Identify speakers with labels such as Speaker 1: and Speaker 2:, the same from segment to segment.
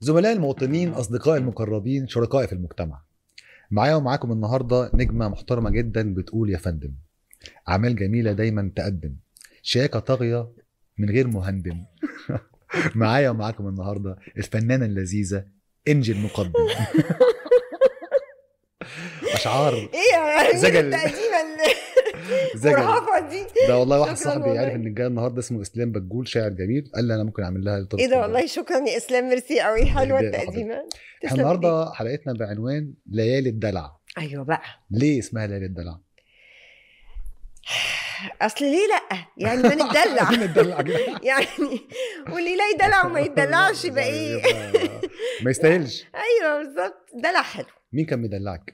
Speaker 1: زملاء المواطنين أصدقائي المقربين شركائي في المجتمع معايا ومعاكم النهاردة نجمة محترمة جدا بتقول يا فندم أعمال جميلة دايما تقدم شياكة طاغية من غير مهندم معايا ومعاكم النهاردة الفنانة اللذيذة إنجي المقدم أشعار
Speaker 2: ايه يا
Speaker 1: زجل.
Speaker 2: التقديمه
Speaker 1: زجل
Speaker 2: المرهفه دي
Speaker 1: ده والله واحد
Speaker 2: شكراً
Speaker 1: صاحبي
Speaker 2: والله.
Speaker 1: عارف ان جاي النهارده اسمه اسلام بجول شاعر جميل قال لي انا ممكن اعمل لها
Speaker 2: ايه
Speaker 1: الطرق
Speaker 2: ده والله شكرا يا اسلام ميرسي قوي حلوه
Speaker 1: ده
Speaker 2: التقديمه
Speaker 1: احنا
Speaker 2: تسلم
Speaker 1: النهارده حلقتنا بعنوان ليالي الدلع
Speaker 2: إيديك. ايوه بقى
Speaker 1: ليه اسمها ليالي الدلع؟
Speaker 2: اصل ليه لا يعني ما نتدلع
Speaker 1: عايزين نتدلع كده.
Speaker 2: يعني واللي لا يدلع وما يتدلعش يبقى ايه
Speaker 1: يبقى ما يستاهلش
Speaker 2: ايوه بالظبط دلع حلو
Speaker 1: مين كان مدلعك؟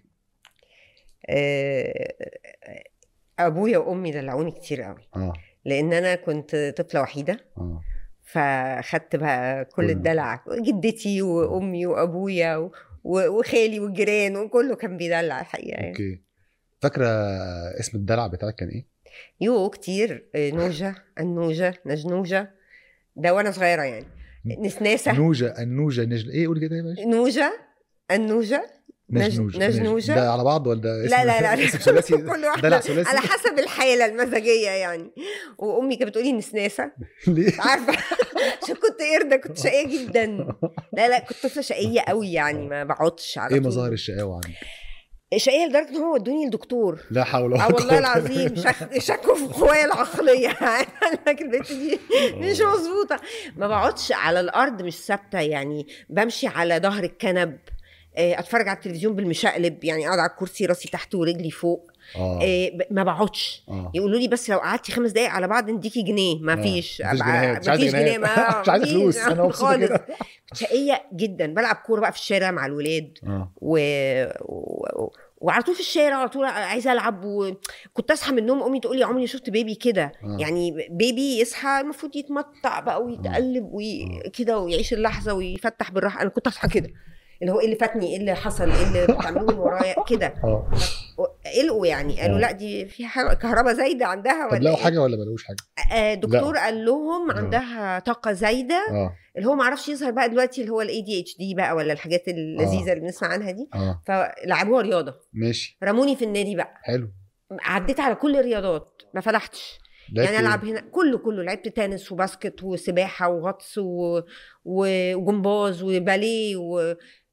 Speaker 2: آه، ابويا وامي دلعوني كتير قوي
Speaker 1: اه
Speaker 2: لان انا كنت طفله وحيده
Speaker 1: اه
Speaker 2: فخدت بقى كل
Speaker 1: كله.
Speaker 2: الدلع جدتي وامي وابويا و- و- وخالي والجيران وكله كان بيدلع الحقيقه يعني
Speaker 1: اوكي فاكره اسم الدلع بتاعك كان ايه؟
Speaker 2: يو كتير آه، نوجه النوجه نجنوجه ده وانا صغيره يعني نسناسه
Speaker 1: نوجه النوجه نجل ايه قولي كده يا باشا
Speaker 2: نوجه النوجه نج-
Speaker 1: نجنوجه
Speaker 2: نجنوجة.
Speaker 1: ده على بعض ولا ده اسم
Speaker 2: لا لا لا
Speaker 1: اسم ثلاثي
Speaker 2: كل واحدة
Speaker 1: دلع ثلاثي
Speaker 2: على حسب الحاله المزاجيه يعني وامي كانت بتقولي نسناسه
Speaker 1: ليه؟
Speaker 2: عارفه عشان كنت قرده كنت شقيه جدا لا لا كنت طفله شقيه قوي يعني ما بقعدش على
Speaker 1: ايه
Speaker 2: طول.
Speaker 1: مظاهر الشقاوه عندك؟
Speaker 2: شقيه لدرجه ان هو ودوني لدكتور
Speaker 1: لا حول ولا
Speaker 2: اه
Speaker 1: قوة
Speaker 2: والله
Speaker 1: إلا
Speaker 2: العظيم شك... شكوا في قوايا العقليه قال لك البنت دي مش مظبوطه ما بقعدش على الارض مش ثابته يعني بمشي على ظهر الكنب آه، اتفرج على التلفزيون بالمشقلب يعني اقعد على الكرسي راسي تحت ورجلي فوق
Speaker 1: اه
Speaker 2: آه، ب- ما بقعدش
Speaker 1: اه
Speaker 2: يقولوا لي بس لو قعدتي خمس دقايق على بعض نديكي جنيه ما
Speaker 1: آه.
Speaker 2: فيش
Speaker 1: مفيش
Speaker 2: أبقى-
Speaker 1: جنيهات، مش عايزة
Speaker 2: مفيش جنيه
Speaker 1: جنيهات.
Speaker 2: ما
Speaker 1: مش عايزة
Speaker 2: مفيش،
Speaker 1: فلوس، أنا مبسوطة
Speaker 2: خالص
Speaker 1: كده.
Speaker 2: شقيه جدا بلعب كوره بقى في الشارع مع الولاد
Speaker 1: اه
Speaker 2: و... و... وعلى طول في الشارع على طول عايزه العب وكنت اصحى من النوم امي تقول لي عمري شفت بيبي كده
Speaker 1: آه.
Speaker 2: يعني بيبي يصحى المفروض يتمطع بقى ويتقلب وكده ويعيش اللحظه ويفتح بالراحه انا كنت اصحى كده اللي هو ايه اللي فاتني ايه اللي حصل ايه اللي بتعملوه من ورايا كده
Speaker 1: اه
Speaker 2: قلقوا يعني قالوا
Speaker 1: آه.
Speaker 2: لا دي في حاجه كهرباء زايده عندها
Speaker 1: طب
Speaker 2: ولا
Speaker 1: لقوا
Speaker 2: إيه؟
Speaker 1: حاجه ولا ما لقوش حاجه؟
Speaker 2: آه، دكتور قال لهم عندها طاقه زايده
Speaker 1: اه
Speaker 2: اللي هو ما اعرفش يظهر بقى دلوقتي اللي هو الاي دي اتش دي بقى ولا الحاجات اللذيذه اللي بنسمع عنها دي
Speaker 1: اه
Speaker 2: فلعبوها رياضه
Speaker 1: ماشي
Speaker 2: رموني في النادي بقى
Speaker 1: حلو
Speaker 2: عديت على كل الرياضات ما فلحتش
Speaker 1: لعبت
Speaker 2: يعني
Speaker 1: إيه؟
Speaker 2: العب هنا كله كله لعبت تنس وباسكت وسباحه وغطس و... و- وجمباز وباليه و...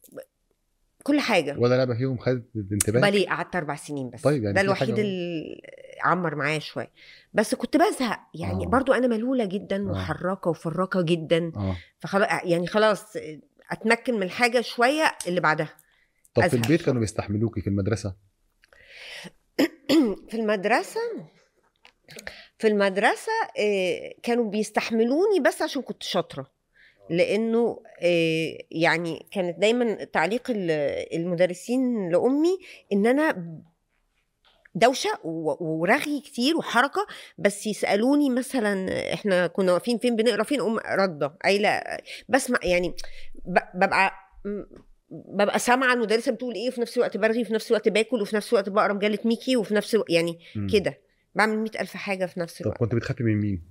Speaker 2: كل حاجه
Speaker 1: ولا لعبه فيهم خدت انتباه؟
Speaker 2: باليه قعدت اربع سنين بس
Speaker 1: طيب يعني
Speaker 2: ده
Speaker 1: في
Speaker 2: الوحيد
Speaker 1: حاجة-
Speaker 2: اللي عمر معايا شويه بس كنت بزهق يعني
Speaker 1: آه.
Speaker 2: آه. برضو انا ملوله جدا
Speaker 1: آه.
Speaker 2: وحراكه وفراكه جدا
Speaker 1: اه
Speaker 2: فخلاص يعني خلاص اتمكن من الحاجه شويه اللي بعدها
Speaker 1: طب في
Speaker 2: أزهق
Speaker 1: البيت
Speaker 2: شوية.
Speaker 1: كانوا بيستحملوكي في المدرسه
Speaker 2: في المدرسة في المدرسة آه، كانوا بيستحملوني بس عشان كنت شاطرة لأنه آه، يعني كانت دايما تعليق ال- المدرسين لأمي إن أنا دوشة و- ورغي كتير وحركة بس يسألوني مثلا احنا كنا واقفين فين بنقرا فين أم ردة قايلة بسمع يعني ب- ببقى م- ببقى سامعة المدرسة بتقول ايه وفي نفس الوقت برغي وفي نفس الوقت باكل وفي نفس الوقت بقرا مجلة ميكي وفي نفس الوقت يعني
Speaker 1: مم.
Speaker 2: كده بعمل مئة ألف حاجة في نفس
Speaker 1: طب
Speaker 2: الوقت
Speaker 1: كنت بتخافي من مين؟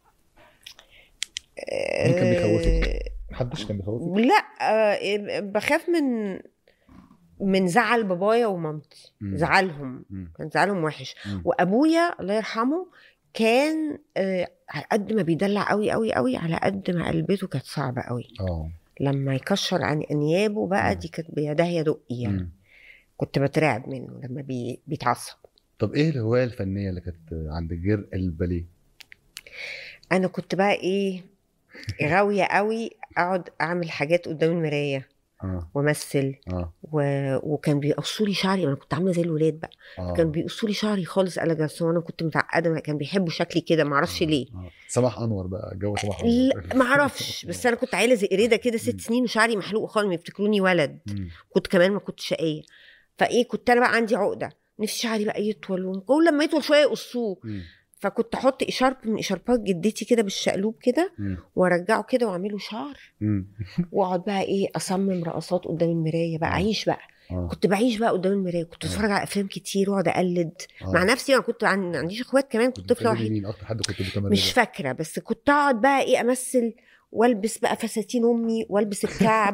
Speaker 1: مين كان بيخوفك؟
Speaker 2: آه،
Speaker 1: محدش كان بيخوفك؟
Speaker 2: لا آه، بخاف من من زعل بابايا ومامتي
Speaker 1: مم.
Speaker 2: زعلهم
Speaker 1: مم.
Speaker 2: كان زعلهم وحش
Speaker 1: مم.
Speaker 2: وابويا الله يرحمه كان آه، على قد ما بيدلع قوي قوي قوي على قد ما قلبته كانت صعبه قوي
Speaker 1: اه
Speaker 2: لما يكشر عن انيابه بقى
Speaker 1: مم.
Speaker 2: دي كانت بيدها يدق يعني
Speaker 1: مم.
Speaker 2: كنت بترعب منه لما بي بيتعصب
Speaker 1: طب ايه الهوايه الفنيه اللي كانت عند غير الباليه؟
Speaker 2: انا كنت بقى ايه غاويه قوي اقعد اعمل حاجات قدام المرايه
Speaker 1: اه
Speaker 2: وامثل
Speaker 1: اه
Speaker 2: و... وكان بيقصوا لي شعري انا كنت عامله زي الولاد بقى
Speaker 1: اه
Speaker 2: كان بيقصوا لي شعري خالص انا جالسه وانا كنت متعقده كان بيحبوا شكلي كده ما اعرفش ليه
Speaker 1: آه. سماح انور بقى جو سماح انور
Speaker 2: لا ما اعرفش بس انا كنت عيله زي قريده كده
Speaker 1: مم.
Speaker 2: ست سنين وشعري محلوق خالص يفتكروني ولد
Speaker 1: مم.
Speaker 2: كنت كمان ما كنتش شقيه فايه كنت انا بقى عندي عقده نفسي شعري بقى يطول وكل لما يطول شويه يقصوه
Speaker 1: مم.
Speaker 2: فكنت احط اشارب من اشاربات جدتي كده بالشقلوب كده
Speaker 1: مم.
Speaker 2: وارجعه كده واعمله شعر
Speaker 1: مم.
Speaker 2: واقعد بقى ايه اصمم رقصات قدام المرايه بقى
Speaker 1: آه.
Speaker 2: اعيش بقى
Speaker 1: اه
Speaker 2: كنت بعيش بقى قدام المرايه كنت
Speaker 1: آه.
Speaker 2: اتفرج على افلام كتير واقعد اقلد
Speaker 1: آه.
Speaker 2: مع نفسي انا كنت عن- ما عنديش اخوات كمان كنت طفله
Speaker 1: بتقلدي
Speaker 2: وحيده
Speaker 1: مين اكتر حد كنت بتمرن
Speaker 2: مش فاكره بس كنت اقعد بقى ايه امثل والبس بقى فساتين امي والبس الكعب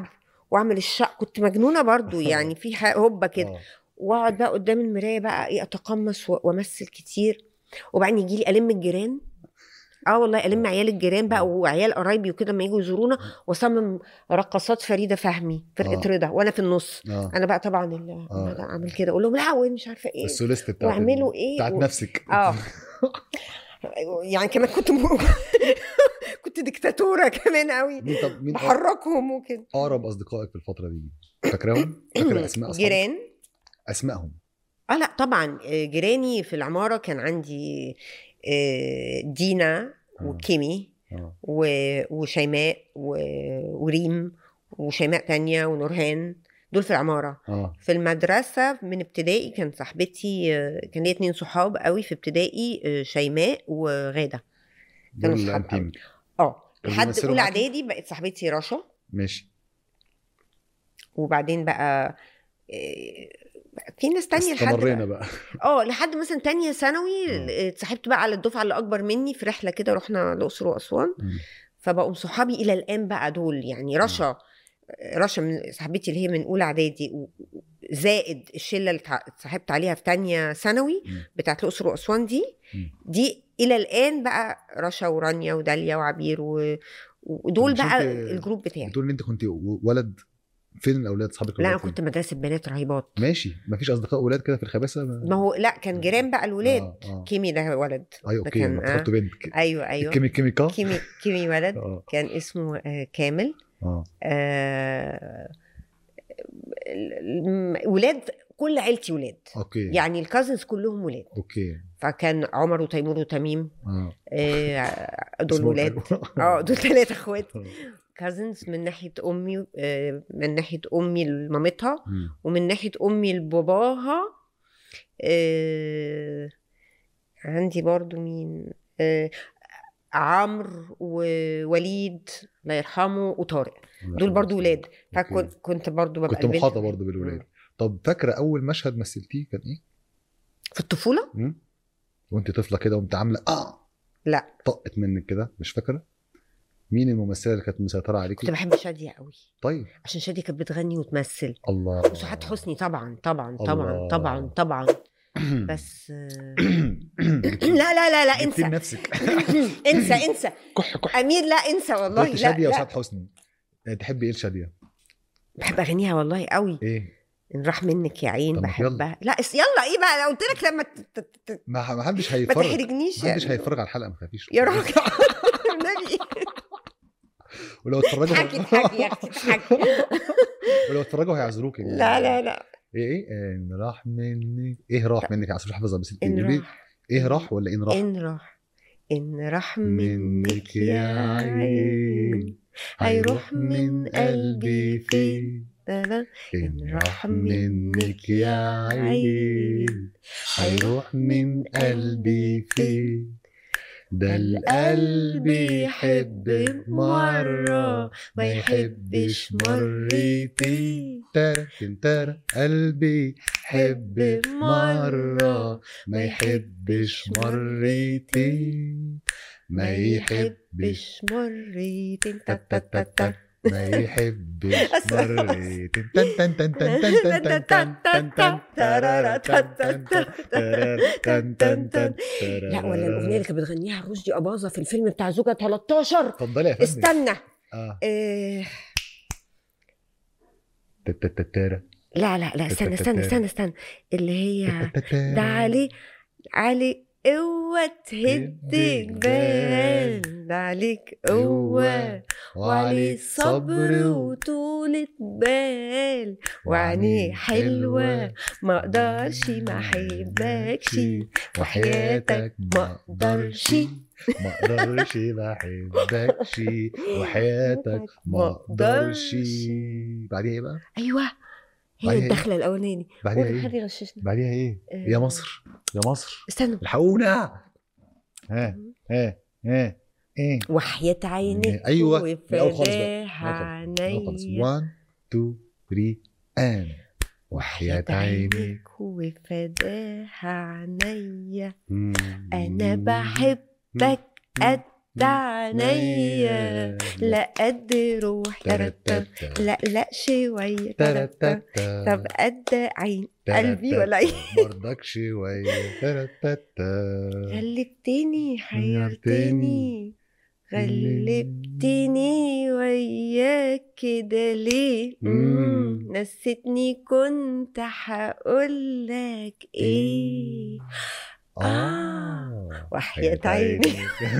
Speaker 2: واعمل الشق كنت مجنونه برضو يعني في ح- هوبه كده
Speaker 1: آه.
Speaker 2: واقعد بقى قدام المرايه بقى ايه اتقمص و- وامثل كتير وبعدين يجي لي الم الجيران اه والله الم عيال الجيران بقى وعيال قرايبي وكده لما يجوا يزورونا واصمم رقصات فريده فهمي فرقه
Speaker 1: آه.
Speaker 2: رضا وانا في النص
Speaker 1: اه
Speaker 2: انا بقى طبعا اللي
Speaker 1: آه.
Speaker 2: لا اعمل كده اقول لهم لا وين مش عارفه ايه
Speaker 1: السوليست بتاعت
Speaker 2: واعملوا ايه
Speaker 1: بتاعت
Speaker 2: و-
Speaker 1: نفسك
Speaker 2: اه يعني كمان كنت م... كنت ديكتاتوره كمان قوي
Speaker 1: مين طب مين أق-
Speaker 2: بحركهم وكده
Speaker 1: اقرب اصدقائك في الفتره دي فاكراهم فاكره اسماء اصحابك
Speaker 2: جيران
Speaker 1: اسمائهم
Speaker 2: اه لا طبعا آه، جيراني في العماره كان عندي آه، دينا
Speaker 1: آه.
Speaker 2: وكيمي
Speaker 1: اه
Speaker 2: و- وشيماء و- وريم وشيماء تانية ونورهان دول في العمارة
Speaker 1: اه
Speaker 2: في المدرسة من ابتدائي كان صاحبتي آه، كان ليا اتنين صحاب قوي في ابتدائي آه، شيماء وغادة كانوا
Speaker 1: دول
Speaker 2: صحاب
Speaker 1: انتيم
Speaker 2: اه
Speaker 1: كانوا
Speaker 2: لحد
Speaker 1: بيمثلوا
Speaker 2: اولى
Speaker 1: معاكي؟
Speaker 2: اعدادي بقت صاحبتي رشا
Speaker 1: ماشي
Speaker 2: وبعدين بقى آه، في ناس تانية لحد
Speaker 1: استمرينا
Speaker 2: بقى-
Speaker 1: بقى
Speaker 2: اه لحد مثلا تانية ثانوي
Speaker 1: آه.
Speaker 2: اتصاحبت بقى على الدفعة اللي أكبر مني في رحلة كده رحنا الأقصر وأسوان
Speaker 1: مم.
Speaker 2: فبقوا صحابي إلى الآن بقى دول يعني رشا رشا من صاحبتي اللي هي من أولى إعدادي و- و- زائد الشلة اللي اتع- اتصاحبت عليها في تانية ثانوي
Speaker 1: مم.
Speaker 2: بتاعت الأقصر وأسوان دي
Speaker 1: مم.
Speaker 2: دي إلى الآن بقى رشا ورانيا وداليا وعبير و... ودول
Speaker 1: مش
Speaker 2: بقى
Speaker 1: انت
Speaker 2: الجروب بتاعي
Speaker 1: بتقول ان انت كنت ولد فين الاولاد اصحابك
Speaker 2: لا أنا
Speaker 1: الولاد فين؟
Speaker 2: كنت مدرسة بنات رهيبات
Speaker 1: ماشي مفيش اصدقاء ولاد كده في الخباثه
Speaker 2: ما هو لا كان جيران بقى الولاد
Speaker 1: اه اه
Speaker 2: كيمي ده ولد
Speaker 1: ايوه
Speaker 2: ده
Speaker 1: اوكي
Speaker 2: كان-
Speaker 1: انا افتكرته بنت ك-
Speaker 2: ايوه ايوه
Speaker 1: كيمي كيميكا
Speaker 2: كيمي كيمي ولد
Speaker 1: اه
Speaker 2: كان اسمه آه، كامل
Speaker 1: اه
Speaker 2: آه، ال- ال- ولاد كل عيلتي ولاد
Speaker 1: اوكي
Speaker 2: يعني الكازنز كلهم ولاد
Speaker 1: اوكي
Speaker 2: فكان عمر وتيمور وتميم
Speaker 1: اه
Speaker 2: آه، دول
Speaker 1: اسمهم
Speaker 2: ولاد
Speaker 1: حلو.
Speaker 2: اه دول ثلاثة اخوات
Speaker 1: آه.
Speaker 2: كازنز من ناحية امي آه، من ناحية امي لمامتها
Speaker 1: مم.
Speaker 2: ومن ناحية امي لباباها آه، عندي برضو مين آه، عمرو ووليد الله يرحمه وطارق دول برضو ولاد فكنت
Speaker 1: أوكي.
Speaker 2: كنت برضو ببقى
Speaker 1: كنت
Speaker 2: البنت
Speaker 1: محاطه
Speaker 2: الوحيدة.
Speaker 1: برضه بالولاد
Speaker 2: مم.
Speaker 1: طب فاكره اول مشهد مثلتيه كان ايه؟
Speaker 2: في الطفولة
Speaker 1: مم؟ وانت طفله كده وانت عامله اه
Speaker 2: لا
Speaker 1: طقت منك كده مش فاكره؟ مين الممثله اللي كانت مسيطره
Speaker 2: كنت
Speaker 1: عليكي؟
Speaker 2: بحب شادية قوي
Speaker 1: طيب
Speaker 2: عشان شادية كانت بتغني وتمثل
Speaker 1: الله
Speaker 2: وسعاد حسني طبعا طبعا طبعا
Speaker 1: الله.
Speaker 2: طبعا طبعا بس آه، لا لا لا لا
Speaker 1: جبتي
Speaker 2: انسى
Speaker 1: نفسك
Speaker 2: انسى انسى
Speaker 1: كح كح
Speaker 2: امير لا انسى والله
Speaker 1: قلت
Speaker 2: لا,
Speaker 1: شاديه
Speaker 2: لا.
Speaker 1: وسعاد حسني آه، تحبي ايه لشاديه؟
Speaker 2: بحب اغنيها والله قوي
Speaker 1: ايه؟
Speaker 2: ان راح منك يا عين
Speaker 1: طب ما
Speaker 2: بحبها لا اس- يلا ايه بقى انا قلت لك لما ت- ت- ت-
Speaker 1: ما ما حدش
Speaker 2: ما
Speaker 1: هيتفرج
Speaker 2: تحرجنيش
Speaker 1: ما حدش
Speaker 2: يعني.
Speaker 1: هيتفرج على الحلقه ما تخافيش
Speaker 2: يا راجل النبي
Speaker 1: ولو اتفرجوا
Speaker 2: اضحكي اضحكي يا اختي اضحكي
Speaker 1: ولو اتفرجوا هيعذروك
Speaker 2: لا لا لا
Speaker 1: ايه ايه ان راح منك ايه راح منك عشان مش حافظها بس
Speaker 2: ان
Speaker 1: قولي
Speaker 2: راح
Speaker 1: ايه راح ولا ان راح
Speaker 2: ان راح ان راح
Speaker 1: منك
Speaker 2: منك
Speaker 1: يا
Speaker 2: يا
Speaker 1: عين
Speaker 2: عين هيروح من قلبي فين لا لا
Speaker 1: إن راح منك يا عين هيروح من قلبي فين ده القلب يحب مرة ما يحبش مرتين تارا تارا قلبي يحب مرة ما يحبش مرتين ما يحبش
Speaker 2: يحبش مرتين تا
Speaker 1: تا
Speaker 2: تا
Speaker 1: تا
Speaker 2: تا
Speaker 1: تا
Speaker 2: تا
Speaker 1: ما يحبش
Speaker 2: أسرع.
Speaker 1: مرتين تن تن تن تن تن تن تن تن تن ترارا تن تن تن ترارا تن تن تن
Speaker 2: لا ولا الاغنيه اللي كانت بتغنيها رشدي اباظه في الفيلم بتاع زوجة 13
Speaker 1: اتفضلي يا فندم
Speaker 2: استنى
Speaker 1: اه
Speaker 2: إيه
Speaker 1: تتتترا.
Speaker 2: لا لا لا استنى استنى استنى استنى اللي هي
Speaker 1: تتتترا.
Speaker 2: ده علي علي قوة تهد جبال ده عليك قوة وعليه صبر وطولة بال وعينيه حلوة ما اقدرش ما احبكش وحياتك ما اقدرش
Speaker 1: ما اقدرش ما احبكش وحياتك ما اقدرش بعديها ايه بقى؟
Speaker 2: ايوه هي
Speaker 1: بعديها إيه؟
Speaker 2: الدخلة الاولاني
Speaker 1: بعديها
Speaker 2: قول حد
Speaker 1: ايه؟
Speaker 2: يغششني
Speaker 1: بعديها ايه؟
Speaker 2: آه.
Speaker 1: يا مصر يا مصر
Speaker 2: استنى
Speaker 1: الحقونا ها ها ها ايه
Speaker 2: وحياة عينك
Speaker 1: أيوة. من الأول خالص بقى.
Speaker 2: وفداها
Speaker 1: من الأول خالص.
Speaker 2: عينيا
Speaker 1: 1 2 3 ان وحياة عينك
Speaker 2: وفداها عينيا
Speaker 1: مم.
Speaker 2: أنا بحبك قد عينيا لا قد روح ترتب لا لا شوية ترتب طب قد عين قلبي ولا عين
Speaker 1: برضك شوية ترتتا.
Speaker 2: غلبتني حيرتني غلبتني وياك كده ليه مم، نسيتني كنت هقولك ايه
Speaker 1: اه
Speaker 2: وحياة عيني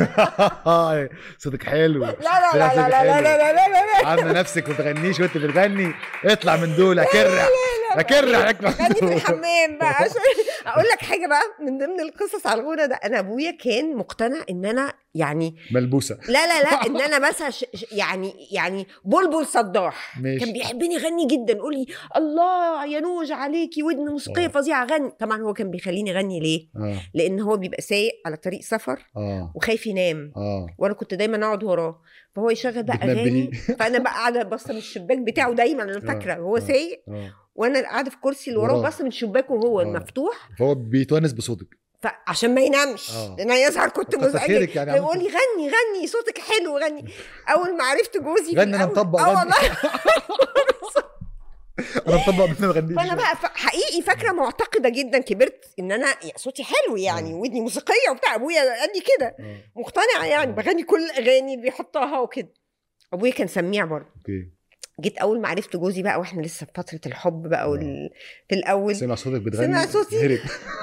Speaker 1: صوتك حلو
Speaker 2: لا لا لا لا لا لا لا لا لا لا
Speaker 1: عامله نفسك ما تغنيش وانت بتغني اطلع من دول اكرع اكرع اطلع من
Speaker 2: غني في
Speaker 1: دول.
Speaker 2: الحمام بقى عشان اقول لك حاجه بقى من ضمن القصص على الغنى ده انا ابويا كان مقتنع ان انا يعني
Speaker 1: ملبوسه
Speaker 2: لا لا لا ان انا مثلا ش... ش- يعني يعني بلبل صداح
Speaker 1: ماشي.
Speaker 2: كان بيحبني يغني جدا يقول لي الله يا نوج عليكي ودن موسيقيه
Speaker 1: آه.
Speaker 2: فظيعه غني طبعا هو كان بيخليني اغني ليه
Speaker 1: اه
Speaker 2: لان هو بيبقى سايق على طريق سفر
Speaker 1: اه
Speaker 2: وخايف ينام
Speaker 1: اه
Speaker 2: وانا كنت دايما اقعد وراه فهو يشغل بقى
Speaker 1: بتنبهيه.
Speaker 2: اغاني فانا بقى قاعده باصه من الشباك بتاعه دايما انا فاكره
Speaker 1: آه،
Speaker 2: هو
Speaker 1: آه.
Speaker 2: سايق
Speaker 1: اه
Speaker 2: وانا قاعده في الكرسي اللي وراه
Speaker 1: وراه.
Speaker 2: باصه من شباكه وهو
Speaker 1: آه.
Speaker 2: المفتوح
Speaker 1: فهو بيتونس بصوتك
Speaker 2: فعشان ما ينامش
Speaker 1: آه.
Speaker 2: لان أنا يظهر كنت
Speaker 1: كتر
Speaker 2: مزعجه
Speaker 1: خيرك يعني
Speaker 2: فيقول
Speaker 1: عملت-
Speaker 2: لي غني غني صوتك حلو غني اول ما عرفت جوزي في
Speaker 1: غني انا
Speaker 2: الأول-
Speaker 1: مطبق
Speaker 2: اه
Speaker 1: غني
Speaker 2: والله
Speaker 1: انا مطبق بس ما بغنيش
Speaker 2: فانا بقى ف- حقيقي فاكره معتقده جدا كبرت ان انا صوتي حلو يعني
Speaker 1: آه.
Speaker 2: ودني موسيقيه وبتاع ابويا قال لي كده
Speaker 1: آه،
Speaker 2: مقتنعه يعني
Speaker 1: آه.
Speaker 2: بغني كل الاغاني اللي بيحطها وكده ابويا كان سميع برضه
Speaker 1: اوكي
Speaker 2: جيت اول ما عرفت جوزي بقى واحنا لسه في فتره الحب بقى وال... في الاول
Speaker 1: سمع صوتك بتغني
Speaker 2: سمع صوتي.
Speaker 1: هرب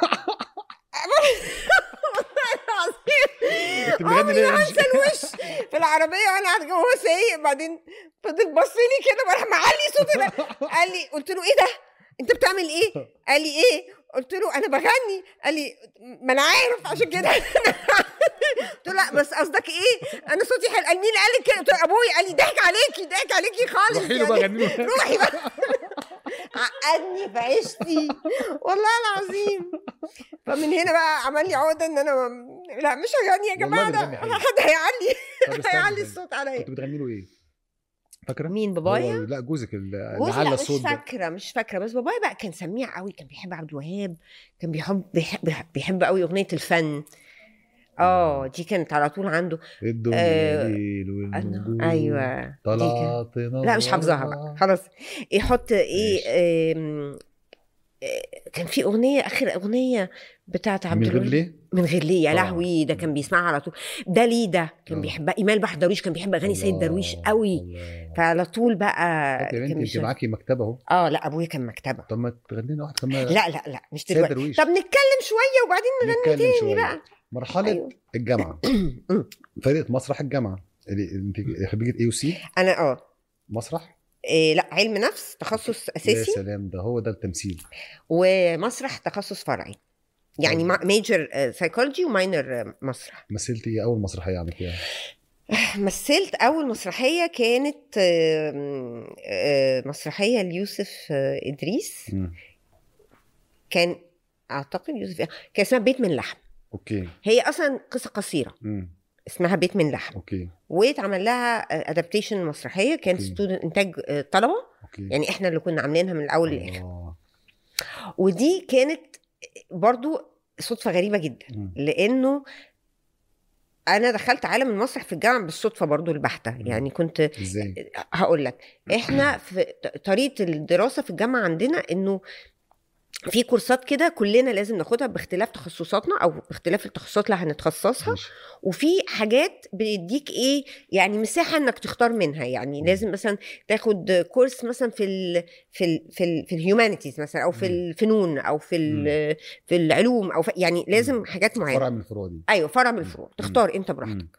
Speaker 1: كنت بتغني ليه أنا مش-
Speaker 2: انسى الوش في العربيه وانا قاعده جوه هو سايق بعدين فضل بص لي كده وراح معلي صوتي ده قال لي قلت له ايه ده انت بتعمل ايه قال لي ايه قلت له انا بغني قال لي ما انا عارف عشان كده قلت له لا بس قصدك ايه انا صوتي حلو قال مين اللي قال لي كده قلت له ابويا قال لي ضحك عليكي ضحك عليكي خالص
Speaker 1: روحي له بقى
Speaker 2: يعني.
Speaker 1: غني له
Speaker 2: روحي بقى عقدني في عيشتي والله العظيم فمن هنا بقى عمل لي عقده ان انا لا مش هغني يا جماعه
Speaker 1: والله
Speaker 2: ده
Speaker 1: بتغني حلو.
Speaker 2: حد هيعلي
Speaker 1: طب استنى
Speaker 2: هيعلي
Speaker 1: استنى.
Speaker 2: الصوت عليا
Speaker 1: كنت بتغني له ايه؟ فاكره؟
Speaker 2: مين بابايا؟
Speaker 1: هو- لا جوزك اللي
Speaker 2: جوزي
Speaker 1: على
Speaker 2: لا مش
Speaker 1: الصوت ده
Speaker 2: فاكره مش فاكره بس بابايا بقى كان سميع قوي كان بيحب عبد الوهاب كان بيحب بيحب, بيحب قوي اغنيه الفن اه دي كانت على طول عنده
Speaker 1: الدنيا
Speaker 2: آه،
Speaker 1: ليل
Speaker 2: أنا-
Speaker 1: والنجوم
Speaker 2: ايوه دي كان-
Speaker 1: طلعت
Speaker 2: لا مش حافظاها بقى خلاص يحط ايه آم، آه، كان في اغنيه اخر اغنيه بتاعت عبد
Speaker 1: من غير
Speaker 2: الوهاب
Speaker 1: ليه؟
Speaker 2: من غير ليه يا
Speaker 1: طبعاً.
Speaker 2: لهوي ده كان بيسمعها على طول ده ليه ده كان
Speaker 1: آه.
Speaker 2: بيحبها ايمال بحر درويش كان بيحب اغاني سيد
Speaker 1: الله،
Speaker 2: درويش قوي
Speaker 1: الله.
Speaker 2: فعلى طول بقى
Speaker 1: طب يا بنتي
Speaker 2: كان
Speaker 1: انت
Speaker 2: بيشغل-
Speaker 1: معاكي مكتبه اهو
Speaker 2: اه لا ابويا كان مكتبه
Speaker 1: طب ما تغني لنا واحد كمان
Speaker 2: لا لا لا مش
Speaker 1: سيد
Speaker 2: دلوقتي
Speaker 1: درويش
Speaker 2: طب نتكلم شويه وبعدين نغني
Speaker 1: نتكلم
Speaker 2: تاني
Speaker 1: شوية.
Speaker 2: بقى
Speaker 1: مرحله
Speaker 2: أيوه.
Speaker 1: الجامعه فرقه مسرح الجامعه اللي انت خريجه اي سي
Speaker 2: انا اه
Speaker 1: مسرح
Speaker 2: إيه لا علم نفس تخصص
Speaker 1: يا
Speaker 2: اساسي
Speaker 1: سلام ده هو ده التمثيل
Speaker 2: ومسرح تخصص فرعي يعني
Speaker 1: طب.
Speaker 2: ميجر سايكولوجي وماينر مسرح
Speaker 1: مثلتي ايه اول مسرحيه عملتيها؟
Speaker 2: مثلت اول مسرحيه كانت آم، آه، مسرحيه ليوسف آه، ادريس
Speaker 1: مم.
Speaker 2: كان اعتقد يوسف كان اسمها بيت من لحم
Speaker 1: اوكي
Speaker 2: هي اصلا قصه قصيره
Speaker 1: مم.
Speaker 2: اسمها بيت من لحم
Speaker 1: اوكي
Speaker 2: واتعمل لها ادابتيشن مسرحيه كانت
Speaker 1: أوكي.
Speaker 2: ستودنت انتاج آه، طلبه
Speaker 1: اوكي
Speaker 2: يعني احنا اللي كنا عاملينها من الاول للاخر
Speaker 1: آه.
Speaker 2: ودي كانت برضو صدفه غريبه جدا
Speaker 1: مم.
Speaker 2: لانه انا دخلت عالم المسرح في الجامعه بالصدفه برضو البحته يعني كنت
Speaker 1: ازاي؟
Speaker 2: هقول لك احنا في ط- طريقه الدراسه في الجامعه عندنا انه في كورسات كده كلنا لازم ناخدها باختلاف تخصصاتنا او باختلاف التخصصات اللي هنتخصصها
Speaker 1: ماشي.
Speaker 2: وفي حاجات بيديك ايه يعني مساحه انك تختار منها يعني
Speaker 1: مم.
Speaker 2: لازم مثلا تاخد كورس مثلا في ال في ال في ال في الهيومانيتيز مثلا او في
Speaker 1: مم.
Speaker 2: الفنون او في ال- في العلوم او في يعني لازم حاجات معينه
Speaker 1: فرع من الفروع دي
Speaker 2: ايوه فرع من
Speaker 1: مم.
Speaker 2: الفروع
Speaker 1: مم.
Speaker 2: تختار انت براحتك
Speaker 1: مم.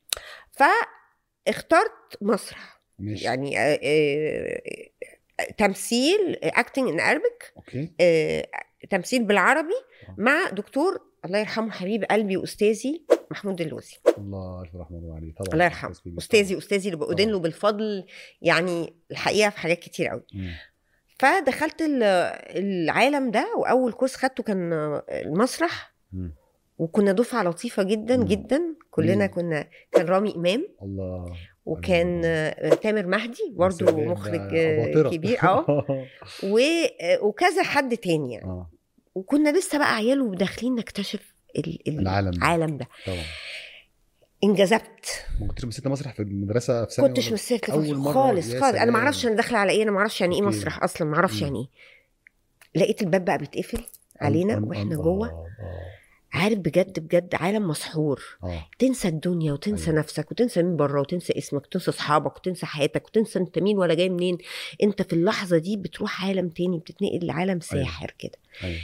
Speaker 2: فاخترت مسرح
Speaker 1: ماشي
Speaker 2: يعني آه، آه، آه، تمثيل اكتنج ان اربك
Speaker 1: اوكي
Speaker 2: تمثيل بالعربي
Speaker 1: آه.
Speaker 2: مع دكتور الله يرحمه حبيب قلبي واستاذي محمود اللوزي
Speaker 1: الله الف رحمه الله عليه طبعا
Speaker 2: الله يرحمه
Speaker 1: أستاذ كبير.
Speaker 2: استاذي استاذي اللي بأدين
Speaker 1: طبعاً.
Speaker 2: له بالفضل يعني الحقيقه في حاجات كتير قوي
Speaker 1: مم.
Speaker 2: فدخلت ال- العالم ده واول كورس خدته كان المسرح
Speaker 1: مم.
Speaker 2: وكنا دفعه لطيفه جدا
Speaker 1: مم.
Speaker 2: جدا كلنا
Speaker 1: مين؟
Speaker 2: كنا كان رامي امام
Speaker 1: الله
Speaker 2: وكان آه، تامر مهدي برضو
Speaker 1: سلام،
Speaker 2: مخرج
Speaker 1: ده
Speaker 2: آه،
Speaker 1: أباطرة.
Speaker 2: كبير اه و- آه، وكذا حد تاني يعني
Speaker 1: اه
Speaker 2: وكنا لسه بقى عيال وداخلين نكتشف ال- ال-
Speaker 1: العالم ده.
Speaker 2: العالم ده
Speaker 1: طبعا
Speaker 2: انجذبت
Speaker 1: ما كنتش مثلت مسرح في المدرسه في
Speaker 2: ما
Speaker 1: ثانيه
Speaker 2: كنتش
Speaker 1: ولا-
Speaker 2: مثلت
Speaker 1: أول
Speaker 2: مسرح
Speaker 1: مرة؟
Speaker 2: خالص
Speaker 1: يا
Speaker 2: خالص انا ما
Speaker 1: سلام.
Speaker 2: اعرفش انا داخله على ايه انا ما اعرفش يعني ايه
Speaker 1: أوكي.
Speaker 2: مسرح اصلا ما اعرفش
Speaker 1: مم.
Speaker 2: يعني ايه لقيت الباب بقى بيتقفل علينا
Speaker 1: أم- أم-
Speaker 2: واحنا
Speaker 1: أم-
Speaker 2: جوه
Speaker 1: آه،
Speaker 2: عارف بجد بجد عالم مسحور
Speaker 1: اه اه
Speaker 2: تنسى الدنيا وتنسى
Speaker 1: أيوة.
Speaker 2: نفسك وتنسى مين بره وتنسى اسمك وتنسى اصحابك وتنسى حياتك وتنسى انت مين ولا جاي منين انت في اللحظه دي بتروح عالم تاني بتتنقل لعالم ساحر كده
Speaker 1: ايوه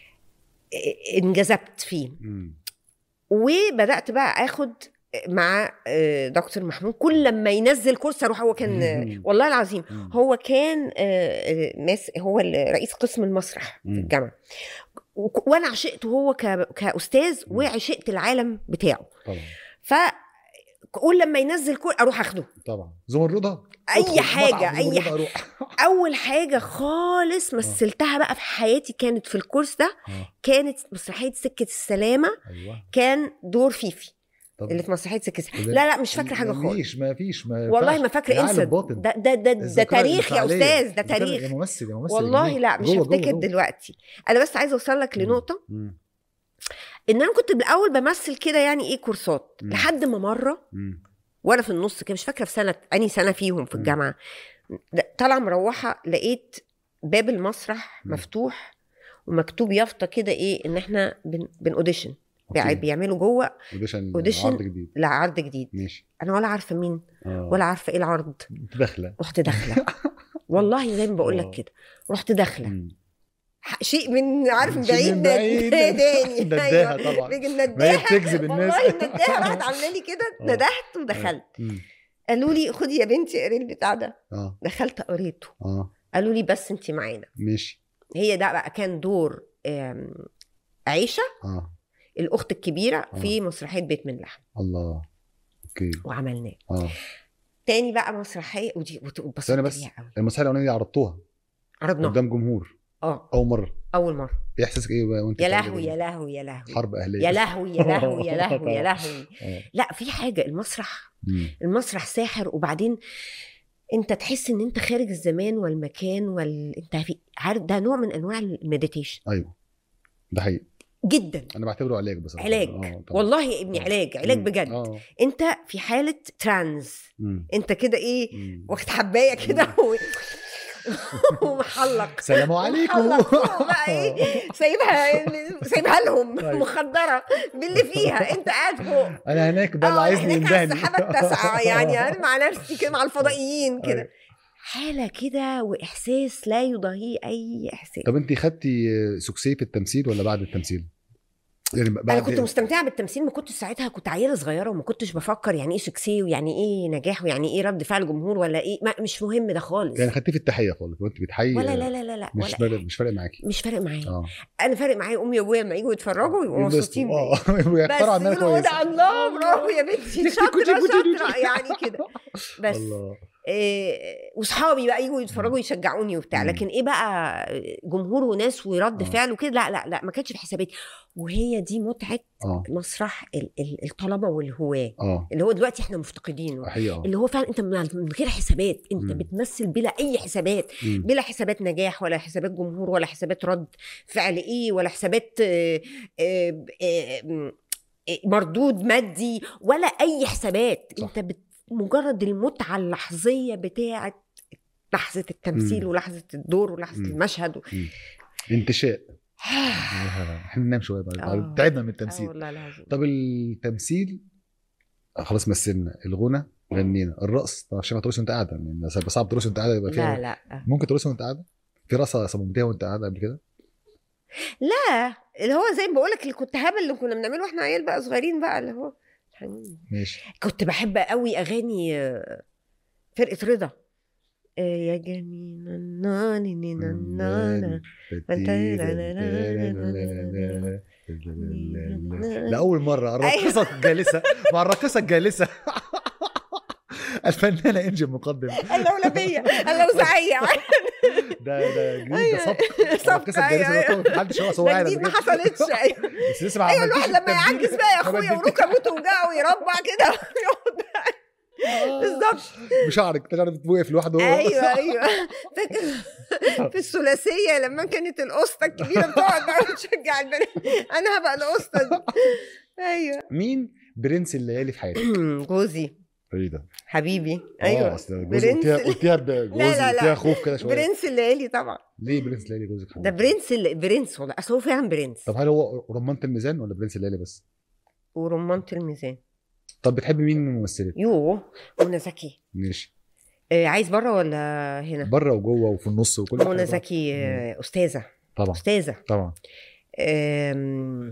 Speaker 2: ا- انجذبت فيه
Speaker 1: مم.
Speaker 2: وبدات بقى اخد مع آه، دكتور محمود كل لما ينزل كورس اروح هو كان
Speaker 1: مم.
Speaker 2: والله العظيم
Speaker 1: مم.
Speaker 2: هو كان آه، آه، ماس هو ال- رئيس قسم المسرح في
Speaker 1: مم.
Speaker 2: الجامعه وك- وانا عشقته هو ك- كاستاذ
Speaker 1: مم.
Speaker 2: وعشقت العالم بتاعه
Speaker 1: طبعا
Speaker 2: ف كل لما ينزل كل اروح اخده
Speaker 1: طبعا زمردة
Speaker 2: اي
Speaker 1: ادخل
Speaker 2: حاجه
Speaker 1: مطعم
Speaker 2: اي
Speaker 1: زمردة
Speaker 2: حاجة.
Speaker 1: اروح
Speaker 2: اول حاجه خالص مثلتها بقى في حياتي كانت في الكورس ده
Speaker 1: اه
Speaker 2: كانت مسرحيه سكه السلامه
Speaker 1: ايوه
Speaker 2: كان دور فيفي
Speaker 1: طب
Speaker 2: اللي في مسرحيه سكه السلامه
Speaker 1: وده-
Speaker 2: لا لا مش فاكره حاجه
Speaker 1: ما
Speaker 2: خالص
Speaker 1: فيش ما فيش ما
Speaker 2: والله
Speaker 1: ينفعش.
Speaker 2: ما فاكره
Speaker 1: العقل
Speaker 2: انسى
Speaker 1: الباطن.
Speaker 2: ده ده ده, ده
Speaker 1: الذاكرة
Speaker 2: تاريخ يا
Speaker 1: الانفعالية.
Speaker 2: استاذ ده
Speaker 1: الذاكرة-
Speaker 2: تاريخ
Speaker 1: يا ممثل يا ممثل
Speaker 2: والله
Speaker 1: جميل.
Speaker 2: لا مش
Speaker 1: جوه- جوه-
Speaker 2: هفتكر
Speaker 1: جوه.
Speaker 2: دلوقتي انا بس عايزه اوصل لك
Speaker 1: مم.
Speaker 2: لنقطه
Speaker 1: مم.
Speaker 2: ان انا كنت بالاول بمثل كده يعني ايه كورسات
Speaker 1: مم.
Speaker 2: لحد ما مره
Speaker 1: مم.
Speaker 2: وانا في النص كده مش فاكره في سنه اني سنه فيهم في
Speaker 1: مم.
Speaker 2: الجامعه لا، طالعه مروحه لقيت باب المسرح
Speaker 1: مم.
Speaker 2: مفتوح ومكتوب يافطه كده ايه ان احنا بن بنأوديشن
Speaker 1: أوكي.
Speaker 2: بيعملوا جوه
Speaker 1: اوديشن
Speaker 2: أوديشن.
Speaker 1: عرض جديد
Speaker 2: لعرض جديد
Speaker 1: ماشي
Speaker 2: انا ولا عارفه مين
Speaker 1: آه.
Speaker 2: ولا عارفه ايه العرض
Speaker 1: انت داخله
Speaker 2: رحت داخله والله زي ما بقول
Speaker 1: آه.
Speaker 2: لك كده رحت داخله
Speaker 1: مم.
Speaker 2: ح- شيء من عارف من
Speaker 1: شيء
Speaker 2: بعيد
Speaker 1: من بعيد.
Speaker 2: ناداني
Speaker 1: نداها طبعا.
Speaker 2: بيجي
Speaker 1: ما هي
Speaker 2: النداهه
Speaker 1: بتجذب الناس
Speaker 2: والله النداهه راحت عامله لي كده
Speaker 1: آه.
Speaker 2: ندهت ودخلت
Speaker 1: مم.
Speaker 2: قالوا لي خدي يا بنتي قري البتاع ده
Speaker 1: اه
Speaker 2: دخلت قريته
Speaker 1: اه
Speaker 2: قالوا لي بس انت معانا
Speaker 1: ماشي
Speaker 2: هي ده بقى كان دور آم، عيشه
Speaker 1: اه
Speaker 2: الاخت الكبيره في مسرحيه بيت من لحم
Speaker 1: الله اوكي
Speaker 2: وعملناه
Speaker 1: اه
Speaker 2: تاني بقى مسرحيه ودي واتبسطت
Speaker 1: ثانية بس.
Speaker 2: بيها قوي
Speaker 1: المسرحيه الاولانيه دي عرضتوها
Speaker 2: عرضناها
Speaker 1: قدام جمهور
Speaker 2: اه
Speaker 1: اول مره
Speaker 2: اول مره
Speaker 1: ايه احساسك ايه بقى وانت
Speaker 2: يا
Speaker 1: بتعمل
Speaker 2: لهوي
Speaker 1: إيه؟
Speaker 2: يا لهوي يا لهوي
Speaker 1: حرب اهليه
Speaker 2: يا لهوي يا لهوي يا لهوي يا لهوي
Speaker 1: آه.
Speaker 2: لا في حاجه المسرح
Speaker 1: مم.
Speaker 2: المسرح ساحر وبعدين انت تحس ان انت خارج الزمان والمكان وال انت في عارف ده نوع من انواع المديتيشن
Speaker 1: ايوه ده حقيقي
Speaker 2: جدا
Speaker 1: انا بعتبره علاج بصراحه
Speaker 2: علاج
Speaker 1: آه، طبعاً.
Speaker 2: والله يا ابني
Speaker 1: آه.
Speaker 2: علاج علاج
Speaker 1: مم.
Speaker 2: بجد
Speaker 1: اه
Speaker 2: انت في حاله ترانز
Speaker 1: مم.
Speaker 2: انت كده ايه
Speaker 1: مم.
Speaker 2: واخد حبايه كده و- ومحلق
Speaker 1: سلام عليكم
Speaker 2: محلق فوق بقى ايه سايبها سايبها لهم
Speaker 1: أيوة.
Speaker 2: مخدره باللي فيها انت قاعد فوق
Speaker 1: انا هناك ده اللي
Speaker 2: اه
Speaker 1: عايزني
Speaker 2: هناك على
Speaker 1: يندهني
Speaker 2: السحابه التاسعه يعني انا مع نفسي كده مع الفضائيين كده
Speaker 1: أيوة.
Speaker 2: حاله كده واحساس لا يضاهيه اي احساس
Speaker 1: طب انت خدتي سكسي في التمثيل ولا بعد التمثيل؟ يعني بعد
Speaker 2: انا كنت مستمتعه بالتمثيل ما كنتش ساعتها كنت عيله صغيره وما كنتش بفكر يعني ايه سكسي ويعني ايه نجاح ويعني ايه رد فعل جمهور ولا ايه ما مش مهم ده خالص
Speaker 1: يعني خدتيه في التحيه خالص وانت بتحيي
Speaker 2: ولا لا لا لا لا
Speaker 1: مش
Speaker 2: ولا
Speaker 1: فارق مش فارق معاكي
Speaker 2: مش فارق معايا
Speaker 1: اه
Speaker 2: انا فارق معايا امي وابويا لما يجوا يتفرجوا يبقوا
Speaker 1: ينبسطوا.
Speaker 2: مبسوطين بيا.
Speaker 1: اه
Speaker 2: بس
Speaker 1: ويختاروا عننا
Speaker 2: يقولوا
Speaker 1: كويس
Speaker 2: ده الله برافو يا بنتي شاطره شاطره يعني كده بس
Speaker 1: الله
Speaker 2: إيه واصحابي بقى يجوا يتفرجوا يشجعوني وبتاع
Speaker 1: مم.
Speaker 2: لكن ايه بقى جمهور وناس ورد
Speaker 1: آه.
Speaker 2: فعل وكده لا لا لا ما كانتش في حساباتي وهي دي متعه
Speaker 1: اه
Speaker 2: مسرح ال- ال- الطلبه والهواه
Speaker 1: اه
Speaker 2: اللي هو دلوقتي احنا مفتقدينه
Speaker 1: حقيقه
Speaker 2: اللي هو فعلا انت من من غير حسابات انت
Speaker 1: مم.
Speaker 2: بتمثل بلا اي حسابات
Speaker 1: مم.
Speaker 2: بلا حسابات نجاح ولا حسابات جمهور ولا حسابات رد فعل ايه ولا حسابات آه، آه، آه، آه، مردود مادي ولا اي حسابات
Speaker 1: صح.
Speaker 2: انت بت مجرد المتعه اللحظيه بتاعه لحظه التمثيل
Speaker 1: مم.
Speaker 2: ولحظه الدور ولحظه
Speaker 1: مم.
Speaker 2: المشهد و...
Speaker 1: انتشاء احنا ننام شويه
Speaker 2: آه.
Speaker 1: بقى تعبنا من
Speaker 2: آه
Speaker 1: التمثيل
Speaker 2: والله العظيم
Speaker 1: طب التمثيل آه، خلاص مثلنا الغنى غنينا الرقص طب عشان ما ترقصي وانت قاعده يعني بس صعب ترقصي وانت قاعده يبقى
Speaker 2: لا
Speaker 1: فيها
Speaker 2: لا
Speaker 1: ممكن ترقصي وانت قاعده في رقصه صممتيها وانت قاعده قبل كده
Speaker 2: لا اللي هو زي ما بقول لك اللي كنت هبل اللي كنا بنعمله واحنا عيال بقى صغيرين بقى اللي هو
Speaker 1: ماشي
Speaker 2: كنت بحب قوي اغاني آه، فرقه رضا آه، يا جميل ناني نانا
Speaker 1: لأول مرة الراقصة الجالسة مع الراقصة الجالسة الفنانة انجي مقدم
Speaker 2: اللولبيه اللوزعيه
Speaker 1: ده ده جديد ده
Speaker 2: أيوة.
Speaker 1: سبق
Speaker 2: سبق،
Speaker 1: الراقصة الجالسة
Speaker 2: أيوة،
Speaker 1: ده طبعاً محدش هو
Speaker 2: ده
Speaker 1: قاعد
Speaker 2: جديد
Speaker 1: قبل
Speaker 2: ما
Speaker 1: كده.
Speaker 2: حصلتش ايوه
Speaker 1: بس لسه ما
Speaker 2: ايوه
Speaker 1: عملتيش
Speaker 2: الواحد لما
Speaker 1: التبديل.
Speaker 2: يعجز بقى يا
Speaker 1: ما
Speaker 2: اخويا
Speaker 1: بدلتش.
Speaker 2: وركبه توجعه ويربع كده ويقعد بالظبط
Speaker 1: بشعرك تقدر توقف لوحده
Speaker 2: ايوه ايوه فاكر في الثلاثيه لما كانت القسطه الكبيره بتقعد بقى وتشجع البنات انا هبقى القسطه دي ايوه
Speaker 1: مين برنس الليالي في حياتك
Speaker 2: جوزي
Speaker 1: ايه ده
Speaker 2: حبيبي
Speaker 1: اه
Speaker 2: ايوه
Speaker 1: اصل جوزي قلتيها
Speaker 2: برنس-
Speaker 1: قلتيها بجوزي
Speaker 2: لا، لا.
Speaker 1: قلتيها خوف كده شويه
Speaker 2: برنس الليالي طبعا
Speaker 1: ليه برنس الليالي جوزك
Speaker 2: ده
Speaker 1: حبيبي؟
Speaker 2: برنس ال- برنس والله اصل هو فعلا برنس
Speaker 1: طب هل هو رمانة الميزان ولا برنس الليالي بس؟
Speaker 2: ورمانة الميزان
Speaker 1: طب بتحبي مين من الممثلات؟
Speaker 2: يوه منى زكي
Speaker 1: ماشي
Speaker 2: آه، عايز بره ولا هنا
Speaker 1: بره وجوه وفي النص وكل
Speaker 2: منى
Speaker 1: حاجة.
Speaker 2: زكي آه، استاذه
Speaker 1: طبعا
Speaker 2: استاذه
Speaker 1: طبعا
Speaker 2: آم،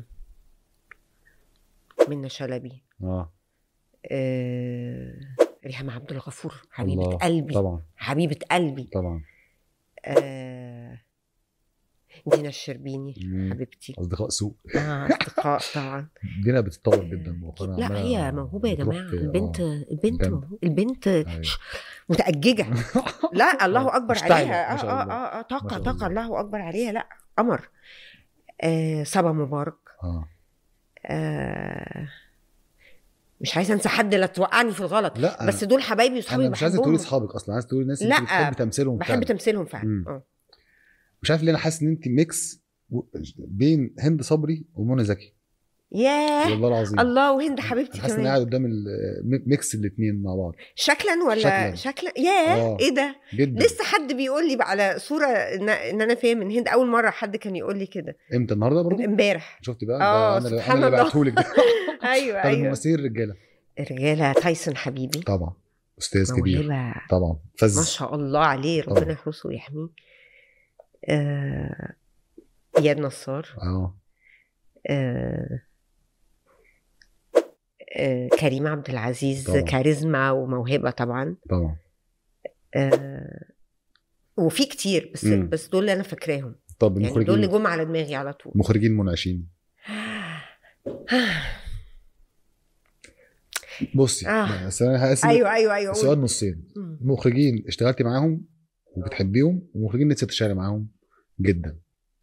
Speaker 2: منى شلبي
Speaker 1: اه
Speaker 2: آه، ريهام عبد الغفور حبيبه
Speaker 1: الله.
Speaker 2: قلبي
Speaker 1: طبعا
Speaker 2: حبيبه قلبي
Speaker 1: طبعا
Speaker 2: آه، دينا الشربيني
Speaker 1: مم.
Speaker 2: حبيبتي
Speaker 1: اصدقاء سوء
Speaker 2: آه، اصدقاء طبعا
Speaker 1: دينا بتتطور جدا مؤخرا
Speaker 2: لا
Speaker 1: عمالة
Speaker 2: هي موهوبه يا
Speaker 1: بتروح
Speaker 2: جماعه
Speaker 1: في-
Speaker 2: البنت
Speaker 1: آه.
Speaker 2: البنت
Speaker 1: جامد.
Speaker 2: موهوبة. البنت
Speaker 1: أيوة.
Speaker 2: ش- متأججة لا الله اكبر
Speaker 1: مشتعلة،
Speaker 2: عليها
Speaker 1: ما
Speaker 2: اه
Speaker 1: شاء
Speaker 2: اه
Speaker 1: الله.
Speaker 2: اه, آه
Speaker 1: ما
Speaker 2: طاقه
Speaker 1: شاء
Speaker 2: طاقه
Speaker 1: الله.
Speaker 2: الله اكبر عليها لا قمر آه صبا مبارك
Speaker 1: اه
Speaker 2: آه مش عايزه انسى حد لا توقعني في الغلط
Speaker 1: لا
Speaker 2: بس دول حبايبي وصحابي
Speaker 1: انا مش عايزك
Speaker 2: بحبهم.
Speaker 1: تقولي اصحابك اصلا عايز تقولي الناس
Speaker 2: لا،
Speaker 1: اللي بتحب تمثيلهم
Speaker 2: بحب
Speaker 1: فعلا.
Speaker 2: تمثيلهم فعلا
Speaker 1: مم.
Speaker 2: اه
Speaker 1: مش عارف ليه انا حاسس ان انت ميكس و- بين هند صبري ومنى زكي
Speaker 2: ياه
Speaker 1: والله العظيم
Speaker 2: الله وهند حبيبتي
Speaker 1: حاسس اني
Speaker 2: كمان
Speaker 1: قاعد قدام ال- ميكس الاثنين مع بعض
Speaker 2: شكلا ولا
Speaker 1: شكلاً.
Speaker 2: شكلا ياه
Speaker 1: آه.
Speaker 2: ايه ده
Speaker 1: جدا
Speaker 2: لسه حد بيقول لي على صوره ان, إن انا فيها من هند اول مره حد كان يقول لي كده
Speaker 1: امتى النهارده برضه
Speaker 2: امبارح
Speaker 1: شفت بقى
Speaker 2: آه،
Speaker 1: ده انا
Speaker 2: سبحان
Speaker 1: انا اللي
Speaker 2: الله.
Speaker 1: بعتهولك ده
Speaker 2: ايوه
Speaker 1: طب
Speaker 2: ايوه
Speaker 1: الممثلين الرجاله
Speaker 2: الرجاله تايسون حبيبي
Speaker 1: طبعا استاذ كبير
Speaker 2: موهبه
Speaker 1: طبعا
Speaker 2: ما
Speaker 1: فز
Speaker 2: شاء الله عليه ربنا
Speaker 1: طبعا.
Speaker 2: يحرسه ويحميه آه... اياد نصار
Speaker 1: اه
Speaker 2: آه... آه... كريم عبد العزيز
Speaker 1: طبعا.
Speaker 2: كاريزما وموهبه طبعا
Speaker 1: طبعا
Speaker 2: آه... وفي كتير بس
Speaker 1: مم.
Speaker 2: بس دول اللي انا فاكراهم
Speaker 1: طب
Speaker 2: يعني دول اللي
Speaker 1: المخرجين
Speaker 2: جم على دماغي على طول
Speaker 1: مخرجين منعشين بصي
Speaker 2: آه.
Speaker 1: بس انا هقسم
Speaker 2: ايوه ايوه ايوه قول.
Speaker 1: سؤال نصين
Speaker 2: مم.
Speaker 1: مخرجين اشتغلتي معاهم وبتحبيهم ومخرجين نفسك تشتغلي معاهم جدا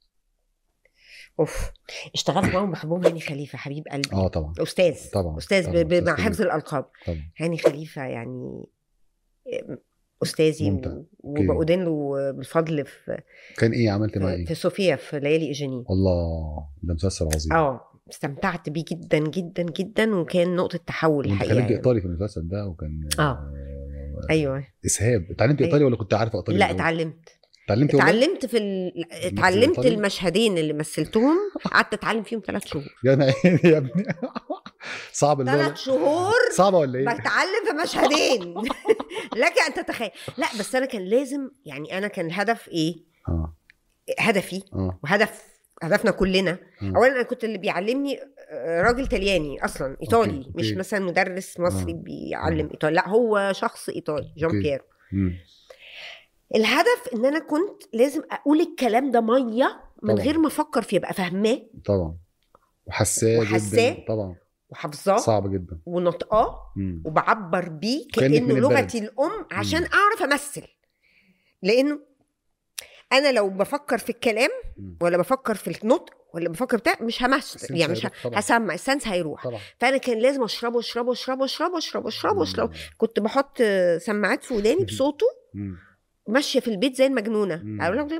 Speaker 2: اوف اشتغلت معاهم بحبهم هاني خليفه حبيب قلبي
Speaker 1: اه طبعا
Speaker 2: استاذ
Speaker 1: طبعا
Speaker 2: استاذ
Speaker 1: طبعاً.
Speaker 2: ب- ب- مع
Speaker 1: كبير.
Speaker 2: حفظ الالقاب
Speaker 1: طبعا
Speaker 2: هاني خليفه يعني استاذي
Speaker 1: ممتع.
Speaker 2: و- وبأدين له بالفضل في
Speaker 1: كان ايه عملت معاه ايه؟
Speaker 2: في صوفيا في ليالي ايجيني
Speaker 1: الله ده مسلسل عظيم
Speaker 2: اه استمتعت بيه جدا جدا جدا وكان نقطه تحول
Speaker 1: انت
Speaker 2: الحقيقه
Speaker 1: اتعلمت
Speaker 2: يعني.
Speaker 1: ايطالي في المسلسل ده وكان
Speaker 2: آه. ايوه
Speaker 1: اسهاب اتعلمت
Speaker 2: أيوة.
Speaker 1: ايطالي ولا كنت عارفه ايطالي
Speaker 2: لا
Speaker 1: الأول؟
Speaker 2: اتعلمت
Speaker 1: اتعلمت والله؟
Speaker 2: اتعلمت في ال... اتعلمت
Speaker 1: إيطالي؟
Speaker 2: المشهدين اللي مثلتهم قعدت اتعلم فيهم ثلاث شهور
Speaker 1: يا انا عيني يا ابني صعب اللي هو
Speaker 2: ثلاث شهور
Speaker 1: صعبه ولا ايه؟
Speaker 2: بتعلم في مشهدين لك ان تتخيل لا بس انا كان لازم يعني انا كان الهدف ايه
Speaker 1: اه
Speaker 2: هدفي
Speaker 1: اه
Speaker 2: وهدف هدفنا كلنا
Speaker 1: مم.
Speaker 2: اولا انا كنت اللي بيعلمني آه، راجل طلياني اصلا ايطالي
Speaker 1: أوكي،
Speaker 2: مش
Speaker 1: أوكي.
Speaker 2: مثلا مدرس مصري
Speaker 1: آه.
Speaker 2: بيعلم ايطالي لا هو شخص ايطالي جون
Speaker 1: أوكي.
Speaker 2: بيير
Speaker 1: مم.
Speaker 2: الهدف ان انا كنت لازم اقول الكلام ده ميه من
Speaker 1: طبعاً.
Speaker 2: غير ما افكر فيه ابقى فاهماه
Speaker 1: طبعا وحساه
Speaker 2: وحساه.
Speaker 1: جدا طبعا
Speaker 2: وحافظاه
Speaker 1: صعب جدا
Speaker 2: ونطقاه
Speaker 1: مم.
Speaker 2: وبعبر بيه
Speaker 1: كأنك
Speaker 2: كانه
Speaker 1: من
Speaker 2: لغتي
Speaker 1: البلد.
Speaker 2: الام عشان اعرف امثل لانه انا لو بفكر في الكلام
Speaker 1: مم.
Speaker 2: ولا بفكر في النطق ولا بفكر بتاع مش همثل
Speaker 1: السنس
Speaker 2: يعني مش ه-
Speaker 1: هيروح طبعاً.
Speaker 2: هسمع السنس هيروح
Speaker 1: طبعا
Speaker 2: فانا كان لازم اشربه اشربه اشربه اشربه اشربه اشربه اشربه
Speaker 1: مم.
Speaker 2: كنت بحط سماعات في وداني بصوته
Speaker 1: مم.
Speaker 2: ماشيه في البيت زي المجنونه
Speaker 1: مم.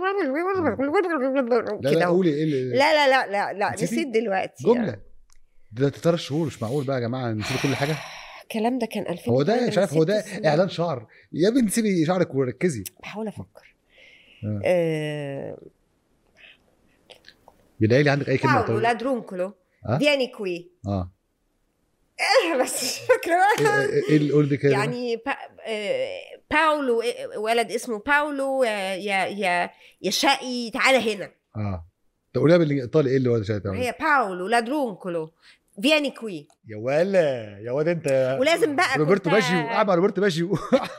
Speaker 1: لا
Speaker 2: كده
Speaker 1: لا
Speaker 2: أهو.
Speaker 1: قولي ايه اللي
Speaker 2: لا لا لا لا لا
Speaker 1: نسيتي؟
Speaker 2: نسيت دلوقتي
Speaker 1: جمله ده ثلاث شهور مش معقول بقى يا جماعه نسيب كل حاجه
Speaker 2: الكلام ده كان 2000
Speaker 1: هو ده مش عارف هو ده
Speaker 2: نسيت اسمه.
Speaker 1: اعلان شعر يا بنت سيبي شعرك وركزي
Speaker 2: بحاول افكر
Speaker 1: آه.
Speaker 2: آه،
Speaker 1: بيلاقي لي عندك اي كلمه
Speaker 2: باولو
Speaker 1: إيطالية.
Speaker 2: لا درونكولو
Speaker 1: أه؟
Speaker 2: فياني كوي
Speaker 1: اه
Speaker 2: بس مش فاكره
Speaker 1: ايه إيه- إيه اللي قول لي كده
Speaker 2: يعني با آه، باولو آه، ولد اسمه باولو آه، يا يا يا شقي تعالى هنا
Speaker 1: اه تقوليها بالايطالي ايه اللي هو شايف
Speaker 2: هي باولو لا درونكولو فياني كوي
Speaker 1: يا ولا يا واد انت
Speaker 2: ولازم بقى
Speaker 1: روبرتو
Speaker 2: كنت-
Speaker 1: باجيو قاعد مع روبرتو باجيو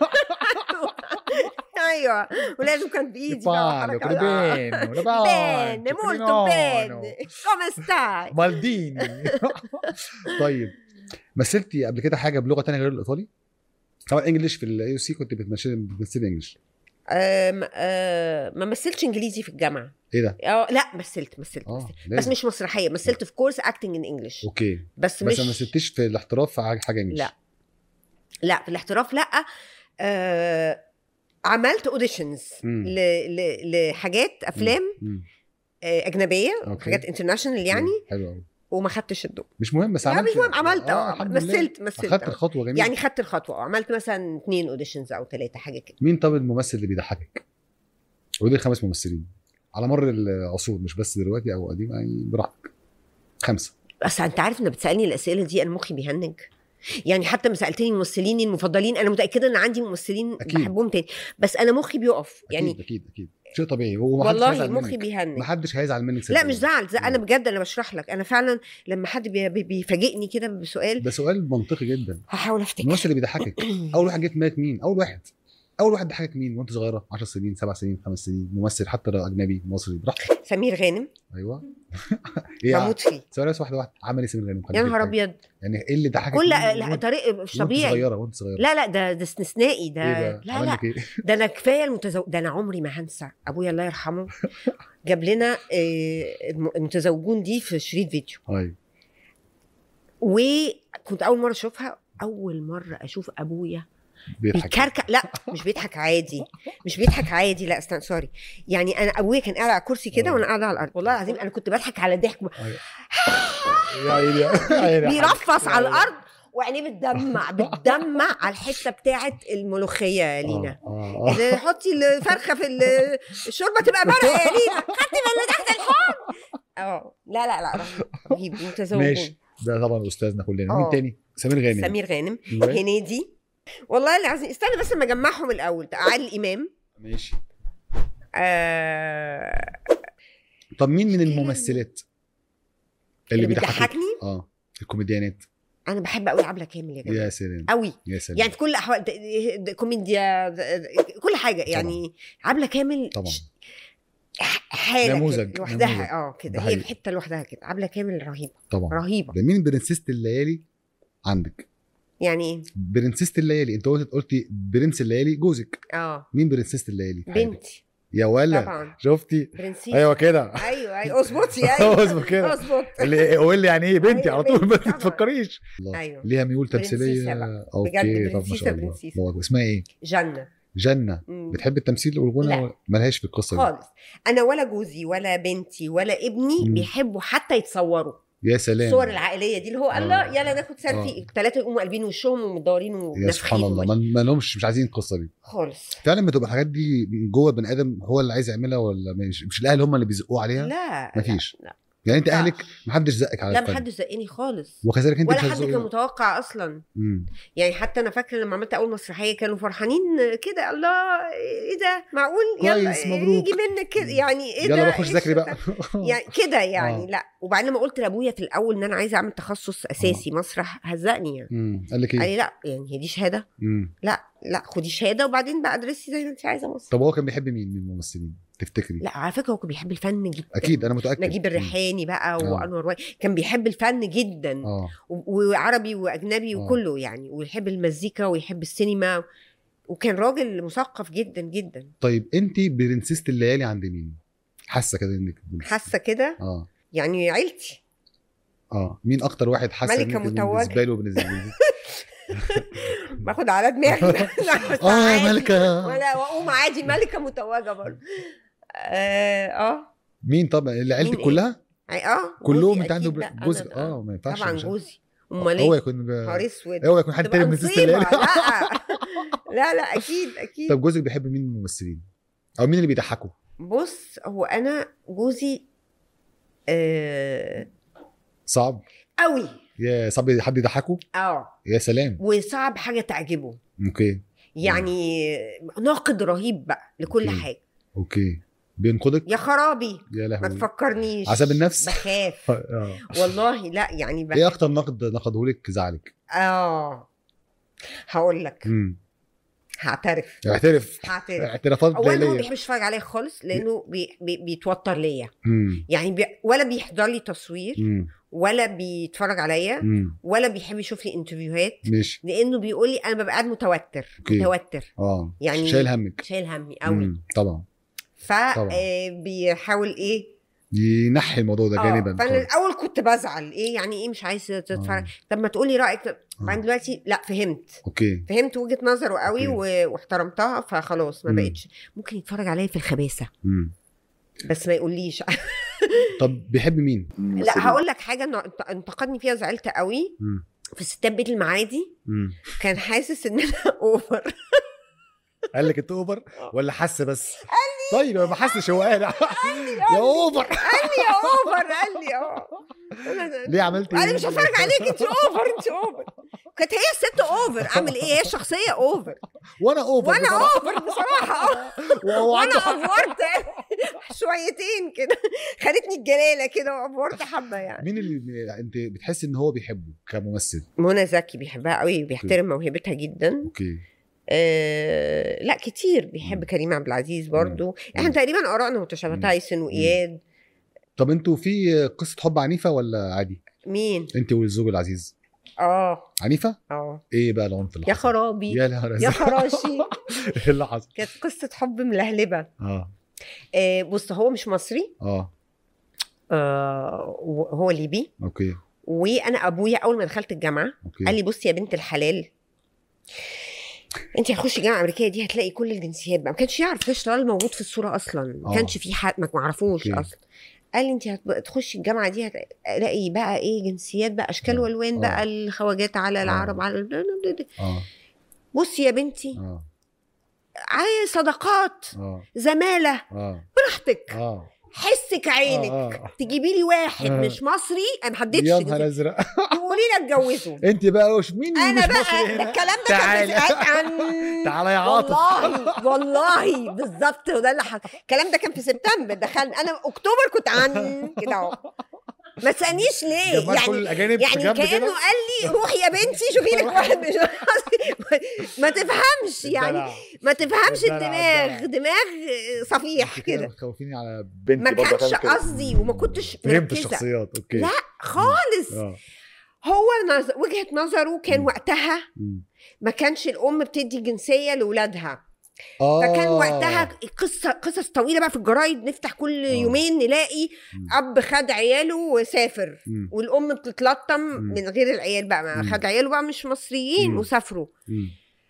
Speaker 2: ايوه ولازم كان بايدي بقى
Speaker 1: Parlo,
Speaker 2: وحركة.
Speaker 1: con bene, una
Speaker 2: bene
Speaker 1: pace,
Speaker 2: molto
Speaker 1: no,
Speaker 2: bene
Speaker 1: no.
Speaker 2: come stai
Speaker 1: مالديني طيب مثلتي قبل كده حاجه بلغه تانية غير الايطالي؟ طبعا انجلش في الاي سي كنت بتمثلي بتمثلي انجلش
Speaker 2: أم أه ما مثلتش انجليزي في الجامعه
Speaker 1: ايه ده؟
Speaker 2: اه لا مثلت مثلت,
Speaker 1: اه
Speaker 2: مثلت. بس
Speaker 1: لازم.
Speaker 2: مش مسرحيه مثلت في كورس اكتنج ان انجلش
Speaker 1: اوكي
Speaker 2: بس
Speaker 1: بس
Speaker 2: مش
Speaker 1: ما مثلتيش في الاحتراف في حاجه حاجه انجلش
Speaker 2: لا لا في الاحتراف لا آه عملت اوديشنز
Speaker 1: مم.
Speaker 2: لحاجات افلام
Speaker 1: مم.
Speaker 2: آه اجنبيه
Speaker 1: أوكي.
Speaker 2: حاجات انترناشونال يعني
Speaker 1: مم. حلو قوي
Speaker 2: وما خدتش الدور
Speaker 1: مش مهم بس
Speaker 2: لا
Speaker 1: عملت
Speaker 2: مش مهم عملت
Speaker 1: آه
Speaker 2: اه
Speaker 1: الحمد لله.
Speaker 2: مثلت مثلت
Speaker 1: اخدت
Speaker 2: آه.
Speaker 1: الخطوه جميله
Speaker 2: يعني خدت الخطوه وعملت مثلا اثنين اوديشنز او ثلاثه حاجه كده
Speaker 1: مين طب الممثل اللي بيضحكك؟ ودي خمس ممثلين على مر العصور مش بس دلوقتي او قديم يعني براحتك خمسه
Speaker 2: بس انت عارف ان بتسالني الاسئله دي انا مخي بيهنج يعني حتى ما سالتني ممثليني المفضلين انا متاكده ان عندي ممثلين
Speaker 1: أكيد.
Speaker 2: بحبهم تاني بس انا مخي بيقف
Speaker 1: يعني
Speaker 2: يعني
Speaker 1: اكيد اكيد اكيد شيء طبيعي هو محدش
Speaker 2: والله
Speaker 1: هيزعل
Speaker 2: مخي
Speaker 1: منك
Speaker 2: بيهنج
Speaker 1: محدش هيزعل منك
Speaker 2: لا
Speaker 1: صدقني.
Speaker 2: مش زعل زعل انا
Speaker 1: لا.
Speaker 2: بجد انا بشرح لك انا فعلا لما حد بي- بي- بيفاجئني كده بسؤال
Speaker 1: ده سؤال منطقي جدا
Speaker 2: هحاول افتكر
Speaker 1: الممثل اللي بيضحكك اول واحد جه في دماغك مين اول واحد اول واحد ضحكك مين وانت صغيره 10 سنين 7 سنين 5 سنين ممثل حتى لو اجنبي مصري براحتك
Speaker 2: سمير غانم
Speaker 1: ايوه ايه
Speaker 2: بموت فيه
Speaker 1: سؤال بس واحده واحده عمل ايه سمير غانم كان
Speaker 2: يا
Speaker 1: فيه
Speaker 2: نهار
Speaker 1: حاجة.
Speaker 2: ابيض
Speaker 1: يعني ايه اللي ضحكك
Speaker 2: كل
Speaker 1: منه
Speaker 2: لا
Speaker 1: وانت-
Speaker 2: طريق مش
Speaker 1: وانت
Speaker 2: طبيعي
Speaker 1: صغيره وانت صغيره
Speaker 2: لا لا ده ده استثنائي ده
Speaker 1: ايه بقى
Speaker 2: لا
Speaker 1: عمل
Speaker 2: لا
Speaker 1: لك ايه
Speaker 2: ده انا كفايه المتزوج ده انا عمري ما هنسى ابويا الله يرحمه جاب لنا آه، الم- المتزوجون دي في شريط فيديو
Speaker 1: ايوه
Speaker 2: وكنت اول مره اشوفها اول مره اشوف ابويا
Speaker 1: بيضحك
Speaker 2: بيكركع لا مش بيضحك عادي مش بيضحك عادي لا استنى سوري يعني انا ابويا كان قاعد على الكرسي كده
Speaker 1: آه.
Speaker 2: وانا قاعده على الارض والله العظيم انا كنت بضحك على ضحك
Speaker 1: أيوة. يا عيني يا عيني يا
Speaker 2: بيرفص
Speaker 1: يا
Speaker 2: على
Speaker 1: عيني.
Speaker 2: الارض وعينيه بتدمع بتدمع على الحته بتاعه الملوخيه يا لينا
Speaker 1: آه، آه، آه.
Speaker 2: اللي حطي الفرخه في ال- الشوربه تبقى مرقه يا لينا خدتي من اللي تحت الحوض اه لا لا لا رهيب رهيب متزوجون
Speaker 1: ماشي ده طبعا استاذنا كلنا
Speaker 2: آه.
Speaker 1: مين تاني سمير غانم
Speaker 2: سمير غانم
Speaker 1: أيوة.
Speaker 2: هنيدي والله العظيم استنى بس اما اجمعهم الاول عادل امام
Speaker 1: ماشي
Speaker 2: آه
Speaker 1: طب مين من الممثلات
Speaker 2: اللي
Speaker 1: بيضحكك؟
Speaker 2: بتضحكني
Speaker 1: اه الكوميديانات
Speaker 2: انا بحب قوي عبله كامل يا جماعه
Speaker 1: يا سلام
Speaker 2: قوي
Speaker 1: يا سلام
Speaker 2: يعني في كل الاحوال د- د- كوميديا د- كل حاجه يعني عبله كامل
Speaker 1: طبعا
Speaker 2: ش- ح- حاله
Speaker 1: نموذج،
Speaker 2: نموذج لوحدها
Speaker 1: نموذج.
Speaker 2: اه كده
Speaker 1: ده
Speaker 2: هي
Speaker 1: حقيقي.
Speaker 2: في حته لوحدها كده عبله كامل رهيبه
Speaker 1: طبعا
Speaker 2: رهيبه
Speaker 1: ده مين برنسيسة الليالي عندك
Speaker 2: يعني ايه
Speaker 1: برنسيسة الليالي انت قلت قلتي برنس الليالي جوزك
Speaker 2: اه
Speaker 1: مين برنسيسة الليالي في حياتك؟
Speaker 2: بنتي
Speaker 1: يا ولا
Speaker 2: طبعا
Speaker 1: شفتي
Speaker 2: برنسيس
Speaker 1: ايوه كده
Speaker 2: ايوه ايوه اظبطي ايوه
Speaker 1: اظبط كده
Speaker 2: اظبط
Speaker 1: اللي قول لي يعني ايه بنتي
Speaker 2: أيوة
Speaker 1: على طول ما
Speaker 2: بنتي طبعا.
Speaker 1: تفكريش الله.
Speaker 2: ايوه
Speaker 1: ليها ميول
Speaker 2: برنسيسة
Speaker 1: تمثيليه
Speaker 2: بقى.
Speaker 1: اوكي
Speaker 2: بجد
Speaker 1: طب ما
Speaker 2: برنسيسة
Speaker 1: شاء الله
Speaker 2: برنسيسة.
Speaker 1: الله أكبر. اسمها ايه
Speaker 2: جنه
Speaker 1: جنه
Speaker 2: مم.
Speaker 1: بتحب التمثيل والغنى
Speaker 2: لا.
Speaker 1: ولا- ملهاش في القصه دي
Speaker 2: خالص انا ولا جوزي ولا بنتي ولا ابني
Speaker 1: مم.
Speaker 2: بيحبوا حتى يتصوروا
Speaker 1: يا سلام
Speaker 2: الصور العائليه دي اللي هو
Speaker 1: آه.
Speaker 2: الله يلا ناخد سيلفي
Speaker 1: آه.
Speaker 2: الثلاثه يقوموا قلبين وشهم ومدورين
Speaker 1: يا سبحان الله
Speaker 2: ونفخين
Speaker 1: ما ما لهمش مش عايزين القصه دي
Speaker 2: خالص
Speaker 1: فعلا بتبقى الحاجات دي جوه البني ادم هو اللي عايز يعملها ولا مش مش الاهل هم اللي بيزقوه عليها
Speaker 2: لا
Speaker 1: مفيش.
Speaker 2: لا
Speaker 1: يعني انت
Speaker 2: لا.
Speaker 1: اهلك محدش زقك على
Speaker 2: لا
Speaker 1: الفن
Speaker 2: محدش زقني خالص
Speaker 1: وكذلك انت
Speaker 2: ولا
Speaker 1: مش
Speaker 2: حد كان
Speaker 1: هتزقي
Speaker 2: متوقع اصلا
Speaker 1: مم.
Speaker 2: يعني حتى انا فاكره لما عملت اول مسرحيه كانوا فرحانين كده الله ايه ده معقول
Speaker 1: كويس،
Speaker 2: يلا
Speaker 1: مبروك.
Speaker 2: يجي منك كده يعني ايه ده
Speaker 1: يلا بخش
Speaker 2: إيه
Speaker 1: ذاكري بقى
Speaker 2: الشطارة؟ يعني كده يعني
Speaker 1: آه.
Speaker 2: لا وبعدين لما قلت لابويا في الاول ان انا عايزه اعمل تخصص اساسي مسرح هزقني يعني
Speaker 1: مم. قال لك
Speaker 2: قال
Speaker 1: ايه
Speaker 2: لي لا يعني هي دي شهاده
Speaker 1: مم.
Speaker 2: لا لا خدي شهاده وبعدين بقى ادرسي زي ما انت عايزه مصر
Speaker 1: طب هو كان بيحب مين من الممثلين تفتكري
Speaker 2: لا على فكره هو كان بيحب الفن جدا
Speaker 1: اكيد انا متاكد
Speaker 2: نجيب الريحاني بقى
Speaker 1: آه.
Speaker 2: وانور واي كان بيحب الفن جدا
Speaker 1: اه
Speaker 2: و- وعربي واجنبي
Speaker 1: آه.
Speaker 2: وكله يعني ويحب المزيكا ويحب السينما وكان راجل مثقف جدا جدا
Speaker 1: طيب انت برنسيسة الليالي عند مين حاسه كده انك برنسيسة.
Speaker 2: حاسه كده
Speaker 1: اه
Speaker 2: يعني عيلتي
Speaker 1: اه مين اكتر واحد حاسه
Speaker 2: ملكة
Speaker 1: إنك
Speaker 2: متوجة.
Speaker 1: بالنسبه له بالنسبه لي
Speaker 2: باخد على دماغي لا، بس
Speaker 1: اه
Speaker 2: عادي.
Speaker 1: يا ملكه
Speaker 2: ولا واقوم عادي ملكه متوجه برضه اه اه
Speaker 1: مين طبعا اللي عيلتك
Speaker 2: مين إيه؟
Speaker 1: كلها
Speaker 2: اه
Speaker 1: كلهم
Speaker 2: جوزي
Speaker 1: انت عنده
Speaker 2: أكيد. لا،
Speaker 1: بر- جوزك
Speaker 2: أنا-
Speaker 1: اه ما ينفعش
Speaker 2: طبعا
Speaker 1: مش-
Speaker 2: جوزي امال
Speaker 1: هو
Speaker 2: ايه
Speaker 1: يكون
Speaker 2: نهار اسود
Speaker 1: هو يكون حد
Speaker 2: تبقى
Speaker 1: تاني برنسيسة
Speaker 2: مصيبة.
Speaker 1: الليالي
Speaker 2: لا لا لا اكيد اكيد
Speaker 1: طب جوزك بيحب مين من الممثلين او مين اللي بيضحكوا
Speaker 2: بص هو انا جوزي آه
Speaker 1: صعب
Speaker 2: قوي
Speaker 1: يا صعب حد يضحكه
Speaker 2: اه
Speaker 1: يا سلام
Speaker 2: وصعب حاجه تعجبه
Speaker 1: اوكي
Speaker 2: يعني ناقد رهيب بقى لكل
Speaker 1: أوكي.
Speaker 2: حاجه
Speaker 1: اوكي بينقدك
Speaker 2: يا خرابي
Speaker 1: يا
Speaker 2: ما
Speaker 1: لهوي
Speaker 2: تفكرنيش
Speaker 1: عذاب النفس؟
Speaker 2: بخاف
Speaker 1: اه
Speaker 2: والله لا يعني بخاف
Speaker 1: ايه اكتر نقد نقده لك زعلك
Speaker 2: اه هقول لك
Speaker 1: امم
Speaker 2: هعترف
Speaker 1: اعترف
Speaker 2: هعترف
Speaker 1: اعترافات
Speaker 2: اولا هو ما
Speaker 1: ليليه
Speaker 2: بيحبش يتفرج عليا خالص لانه بي بي بيتوتر ليا
Speaker 1: امم
Speaker 2: يعني بي ولا بيحضر لي تصوير
Speaker 1: امم
Speaker 2: ولا بيتفرج عليا
Speaker 1: امم
Speaker 2: ولا بيحب يشوف لي انترفيوهات
Speaker 1: ماشي
Speaker 2: لانه بيقول لي انا ببقى قاعد متوتر
Speaker 1: أوكي.
Speaker 2: متوتر
Speaker 1: اه
Speaker 2: يعني
Speaker 1: شايل همك
Speaker 2: شايل همي قوي
Speaker 1: مم، طبعا طبعا.
Speaker 2: فبيحاول ايه
Speaker 1: ينحي الموضوع ده
Speaker 2: اه
Speaker 1: جانبا
Speaker 2: فانا
Speaker 1: خالص.
Speaker 2: الاول كنت بزعل ايه يعني ايه مش عايز تتفرج
Speaker 1: آه.
Speaker 2: طب ما تقولي رايك
Speaker 1: آه.
Speaker 2: بعدين دلوقتي لا فهمت
Speaker 1: اوكي
Speaker 2: فهمت وجهه نظره قوي
Speaker 1: أوكي.
Speaker 2: و- واحترمتها فخلاص ما
Speaker 1: مم.
Speaker 2: بقتش ممكن يتفرج عليا في الخباثه
Speaker 1: امم
Speaker 2: بس ما يقوليش
Speaker 1: طب بيحب مين
Speaker 2: لا هقول لك حاجه انه انت- انتقدني فيها زعلت قوي
Speaker 1: مم.
Speaker 2: في ستات بيت المعادي
Speaker 1: مم.
Speaker 2: كان حاسس ان انا اوفر
Speaker 1: قال لك انت اوفر ولا حس بس طيب ما حسش هو قال يا اوفر
Speaker 2: قال لي يا اوفر قال لي اه أنا-
Speaker 1: ليه عملت ايه
Speaker 2: انا مش هتفرج عليك انت اوفر انت اوفر كانت هي الست اوفر اعمل ايه هي الشخصيه اوفر
Speaker 1: وانا اوفر
Speaker 2: وانا
Speaker 1: بصراحة.
Speaker 2: اوفر بصراحه اه
Speaker 1: وهو
Speaker 2: وانا
Speaker 1: عنده حق.
Speaker 2: افورت شويتين كده خدتني الجلاله كده وافورت حبه يعني
Speaker 1: مين اللي انت بتحس ان هو بيحبه كممثل
Speaker 2: منى زكي بيحبها قوي بيحترم موهبتها جدا
Speaker 1: اوكي
Speaker 2: آه لا كتير بيحب كريم عبد العزيز برضو احنا تقريبا ارائنا متشابهه
Speaker 1: مم.
Speaker 2: تايسون واياد
Speaker 1: طب انتوا في قصه حب عنيفه ولا عادي
Speaker 2: مين
Speaker 1: انت والزوج العزيز
Speaker 2: اه
Speaker 1: عنيفه
Speaker 2: اه
Speaker 1: ايه بقى العنف اللي
Speaker 2: يا
Speaker 1: حصل؟
Speaker 2: خرابي
Speaker 1: يا نهار
Speaker 2: يا
Speaker 1: أزرق.
Speaker 2: خراشي
Speaker 1: ايه اللي حصل
Speaker 2: كانت قصه حب ملهلبه
Speaker 1: اه
Speaker 2: آه بص هو مش مصري
Speaker 1: اه
Speaker 2: آه هو ليبي
Speaker 1: اوكي
Speaker 2: وانا ابويا اول ما دخلت الجامعه
Speaker 1: اوكي
Speaker 2: قال لي بصي يا بنت الحلال انت هتخشي الجامعه الامريكيه دي هتلاقي كل الجنسيات بقى ما كانش يعرف كاش طلال موجود في الصوره اصلا ما
Speaker 1: آه.
Speaker 2: كانش في حد ما معرفوش
Speaker 1: أوكي.
Speaker 2: اصلا قال لي انت هتخشي الجامعه دي هتلاقي بقى ايه جنسيات بقى اشكال
Speaker 1: آه.
Speaker 2: والوان
Speaker 1: آه.
Speaker 2: بقى الخواجات على العرب على
Speaker 1: اه
Speaker 2: بصي يا بنتي
Speaker 1: اه
Speaker 2: عايز صداقات
Speaker 1: اه
Speaker 2: زماله
Speaker 1: اه
Speaker 2: براحتك
Speaker 1: اه
Speaker 2: حسك عينك
Speaker 1: آه، آه.
Speaker 2: تجيبي لي واحد
Speaker 1: آه.
Speaker 2: مش مصري انا ما حددتش
Speaker 1: يا
Speaker 2: جنسيته.
Speaker 1: نهار ازرق
Speaker 2: تقولي لي اتجوزه
Speaker 1: انت بقى وش مين اللي
Speaker 2: انا
Speaker 1: مش مصري
Speaker 2: بقى ده
Speaker 1: هنا؟
Speaker 2: الكلام ده
Speaker 1: تعالى.
Speaker 2: كان في عن
Speaker 1: تعالى يا عاطف
Speaker 2: والله والله بالظبط وده اللي حصل الكلام ده كان في سبتمبر دخلنا انا اكتوبر كنت عن كده اهو ما تسالنيش ليه
Speaker 1: جمعت كل
Speaker 2: يعني
Speaker 1: الاجانب في
Speaker 2: يعني
Speaker 1: جنب
Speaker 2: كانه
Speaker 1: كده
Speaker 2: قال لي روحي يا بنتي شوفي لك واحد مش ما تفهمش يعني
Speaker 1: الدلع.
Speaker 2: ما تفهمش
Speaker 1: الدلع،
Speaker 2: الدماغ
Speaker 1: الدلع.
Speaker 2: دماغ صفيح
Speaker 1: انت كده
Speaker 2: كده
Speaker 1: بتخوفيني على بنتي
Speaker 2: ما
Speaker 1: برضه
Speaker 2: كانش
Speaker 1: هتعمل كده.
Speaker 2: قصدي وما كنتش
Speaker 1: فهمت
Speaker 2: مركزه
Speaker 1: الشخصيات اوكي
Speaker 2: لا خالص
Speaker 1: اه
Speaker 2: هو نظ... وجهه نظره كان
Speaker 1: مم.
Speaker 2: وقتها
Speaker 1: مم.
Speaker 2: ما كانش الام بتدي جنسيه لاولادها
Speaker 1: اه
Speaker 2: فكان وقتها قصه قصص طويله بقى في الجرايد نفتح كل
Speaker 1: آه.
Speaker 2: يومين نلاقي
Speaker 1: مم.
Speaker 2: اب خد عياله وسافر
Speaker 1: مم.
Speaker 2: والام بتتلطم
Speaker 1: مم.
Speaker 2: من غير العيال بقى ما
Speaker 1: مم.
Speaker 2: خد عياله بقى مش مصريين
Speaker 1: مم.
Speaker 2: وسافروا
Speaker 1: مم.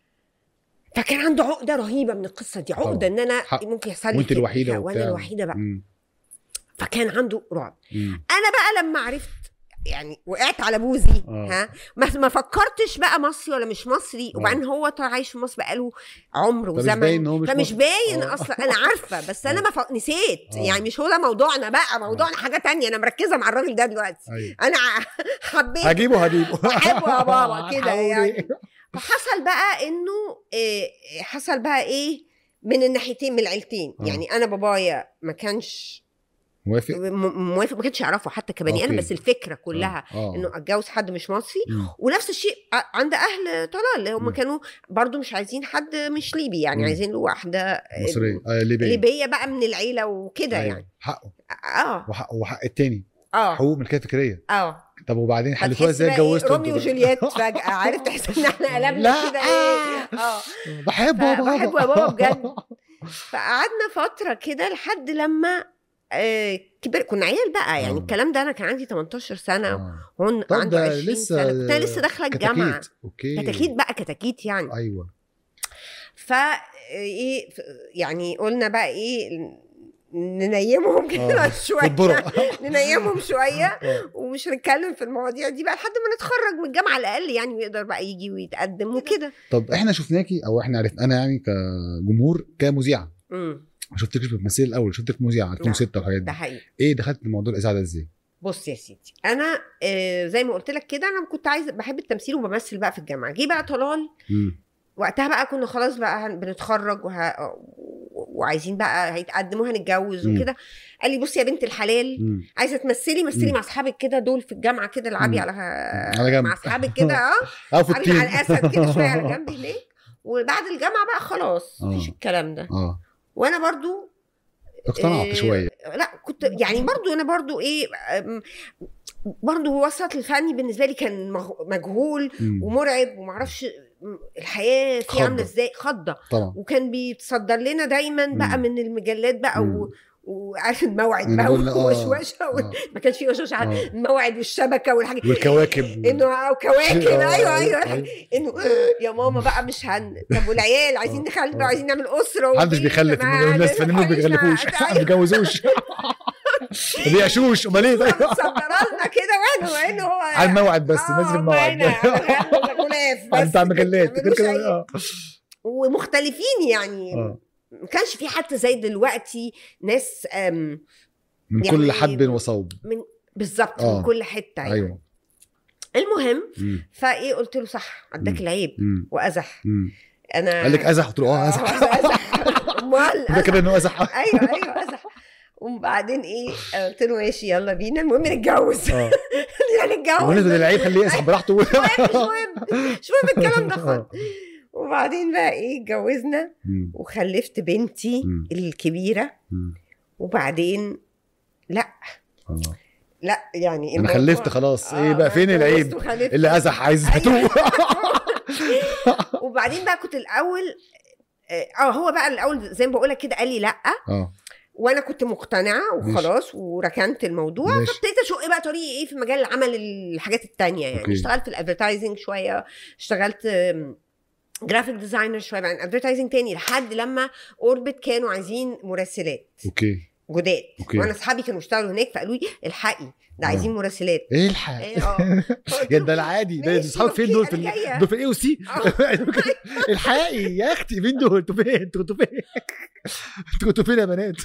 Speaker 2: فكان عنده عقده رهيبه من القصه دي عقده
Speaker 1: طبعا.
Speaker 2: ان انا
Speaker 1: حق.
Speaker 2: ممكن يحصل لي
Speaker 1: وانت
Speaker 2: كده.
Speaker 1: الوحيده
Speaker 2: وانا
Speaker 1: وبتاع.
Speaker 2: الوحيده بقى
Speaker 1: مم.
Speaker 2: فكان عنده رعب
Speaker 1: مم.
Speaker 2: انا بقى لما عرفت يعني وقعت على بوزي
Speaker 1: آه.
Speaker 2: ها ما ما فكرتش بقى مصري ولا مش مصري
Speaker 1: آه.
Speaker 2: وبعدين هو طلع عايش في مصر بقاله عمر
Speaker 1: فمش باين
Speaker 2: وزمن
Speaker 1: ان هو مش
Speaker 2: فمش
Speaker 1: مصري.
Speaker 2: باين
Speaker 1: آه.
Speaker 2: اصلا انا عارفه بس انا
Speaker 1: آه.
Speaker 2: ما ف... نسيت
Speaker 1: آه.
Speaker 2: يعني مش هو ده موضوعنا بقى موضوعنا حاجه تانية انا مركزه مع الراجل ده دلوقتي
Speaker 1: ايوه
Speaker 2: انا ع- حبيت
Speaker 1: هجيبه هجيبه
Speaker 2: بحبه يا بابا كده
Speaker 1: هحاول
Speaker 2: يعني.
Speaker 1: إيه؟
Speaker 2: فحصل بقى انه إيه حصل بقى ايه من الناحيتين من العيلتين
Speaker 1: آه.
Speaker 2: يعني انا بابايا ما كانش
Speaker 1: موافق
Speaker 2: م- موافق ما كانش يعرفه حتى كبني ادم
Speaker 1: أوكي.
Speaker 2: بس الفكره كلها
Speaker 1: آه. آه.
Speaker 2: انه اتجوز حد مش مصري
Speaker 1: مم.
Speaker 2: ونفس الشيء ع- عند اهل طلال هم
Speaker 1: مم.
Speaker 2: كانوا برضو مش عايزين حد مش ليبي يعني
Speaker 1: مم.
Speaker 2: عايزين له واحده
Speaker 1: مصريه آه ليبيه
Speaker 2: ليبيه بقى من العيله وكده
Speaker 1: أيوة.
Speaker 2: يعني
Speaker 1: حقه
Speaker 2: اه
Speaker 1: وحق وحق التاني
Speaker 2: اه
Speaker 1: حقوق ملكيه فكريه
Speaker 2: اه
Speaker 1: طب وبعدين حلتوها
Speaker 2: فتحس
Speaker 1: ازاي
Speaker 2: بقى إيه
Speaker 1: اتجوزتوا
Speaker 2: روميو
Speaker 1: انتوا بقى؟
Speaker 2: وجولييت فجاه عارف تحس ان احنا قلبنا
Speaker 1: لا.
Speaker 2: كده ايه اه
Speaker 1: بحبه يا بابا
Speaker 2: بحبه يا بابا بجد فقعدنا فتره كده لحد لما آه كبر كنا عيال بقى يعني
Speaker 1: آه.
Speaker 2: الكلام ده انا كان عندي 18 سنه
Speaker 1: آه.
Speaker 2: هون
Speaker 1: طب
Speaker 2: عنده
Speaker 1: ده
Speaker 2: 20
Speaker 1: لسه
Speaker 2: سنه كنت أنا لسه داخله الجامعه
Speaker 1: كتاكيت اوكي
Speaker 2: كتاكيت بقى كتاكيت يعني
Speaker 1: ايوه
Speaker 2: ف ايه ف- يعني قلنا بقى ايه ننيمهم كده
Speaker 1: آه.
Speaker 2: شويه
Speaker 1: تتبرع.
Speaker 2: ننيمهم شويه
Speaker 1: آه.
Speaker 2: ومش هنتكلم في المواضيع دي بقى لحد ما نتخرج من الجامعه على الاقل يعني ويقدر بقى يجي ويتقدم وكده
Speaker 1: طب احنا شفناكي او احنا عرفنا انا يعني كجمهور كمذيعه
Speaker 2: امم
Speaker 1: ما شفتكش بتمثلي الاول شفتك مذيعه 2006 والحاجات
Speaker 2: ده
Speaker 1: دي
Speaker 2: حقيقي
Speaker 1: ايه دخلت الموضوع الاذاعه ده ازاي؟
Speaker 2: بص يا سيدي انا آه زي ما قلت لك كده انا كنت عايزه بحب التمثيل وبمثل بقى في الجامعه جه بقى طلال
Speaker 1: مم.
Speaker 2: وقتها بقى كنا خلاص بقى هن- بنتخرج وه... وعايزين بقى هيتقدموا هنتجوز
Speaker 1: مم.
Speaker 2: وكده قال لي بصي يا بنت الحلال
Speaker 1: مم.
Speaker 2: عايزه تمثلي مثلي
Speaker 1: مم.
Speaker 2: مع اصحابك كده دول في الجامعه كده العبي
Speaker 1: مم.
Speaker 2: على
Speaker 1: على جنب.
Speaker 2: مع اصحابك كده اه
Speaker 1: او في
Speaker 2: العبي مع
Speaker 1: التيم
Speaker 2: الاسد كده شويه على جنب هناك وبعد الجامعه بقى خلاص
Speaker 1: آه.
Speaker 2: مفيش الكلام ده
Speaker 1: اه
Speaker 2: وانا برضو
Speaker 1: اقتنعت
Speaker 2: إيه،
Speaker 1: شويه
Speaker 2: لا كنت يعني برضو انا برضو ايه أم، برضو وسط الفني بالنسبه لي كان مغ- مجهول
Speaker 1: مم.
Speaker 2: ومرعب ومعرفش م- الحياه فيه
Speaker 1: خضة.
Speaker 2: عامله ازاي خضه
Speaker 1: طبعا
Speaker 2: وكان بيتصدر لنا دايما بقى
Speaker 1: مم.
Speaker 2: من المجلات بقى و...
Speaker 1: مم.
Speaker 2: وعارف الموعد
Speaker 1: أنا
Speaker 2: بقى
Speaker 1: بقول- آه،
Speaker 2: ووشوشه وال-
Speaker 1: آه.
Speaker 2: ما كانش فيه وشوشه
Speaker 1: آه.
Speaker 2: الموعد والشبكه والحاجات
Speaker 1: والكواكب
Speaker 2: انه أو كواكب
Speaker 1: آه،
Speaker 2: ايوه ايوه
Speaker 1: أيوة.
Speaker 2: انه يا ماما بقى مش هن طب والعيال عايزين نخلف بقى عايزين نعمل اسره
Speaker 1: محدش
Speaker 2: وبيت
Speaker 1: بيخلف
Speaker 2: معانا،
Speaker 1: الناس فنانين ما
Speaker 2: محدش
Speaker 1: بيخلفوش
Speaker 2: مع-
Speaker 1: ما بيتجوزوش بيعشوش امال ايه طيب
Speaker 2: مصدره لنا كده واحنا مع انه هو
Speaker 1: على الموعد بس
Speaker 2: آه،
Speaker 1: نازل الموعد
Speaker 2: معانا على غلاف بس
Speaker 1: بتاع مجلات
Speaker 2: ملوش
Speaker 1: غير كده
Speaker 2: أي-
Speaker 1: اه
Speaker 2: ومختلفين يعني
Speaker 1: آه.
Speaker 2: ما كانش في حتى زي دلوقتي ناس أم،
Speaker 1: من
Speaker 2: يعني-
Speaker 1: كل حد وصوب
Speaker 2: بالظبط
Speaker 1: آه.
Speaker 2: من كل حته يعني.
Speaker 1: ايوه
Speaker 2: المهم
Speaker 1: مم.
Speaker 2: فايه قلت له صح عداك
Speaker 1: مم.
Speaker 2: العيب
Speaker 1: مم.
Speaker 2: وازح
Speaker 1: مم.
Speaker 2: انا
Speaker 1: قال لك ازح قلت له اه ازح
Speaker 2: ازح امال
Speaker 1: ده كده انه ازح
Speaker 2: ايوه ايوه ازح وبعدين ايه قلت له ماشي يلا بينا المهم نتجوز
Speaker 1: اه
Speaker 2: خلينا نتجوز
Speaker 1: ونزل العيب خليه يسحب براحته
Speaker 2: مش مهم مش مهم الكلام ده خالص
Speaker 1: آه.
Speaker 2: وبعدين بقى ايه اتجوزنا
Speaker 1: مم.
Speaker 2: وخلفت بنتي
Speaker 1: مم.
Speaker 2: الكبيره
Speaker 1: مم.
Speaker 2: وبعدين لا
Speaker 1: آه.
Speaker 2: لا يعني
Speaker 1: انا
Speaker 2: الموضوع-
Speaker 1: خلفت خلاص
Speaker 2: آه،
Speaker 1: ايه بقى فين
Speaker 2: اتجوزت
Speaker 1: العيب
Speaker 2: وخلفت.
Speaker 1: اللي ازح عايز
Speaker 2: أيوة.
Speaker 1: هاتوه
Speaker 2: وبعدين بقى كنت الاول اه هو بقى الاول زي ما بقول لك كده قال لي لا
Speaker 1: اه
Speaker 2: وانا كنت مقتنعه وخلاص وركنت الموضوع
Speaker 1: ماشي.
Speaker 2: فابتديت اشق بقى طريقي ايه في مجال العمل الحاجات التانية يعني
Speaker 1: أوكي.
Speaker 2: اشتغلت في الادفرتايزنج شويه اشتغلت جرافيك ديزاينر شويه بعدين ادفرتايزنج تاني لحد لما اوربت كانوا عايزين مراسلات
Speaker 1: اوكي
Speaker 2: جداد
Speaker 1: أوكي.
Speaker 2: وانا اصحابي كانوا اشتغلوا هناك فقالوا لي الحقي ده
Speaker 1: آه.
Speaker 2: عايزين مراسلات
Speaker 1: ايه الحق
Speaker 2: إيه، اه قلت
Speaker 1: يا
Speaker 2: لهم
Speaker 1: ده العادي ده
Speaker 2: ماشي،
Speaker 1: اصحابك فين
Speaker 2: أوكي،
Speaker 1: دول في
Speaker 2: أنا
Speaker 1: ال-
Speaker 2: جاية.
Speaker 1: دول في الاي او سي الحقي يا اختي مين دول انتوا فين انتوا كنتوا فين انتوا كنتوا فين يا بنات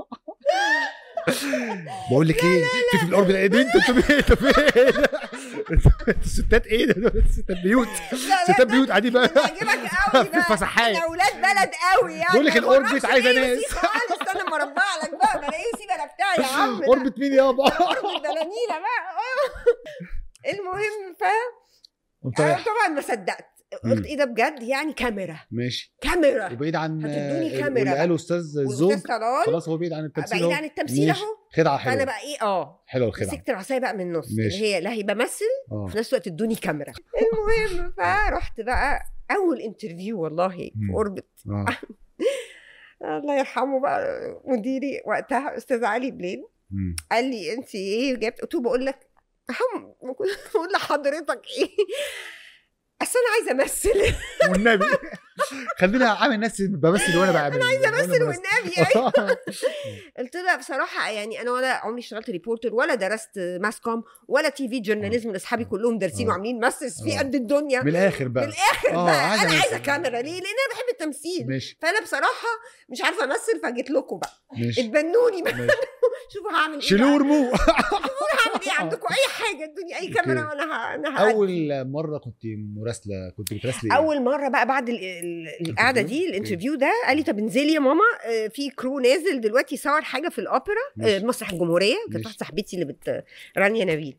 Speaker 1: بقول لك ايه في في الارض ايه انتوا انتوا فين انتوا فين انتوا ستات ايه ده دول ستات بيوت
Speaker 2: لا، لا،
Speaker 1: ستات بيوت قاعدين بقى
Speaker 2: ده عجبك قوي
Speaker 1: في
Speaker 2: بقى
Speaker 1: الفسحات.
Speaker 2: احنا اولاد بلد قوي يعني
Speaker 1: بقول لك
Speaker 2: ما
Speaker 1: الأوربت
Speaker 2: نعرفش
Speaker 1: عايزة
Speaker 2: الإيه
Speaker 1: ناس.
Speaker 2: وسي خالص انا مربع لك بقى ما الاقيه وسي بلا بتاع يا عم ده.
Speaker 1: قربة مين يابا
Speaker 2: أوربت ده أنا نيلة بقى آه. المهم ف
Speaker 1: قمت
Speaker 2: أنا
Speaker 1: رايح
Speaker 2: طبعا ما صدقت
Speaker 1: مم.
Speaker 2: قلت ايه ده بجد يعني كاميرا
Speaker 1: ماشي
Speaker 2: كاميرا
Speaker 1: وبعيد عن
Speaker 2: هتدوني
Speaker 1: آه،
Speaker 2: كاميرا
Speaker 1: واللي
Speaker 2: بقى.
Speaker 1: قاله استاذ الزوج
Speaker 2: والاستاذ طلال
Speaker 1: خلاص هو بعيد عن التمثيل
Speaker 2: بعيد
Speaker 1: أهو.
Speaker 2: عن التمثيل
Speaker 1: ماشي.
Speaker 2: اهو
Speaker 1: خدعه
Speaker 2: فانا
Speaker 1: حلوه
Speaker 2: بقى ايه اه
Speaker 1: حلوه الخدعه
Speaker 2: مسكت العصايه بقى من النص اللي
Speaker 1: ماشي.
Speaker 2: هي لا هي بمثل
Speaker 1: اه
Speaker 2: وفي نفس الوقت ادوني كاميرا المهم فرحت بقى اول انترفيو والله في
Speaker 1: مم.
Speaker 2: اوربت
Speaker 1: اه
Speaker 2: الله يرحمه بقى مديري وقتها استاذ علي بلين
Speaker 1: مم.
Speaker 2: قال لي انت ايه جبت قلت له بقول لك هم بقول لحضرتك ايه اصل انا عايزه امثل
Speaker 1: والنبي خلينا عامل نفسي بمثل وانا بعمل انا عايزه
Speaker 2: امثل والنبي أيوة. قلت له بصراحه يعني انا ولا عمري اشتغلت ريبورتر ولا درست ماس كوم ولا تي في جورناليزم اللي اصحابي كلهم دارسين
Speaker 1: آه.
Speaker 2: وعاملين ماسترز في
Speaker 1: آه.
Speaker 2: قد الدنيا
Speaker 1: من الاخر بقى
Speaker 2: من الاخر
Speaker 1: آه،
Speaker 2: بقى
Speaker 1: عايزة
Speaker 2: انا عايزه
Speaker 1: أمثل.
Speaker 2: كاميرا ليه؟ لان انا بحب التمثيل
Speaker 1: ماشي
Speaker 2: فانا بصراحه مش عارفه امثل فجيت لكم بقى
Speaker 1: ماشي
Speaker 2: اتبنوني بقى
Speaker 1: ماشي.
Speaker 2: شوفوا هعمل ايه
Speaker 1: شيلوه
Speaker 2: بقى.
Speaker 1: ورموه
Speaker 2: هعمل ايه عندكم اي حاجه ادوني اي كاميرا
Speaker 1: أوكي.
Speaker 2: وانا ه- انا هأدي.
Speaker 1: اول مره كنت مراسله كنت بتراسلي إيه؟
Speaker 2: اول مره بقى بعد ال- ال- القعده دي الانترفيو ده قال لي طب انزلي يا ماما آه، في كرو نازل دلوقتي يصور حاجه في الاوبرا آه،
Speaker 1: ماشي.
Speaker 2: مسرح الجمهوريه كانت
Speaker 1: ماشي.
Speaker 2: واحده صاحبتي اللي بت رانيا نبيل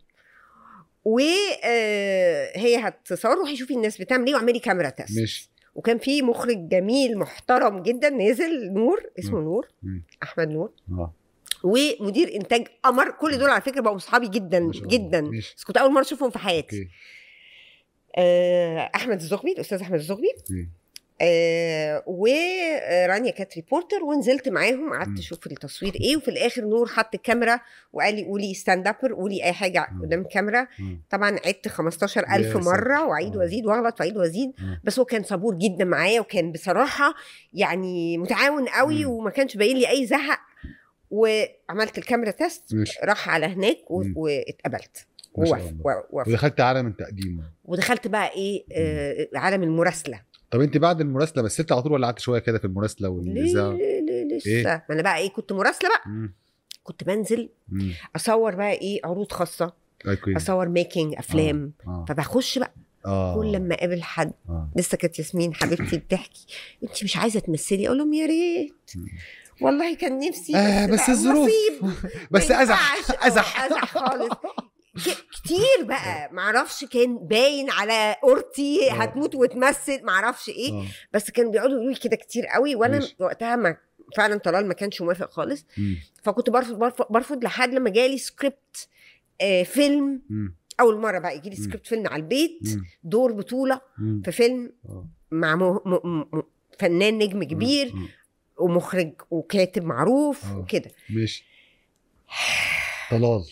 Speaker 2: وهي هتصور روحي شوفي الناس بتعمل ايه واعملي كاميرا تيست
Speaker 1: ماشي
Speaker 2: وكان في مخرج جميل محترم جدا نازل نور اسمه
Speaker 1: مم.
Speaker 2: نور
Speaker 1: مم.
Speaker 2: احمد نور
Speaker 1: اه
Speaker 2: ومدير انتاج قمر كل دول على فكره بقوا اصحابي جدا
Speaker 1: ما شاء الله.
Speaker 2: جدا
Speaker 1: ماشي
Speaker 2: بس كنت اول مره اشوفهم في حياتي
Speaker 1: اوكي
Speaker 2: آه، احمد الزغبي الاستاذ احمد الزغبي
Speaker 1: اوكي
Speaker 2: آه ورانيا كانت ريبورتر ونزلت معاهم قعدت
Speaker 1: مم.
Speaker 2: اشوف التصوير ايه وفي الاخر نور حط الكاميرا وقال لي قولي ستاند ابر قولي اي حاجه
Speaker 1: مم.
Speaker 2: قدام الكاميرا
Speaker 1: مم.
Speaker 2: طبعا عدت 15000
Speaker 1: يا ساتر.
Speaker 2: مره واعيد
Speaker 1: آه.
Speaker 2: وازيد واغلط واعيد وازيد
Speaker 1: مم.
Speaker 2: بس هو كان صبور جدا معايا وكان بصراحه يعني متعاون قوي
Speaker 1: مم.
Speaker 2: وما كانش باين لي اي زهق وعملت الكاميرا تيست
Speaker 1: ماشي
Speaker 2: راح على هناك و-
Speaker 1: مم.
Speaker 2: واتقبلت
Speaker 1: ما شاء
Speaker 2: ووافق-
Speaker 1: الله.
Speaker 2: و- وافق.
Speaker 1: ودخلت عالم التقديم
Speaker 2: ودخلت بقى ايه آه عالم المراسله
Speaker 1: طب انت بعد المراسله مثلت على طول ولا قعدت شويه كده في المراسله
Speaker 2: ليه
Speaker 1: والاذاعه
Speaker 2: ليه ليه لسه
Speaker 1: إيه؟
Speaker 2: ما انا بقى ايه كنت مراسله بقى
Speaker 1: مم.
Speaker 2: كنت بنزل
Speaker 1: مم.
Speaker 2: اصور بقى ايه عروض خاصه
Speaker 1: اوكي
Speaker 2: اصور ميكنج افلام
Speaker 1: اه
Speaker 2: فبخش بقى
Speaker 1: اه
Speaker 2: كل لما اقابل حد
Speaker 1: اه
Speaker 2: لسه كانت ياسمين حبيبتي بتحكي انت مش عايزه تمثلي اقول لهم يا ريت
Speaker 1: مم.
Speaker 2: والله كان نفسي
Speaker 1: آه، بس
Speaker 2: بقى
Speaker 1: الظروف.
Speaker 2: نصيب.
Speaker 1: بس
Speaker 2: ما
Speaker 1: ازح
Speaker 2: ينفعش. آه،
Speaker 1: ازح
Speaker 2: ازح خالص ك- كتير بقى معرفش كان باين على اورتي
Speaker 1: آه.
Speaker 2: هتموت وتمثل معرفش ايه
Speaker 1: آه.
Speaker 2: بس كانوا بيقعدوا يقولوا لي كده كتير قوي وانا
Speaker 1: ماشي.
Speaker 2: وقتها ما فعلا طلال ما كانش موافق خالص
Speaker 1: مم.
Speaker 2: فكنت برفض برفض, برفض لحد لما جالي سكريبت آه فيلم
Speaker 1: مم.
Speaker 2: اول مره بقى يجي لي
Speaker 1: مم.
Speaker 2: سكريبت فيلم على البيت
Speaker 1: مم.
Speaker 2: دور بطوله
Speaker 1: مم.
Speaker 2: في فيلم
Speaker 1: آه.
Speaker 2: مع م... م... م... فنان نجم كبير
Speaker 1: مم.
Speaker 2: ومخرج وكاتب معروف
Speaker 1: آه.
Speaker 2: وكده
Speaker 1: ماشي طلال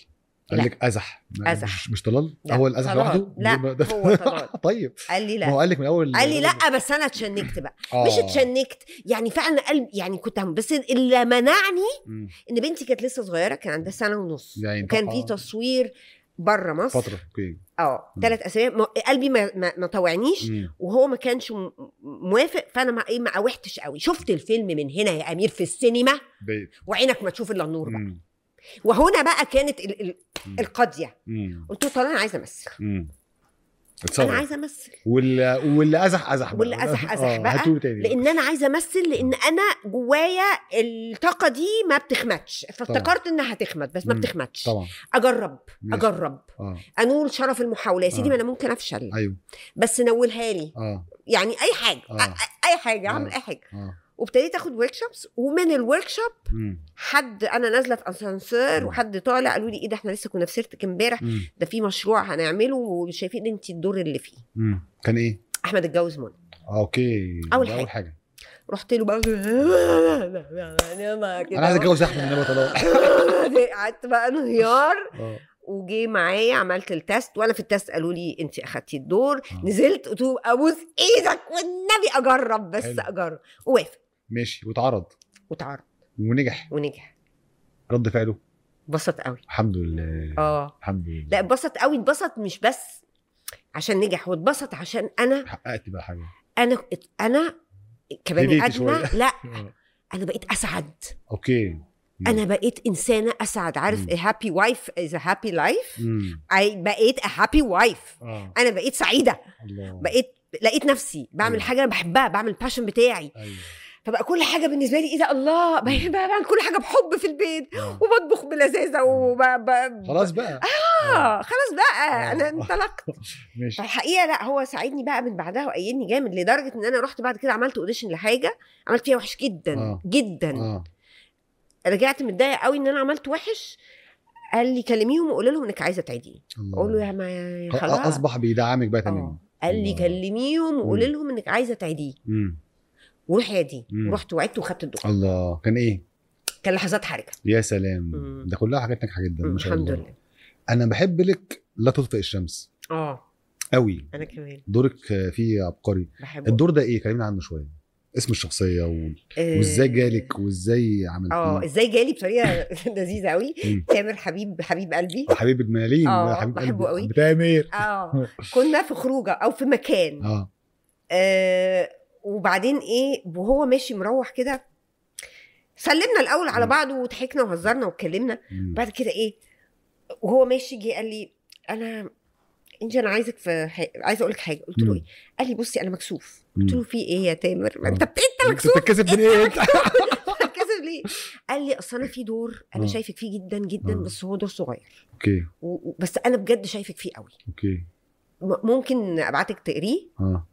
Speaker 1: قال
Speaker 2: لا.
Speaker 1: لك ازح ما-
Speaker 2: أزح.
Speaker 1: مش, مش طلال
Speaker 2: لا،
Speaker 1: هو الازح
Speaker 2: طلال.
Speaker 1: لوحده
Speaker 2: لا،
Speaker 1: ده-
Speaker 2: هو طلال.
Speaker 1: طيب
Speaker 2: قال لي
Speaker 1: ما هو
Speaker 2: لا
Speaker 1: قال لك من اول
Speaker 2: قال لي لا بس انا اتشنكت بقى
Speaker 1: آه.
Speaker 2: مش اتشنكت يعني فعلا قلب يعني كنت هم بس اللي منعني
Speaker 1: مم.
Speaker 2: ان بنتي كانت لسه صغيره كان عندها سنه ونص
Speaker 1: يا عيني.
Speaker 2: وكان في
Speaker 1: آه.
Speaker 2: تصوير بره مصر
Speaker 1: فتره اوكي
Speaker 2: اه
Speaker 1: مم.
Speaker 2: ثلاث اسابيع ما- قلبي ما, ما, ما طوعنيش
Speaker 1: مم.
Speaker 2: وهو ما كانش م- موافق فانا ما ايه ما قاوحتش قوي شفت الفيلم من هنا يا امير في السينما
Speaker 1: بيت
Speaker 2: وعينك ما تشوف الا النور بقى
Speaker 1: مم.
Speaker 2: وهنا بقى كانت ال ال
Speaker 1: مم.
Speaker 2: القاضيه
Speaker 1: مم.
Speaker 2: قلت له طب انا عايزه امثل
Speaker 1: مم.
Speaker 2: انا
Speaker 1: اتصرف
Speaker 2: عايزه امثل
Speaker 1: واللي واللي ازح ازح بقى
Speaker 2: واللي أزح أزح بقى،
Speaker 1: هاتوله تاني
Speaker 2: لان انا عايزه امثل لان انا جوايا الطاقه دي ما بتخمدش فافتكرت انها هتخمد بس ما
Speaker 1: مم.
Speaker 2: بتخمدش
Speaker 1: طبعا
Speaker 2: اجرب
Speaker 1: ماشي.
Speaker 2: اجرب
Speaker 1: اه
Speaker 2: انول شرف المحاوله يا سيدي
Speaker 1: آه.
Speaker 2: ما انا ممكن افشل
Speaker 1: ايوه
Speaker 2: بس نولها لي
Speaker 1: اه
Speaker 2: يعني اي حاجه
Speaker 1: آه.
Speaker 2: أ- أ- اي حاجه اعمل
Speaker 1: آه.
Speaker 2: اي حاجه
Speaker 1: اه
Speaker 2: وابتديت اخد ورك شوبس ومن الورك شوب
Speaker 1: مم.
Speaker 2: حد انا نازله في اسانسير
Speaker 1: مم.
Speaker 2: وحد طالع قالوا لي ايه ده احنا لسه كنا في سيرتك امبارح
Speaker 1: مم.
Speaker 2: ده في مشروع هنعمله وشايفين انت الدور اللي فيه
Speaker 1: مم. كان ايه؟
Speaker 2: احمد اتجوز منى
Speaker 1: آه، اوكي
Speaker 2: أول
Speaker 1: ده
Speaker 2: حاجة.
Speaker 1: اول حاجه
Speaker 2: رحت له بقى
Speaker 1: انا عايز اتجوز احمد النبي طلال
Speaker 2: قعدت بقى انهيار
Speaker 1: اه
Speaker 2: وجي معايا عملت التست وانا في التست قالوا لي انت اخدتي الدور
Speaker 1: آه.
Speaker 2: نزلت قلت له ابوس ايدك والنبي اجرب بس
Speaker 1: حلو.
Speaker 2: اجرب ووافق
Speaker 1: ماشي واتعرض
Speaker 2: واتعرض
Speaker 1: ونجح
Speaker 2: ونجح
Speaker 1: رد فعله
Speaker 2: اتبسط قوي
Speaker 1: الحمد لله
Speaker 2: اه
Speaker 1: الحمد لله
Speaker 2: لا اتبسط قوي اتبسط مش بس عشان نجح هو اتبسط عشان انا
Speaker 1: حققت بقى حاجه
Speaker 2: انا انا كبني
Speaker 1: هديتي
Speaker 2: ادمه
Speaker 1: شوية.
Speaker 2: لا
Speaker 1: آه.
Speaker 2: انا بقيت اسعد
Speaker 1: اوكي مم.
Speaker 2: انا بقيت انسانه اسعد عارف
Speaker 1: مم.
Speaker 2: a happy wife is a happy life
Speaker 1: مم.
Speaker 2: I بقيت a happy wife
Speaker 1: اه
Speaker 2: انا بقيت سعيده
Speaker 1: الله
Speaker 2: بقيت لقيت نفسي بعمل
Speaker 1: أيوة.
Speaker 2: حاجه انا بحبها بعمل الباشن بتاعي
Speaker 1: ايوه
Speaker 2: فبقى كل حاجه بالنسبه لي ايه ده الله بقى بقى بعمل كل حاجه بحب في البيت
Speaker 1: آه.
Speaker 2: وبطبخ بلذاذه وب... ب...
Speaker 1: خلاص بقى
Speaker 2: اه خلاص بقى
Speaker 1: آه.
Speaker 2: انا انطلقت
Speaker 1: ماشي
Speaker 2: فالحقيقه لا هو ساعدني بقى من بعدها وايدني جامد لدرجه ان انا رحت بعد كده عملت اوديشن لحاجه عملت فيها وحش جدا
Speaker 1: آه.
Speaker 2: جدا
Speaker 1: اه
Speaker 2: رجعت متضايقه قوي ان انا عملت وحش قال لي كلميهم وقولي لهم انك عايزه تعيدي
Speaker 1: الله.
Speaker 2: اقول له يا ما يا
Speaker 1: أ-
Speaker 2: خلاص
Speaker 1: اصبح بيدعمك بقى
Speaker 2: آه.
Speaker 1: تماما
Speaker 2: قال لي
Speaker 1: الله.
Speaker 2: كلميهم وقولي
Speaker 1: مم.
Speaker 2: لهم انك عايزه تعيديه
Speaker 1: مم.
Speaker 2: وروحي عيديه
Speaker 1: مم.
Speaker 2: ورحت وعدت وخدت الدكتور
Speaker 1: الله كان ايه
Speaker 2: كان لحظات حرجه
Speaker 1: يا سلام
Speaker 2: مم.
Speaker 1: ده كلها حاجات ناجحه جدا
Speaker 2: مم،
Speaker 1: ما شاء
Speaker 2: الحمد
Speaker 1: الله
Speaker 2: لله
Speaker 1: انا بحب لك لا تطفئ الشمس
Speaker 2: اه
Speaker 1: قوي
Speaker 2: انا كمان
Speaker 1: دورك فيه عبقري
Speaker 2: بحبه
Speaker 1: الدور ده ايه كلمنا عنه شويه اسم الشخصيه و...
Speaker 2: آه،
Speaker 1: وازاي جالك وازاي
Speaker 2: اه
Speaker 1: عملتيه
Speaker 2: ازاي جالي بطريقه لذيذه قوي
Speaker 1: مم.
Speaker 2: تامر حبيب حبيب قلبي
Speaker 1: حبيب الملايين
Speaker 2: آه،
Speaker 1: حبيب
Speaker 2: بحبه
Speaker 1: قلبي.
Speaker 2: قوي.
Speaker 1: بتامر
Speaker 2: اه كنا في خروجه او في مكان
Speaker 1: اه
Speaker 2: آه وبعدين ايه وهو ماشي مروح كده سلمنا الاول على
Speaker 1: مم.
Speaker 2: بعض وضحكنا وهزرنا واتكلمنا
Speaker 1: مم.
Speaker 2: بعد كده ايه وهو ماشي جه قال لي انا انجي انا عايزك في ح... عايزه اقول لك حاجه قلت له
Speaker 1: مم.
Speaker 2: ايه قال لي بصي انا مكسوف قلت
Speaker 1: مم.
Speaker 2: له في ايه يا تامر ما
Speaker 1: آه.
Speaker 2: انت انت
Speaker 1: انت
Speaker 2: مكسوف
Speaker 1: بتتكسف من ايه انت
Speaker 2: كسب ليه قال لي اصل انا في دور انا
Speaker 1: آه.
Speaker 2: شايفك فيه جدا جدا
Speaker 1: آه.
Speaker 2: بس هو دور صغير
Speaker 1: اوكي
Speaker 2: و... و- بس انا بجد شايفك فيه قوي
Speaker 1: اوكي
Speaker 2: م- ممكن ابعتك تقريه
Speaker 1: اه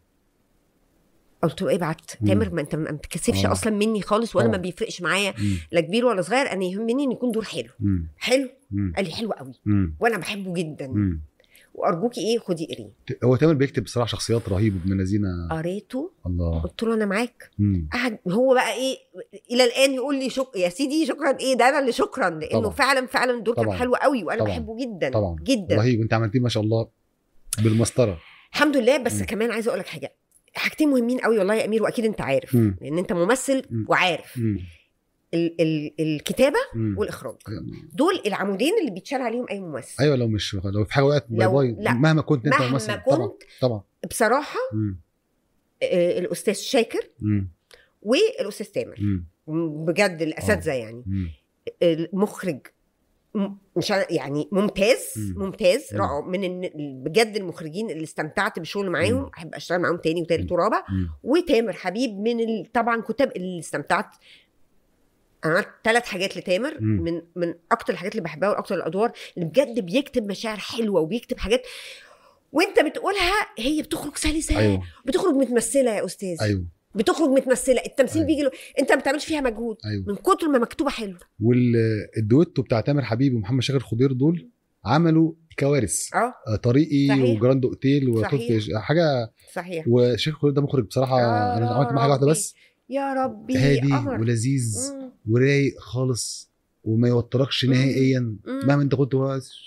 Speaker 2: قلت له ابعت
Speaker 1: مم.
Speaker 2: تامر ما انت ما بتكسفش
Speaker 1: آه.
Speaker 2: اصلا مني خالص وانا ما
Speaker 1: طبعا.
Speaker 2: بيفرقش معايا
Speaker 1: مم.
Speaker 2: لا كبير ولا صغير انا يهمني ان يكون دور حلو
Speaker 1: مم.
Speaker 2: حلو
Speaker 1: مم.
Speaker 2: قال لي حلو قوي
Speaker 1: مم.
Speaker 2: وانا بحبه جدا
Speaker 1: مم.
Speaker 2: وارجوكي ايه خدي قريه
Speaker 1: هو تامر بيكتب بصراحه شخصيات رهيبه ابن الذين
Speaker 2: قريته
Speaker 1: الله
Speaker 2: قلت له انا معاك
Speaker 1: مم.
Speaker 2: قعد هو بقى ايه الى الان يقول لي شك... يا سيدي شكرا ايه ده انا اللي شكرا لانه
Speaker 1: طبعا.
Speaker 2: فعلا فعلا الدور كان
Speaker 1: طبعا.
Speaker 2: حلو قوي وانا
Speaker 1: طبعا.
Speaker 2: بحبه جدا
Speaker 1: طبعا
Speaker 2: جدا
Speaker 1: رهيب انت عملتيه ما شاء الله بالمسطره
Speaker 2: الحمد لله بس
Speaker 1: مم.
Speaker 2: كمان عايزه اقول لك حاجه حاجتين مهمين قوي والله يا امير واكيد انت عارف
Speaker 1: مم.
Speaker 2: لان انت ممثل
Speaker 1: مم.
Speaker 2: وعارف
Speaker 1: مم.
Speaker 2: ال- ال- الكتابه
Speaker 1: مم.
Speaker 2: والاخراج دول العمودين اللي بيتشال عليهم اي ممثل
Speaker 1: ايوه لو مش لو في حاجه وقعت باي
Speaker 2: لو-
Speaker 1: باي
Speaker 2: لا.
Speaker 1: مهما كنت انت
Speaker 2: مهما
Speaker 1: ممثل
Speaker 2: كنت
Speaker 1: طبعا طبعا
Speaker 2: بصراحه
Speaker 1: مم.
Speaker 2: آه، الاستاذ شاكر
Speaker 1: مم.
Speaker 2: والاستاذ تامر
Speaker 1: مم.
Speaker 2: بجد الاساتذه يعني
Speaker 1: مم.
Speaker 2: المخرج م- مش عارف- يعني ممتاز
Speaker 1: مم.
Speaker 2: ممتاز
Speaker 1: مم.
Speaker 2: رائع من الن- بجد المخرجين اللي استمتعت بالشغل معاهم
Speaker 1: مم.
Speaker 2: احب اشتغل معاهم تاني وتالت
Speaker 1: مم.
Speaker 2: ورابع
Speaker 1: مم.
Speaker 2: وتامر حبيب من ال... طبعا كتاب اللي استمتعت انا عملت ثلاث حاجات لتامر
Speaker 1: مم.
Speaker 2: من من اكتر الحاجات اللي بحبها واكتر الادوار اللي بجد بيكتب مشاعر حلوه وبيكتب حاجات وانت بتقولها هي بتخرج سلسه
Speaker 1: ايوه
Speaker 2: بتخرج متمثله يا استاذ
Speaker 1: ايوه
Speaker 2: بتخرج متمثله التمثيل
Speaker 1: أيوة.
Speaker 2: بيجي له انت ما بتعملش فيها مجهود
Speaker 1: ايوه
Speaker 2: من كتر ما مكتوبه حلو
Speaker 1: والدويتو بتاع تامر حبيبي ومحمد شاكر خضير دول عملوا كوارث
Speaker 2: اه
Speaker 1: آه، طريقي
Speaker 2: صحيح.
Speaker 1: وجراند اوتيل
Speaker 2: صحيح.
Speaker 1: وطفل حاجه
Speaker 2: صحيح
Speaker 1: وشيخ خضير ده مخرج بصراحه
Speaker 2: يا
Speaker 1: انا عملت معاه حاجه واحده
Speaker 2: ربي.
Speaker 1: بس
Speaker 2: يا ربي
Speaker 1: هادي
Speaker 2: قمر
Speaker 1: ولذيذ
Speaker 2: مم.
Speaker 1: ورايق خالص وما يوتركش
Speaker 2: مم.
Speaker 1: نهائيا
Speaker 2: مم.
Speaker 1: مهما انت كنت هو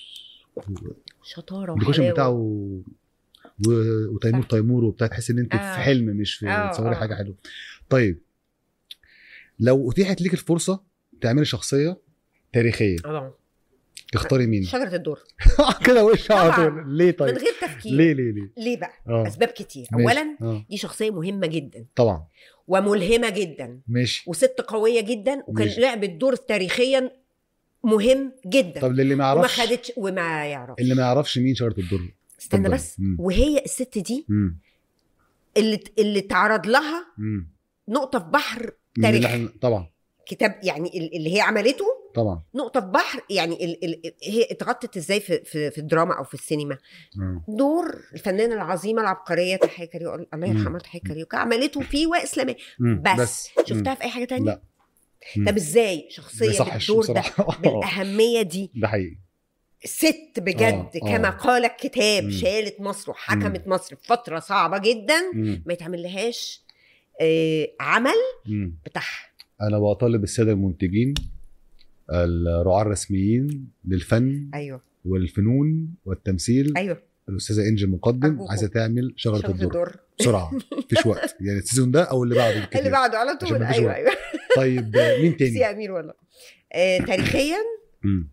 Speaker 2: شطاره
Speaker 1: الديكوريشن
Speaker 2: وحلاوه
Speaker 1: بتاعه و... وتيمور
Speaker 2: صح.
Speaker 1: تيمور وبتاع تحس ان انت
Speaker 2: آه.
Speaker 1: في حلم مش في
Speaker 2: آه،
Speaker 1: تصوري
Speaker 2: آه.
Speaker 1: حاجه حلوه طيب لو اتيحت ليك الفرصه تعملي شخصيه تاريخيه
Speaker 2: طبعا
Speaker 1: تختاري مين
Speaker 2: شجره الدر
Speaker 1: كده وش على
Speaker 2: طبعاً.
Speaker 1: طول ليه
Speaker 2: من
Speaker 1: طيب
Speaker 2: غير تفكير
Speaker 1: ليه ليه ليه
Speaker 2: ليه بقى
Speaker 1: اه
Speaker 2: اسباب كتير
Speaker 1: ماشي.
Speaker 2: اولا
Speaker 1: اه
Speaker 2: دي شخصيه مهمه جدا
Speaker 1: طبعا
Speaker 2: وملهمه جدا
Speaker 1: ماشي
Speaker 2: وست قويه جدا وكان
Speaker 1: ماشي.
Speaker 2: لعبت دور تاريخيا مهم جدا
Speaker 1: طب للي ما
Speaker 2: وما
Speaker 1: يعرفش
Speaker 2: خدتش وما يعرفش
Speaker 1: اللي ما يعرفش مين شجره الدر
Speaker 2: استنى
Speaker 1: اتفضل.
Speaker 2: بس
Speaker 1: مم.
Speaker 2: وهي الست دي
Speaker 1: امم
Speaker 2: اللي اللي تعرض لها
Speaker 1: امم
Speaker 2: نقطه في بحر
Speaker 1: من اللي
Speaker 2: تاريخ.
Speaker 1: إحنا- طبعا
Speaker 2: كتاب يعني ال- اللي هي عملته
Speaker 1: طبعا
Speaker 2: نقطه في بحر يعني ال ال هي اتغطت ازاي في, في, في الدراما او في السينما
Speaker 1: آه.
Speaker 2: دور الفنانه العظيمه العبقريه تحيه كاريو الله
Speaker 1: مم.
Speaker 2: يرحمها تحيه كاريوكا عملته فيه واسلاميه
Speaker 1: مم.
Speaker 2: بس, شفتها في اي حاجه تانية
Speaker 1: لا مم.
Speaker 2: طب ازاي
Speaker 1: ما
Speaker 2: شخصيه
Speaker 1: يصحش
Speaker 2: بالدور ده
Speaker 1: بصراحه
Speaker 2: بالاهميه دي
Speaker 1: ده حقيقي
Speaker 2: ست بجد
Speaker 1: آه، آه.
Speaker 2: كما قال الكتاب
Speaker 1: مم.
Speaker 2: شالت مصر وحكمت مصر في فتره صعبه جدا
Speaker 1: مم.
Speaker 2: ما يتعمل لهاش آه، عمل
Speaker 1: مم.
Speaker 2: بتاعها
Speaker 1: انا بطالب الساده المنتجين الرعاة الرسميين للفن
Speaker 2: ايوه
Speaker 1: والفنون والتمثيل
Speaker 2: ايوه
Speaker 1: الاستاذه انجل مقدم
Speaker 2: أرجوكم.
Speaker 1: عايزه تعمل شجره
Speaker 2: شغل
Speaker 1: الدر
Speaker 2: الدور
Speaker 1: بسرعه مفيش وقت يعني السيزون ده او اللي بعده
Speaker 2: اللي
Speaker 1: بالكتير
Speaker 2: بعده على
Speaker 1: عشان
Speaker 2: طول
Speaker 1: مفيش
Speaker 2: ايوه
Speaker 1: وقت.
Speaker 2: ايوه
Speaker 1: طيب آه، مين
Speaker 2: سي
Speaker 1: تاني؟
Speaker 2: امير والله آه، تاريخيا
Speaker 1: مم.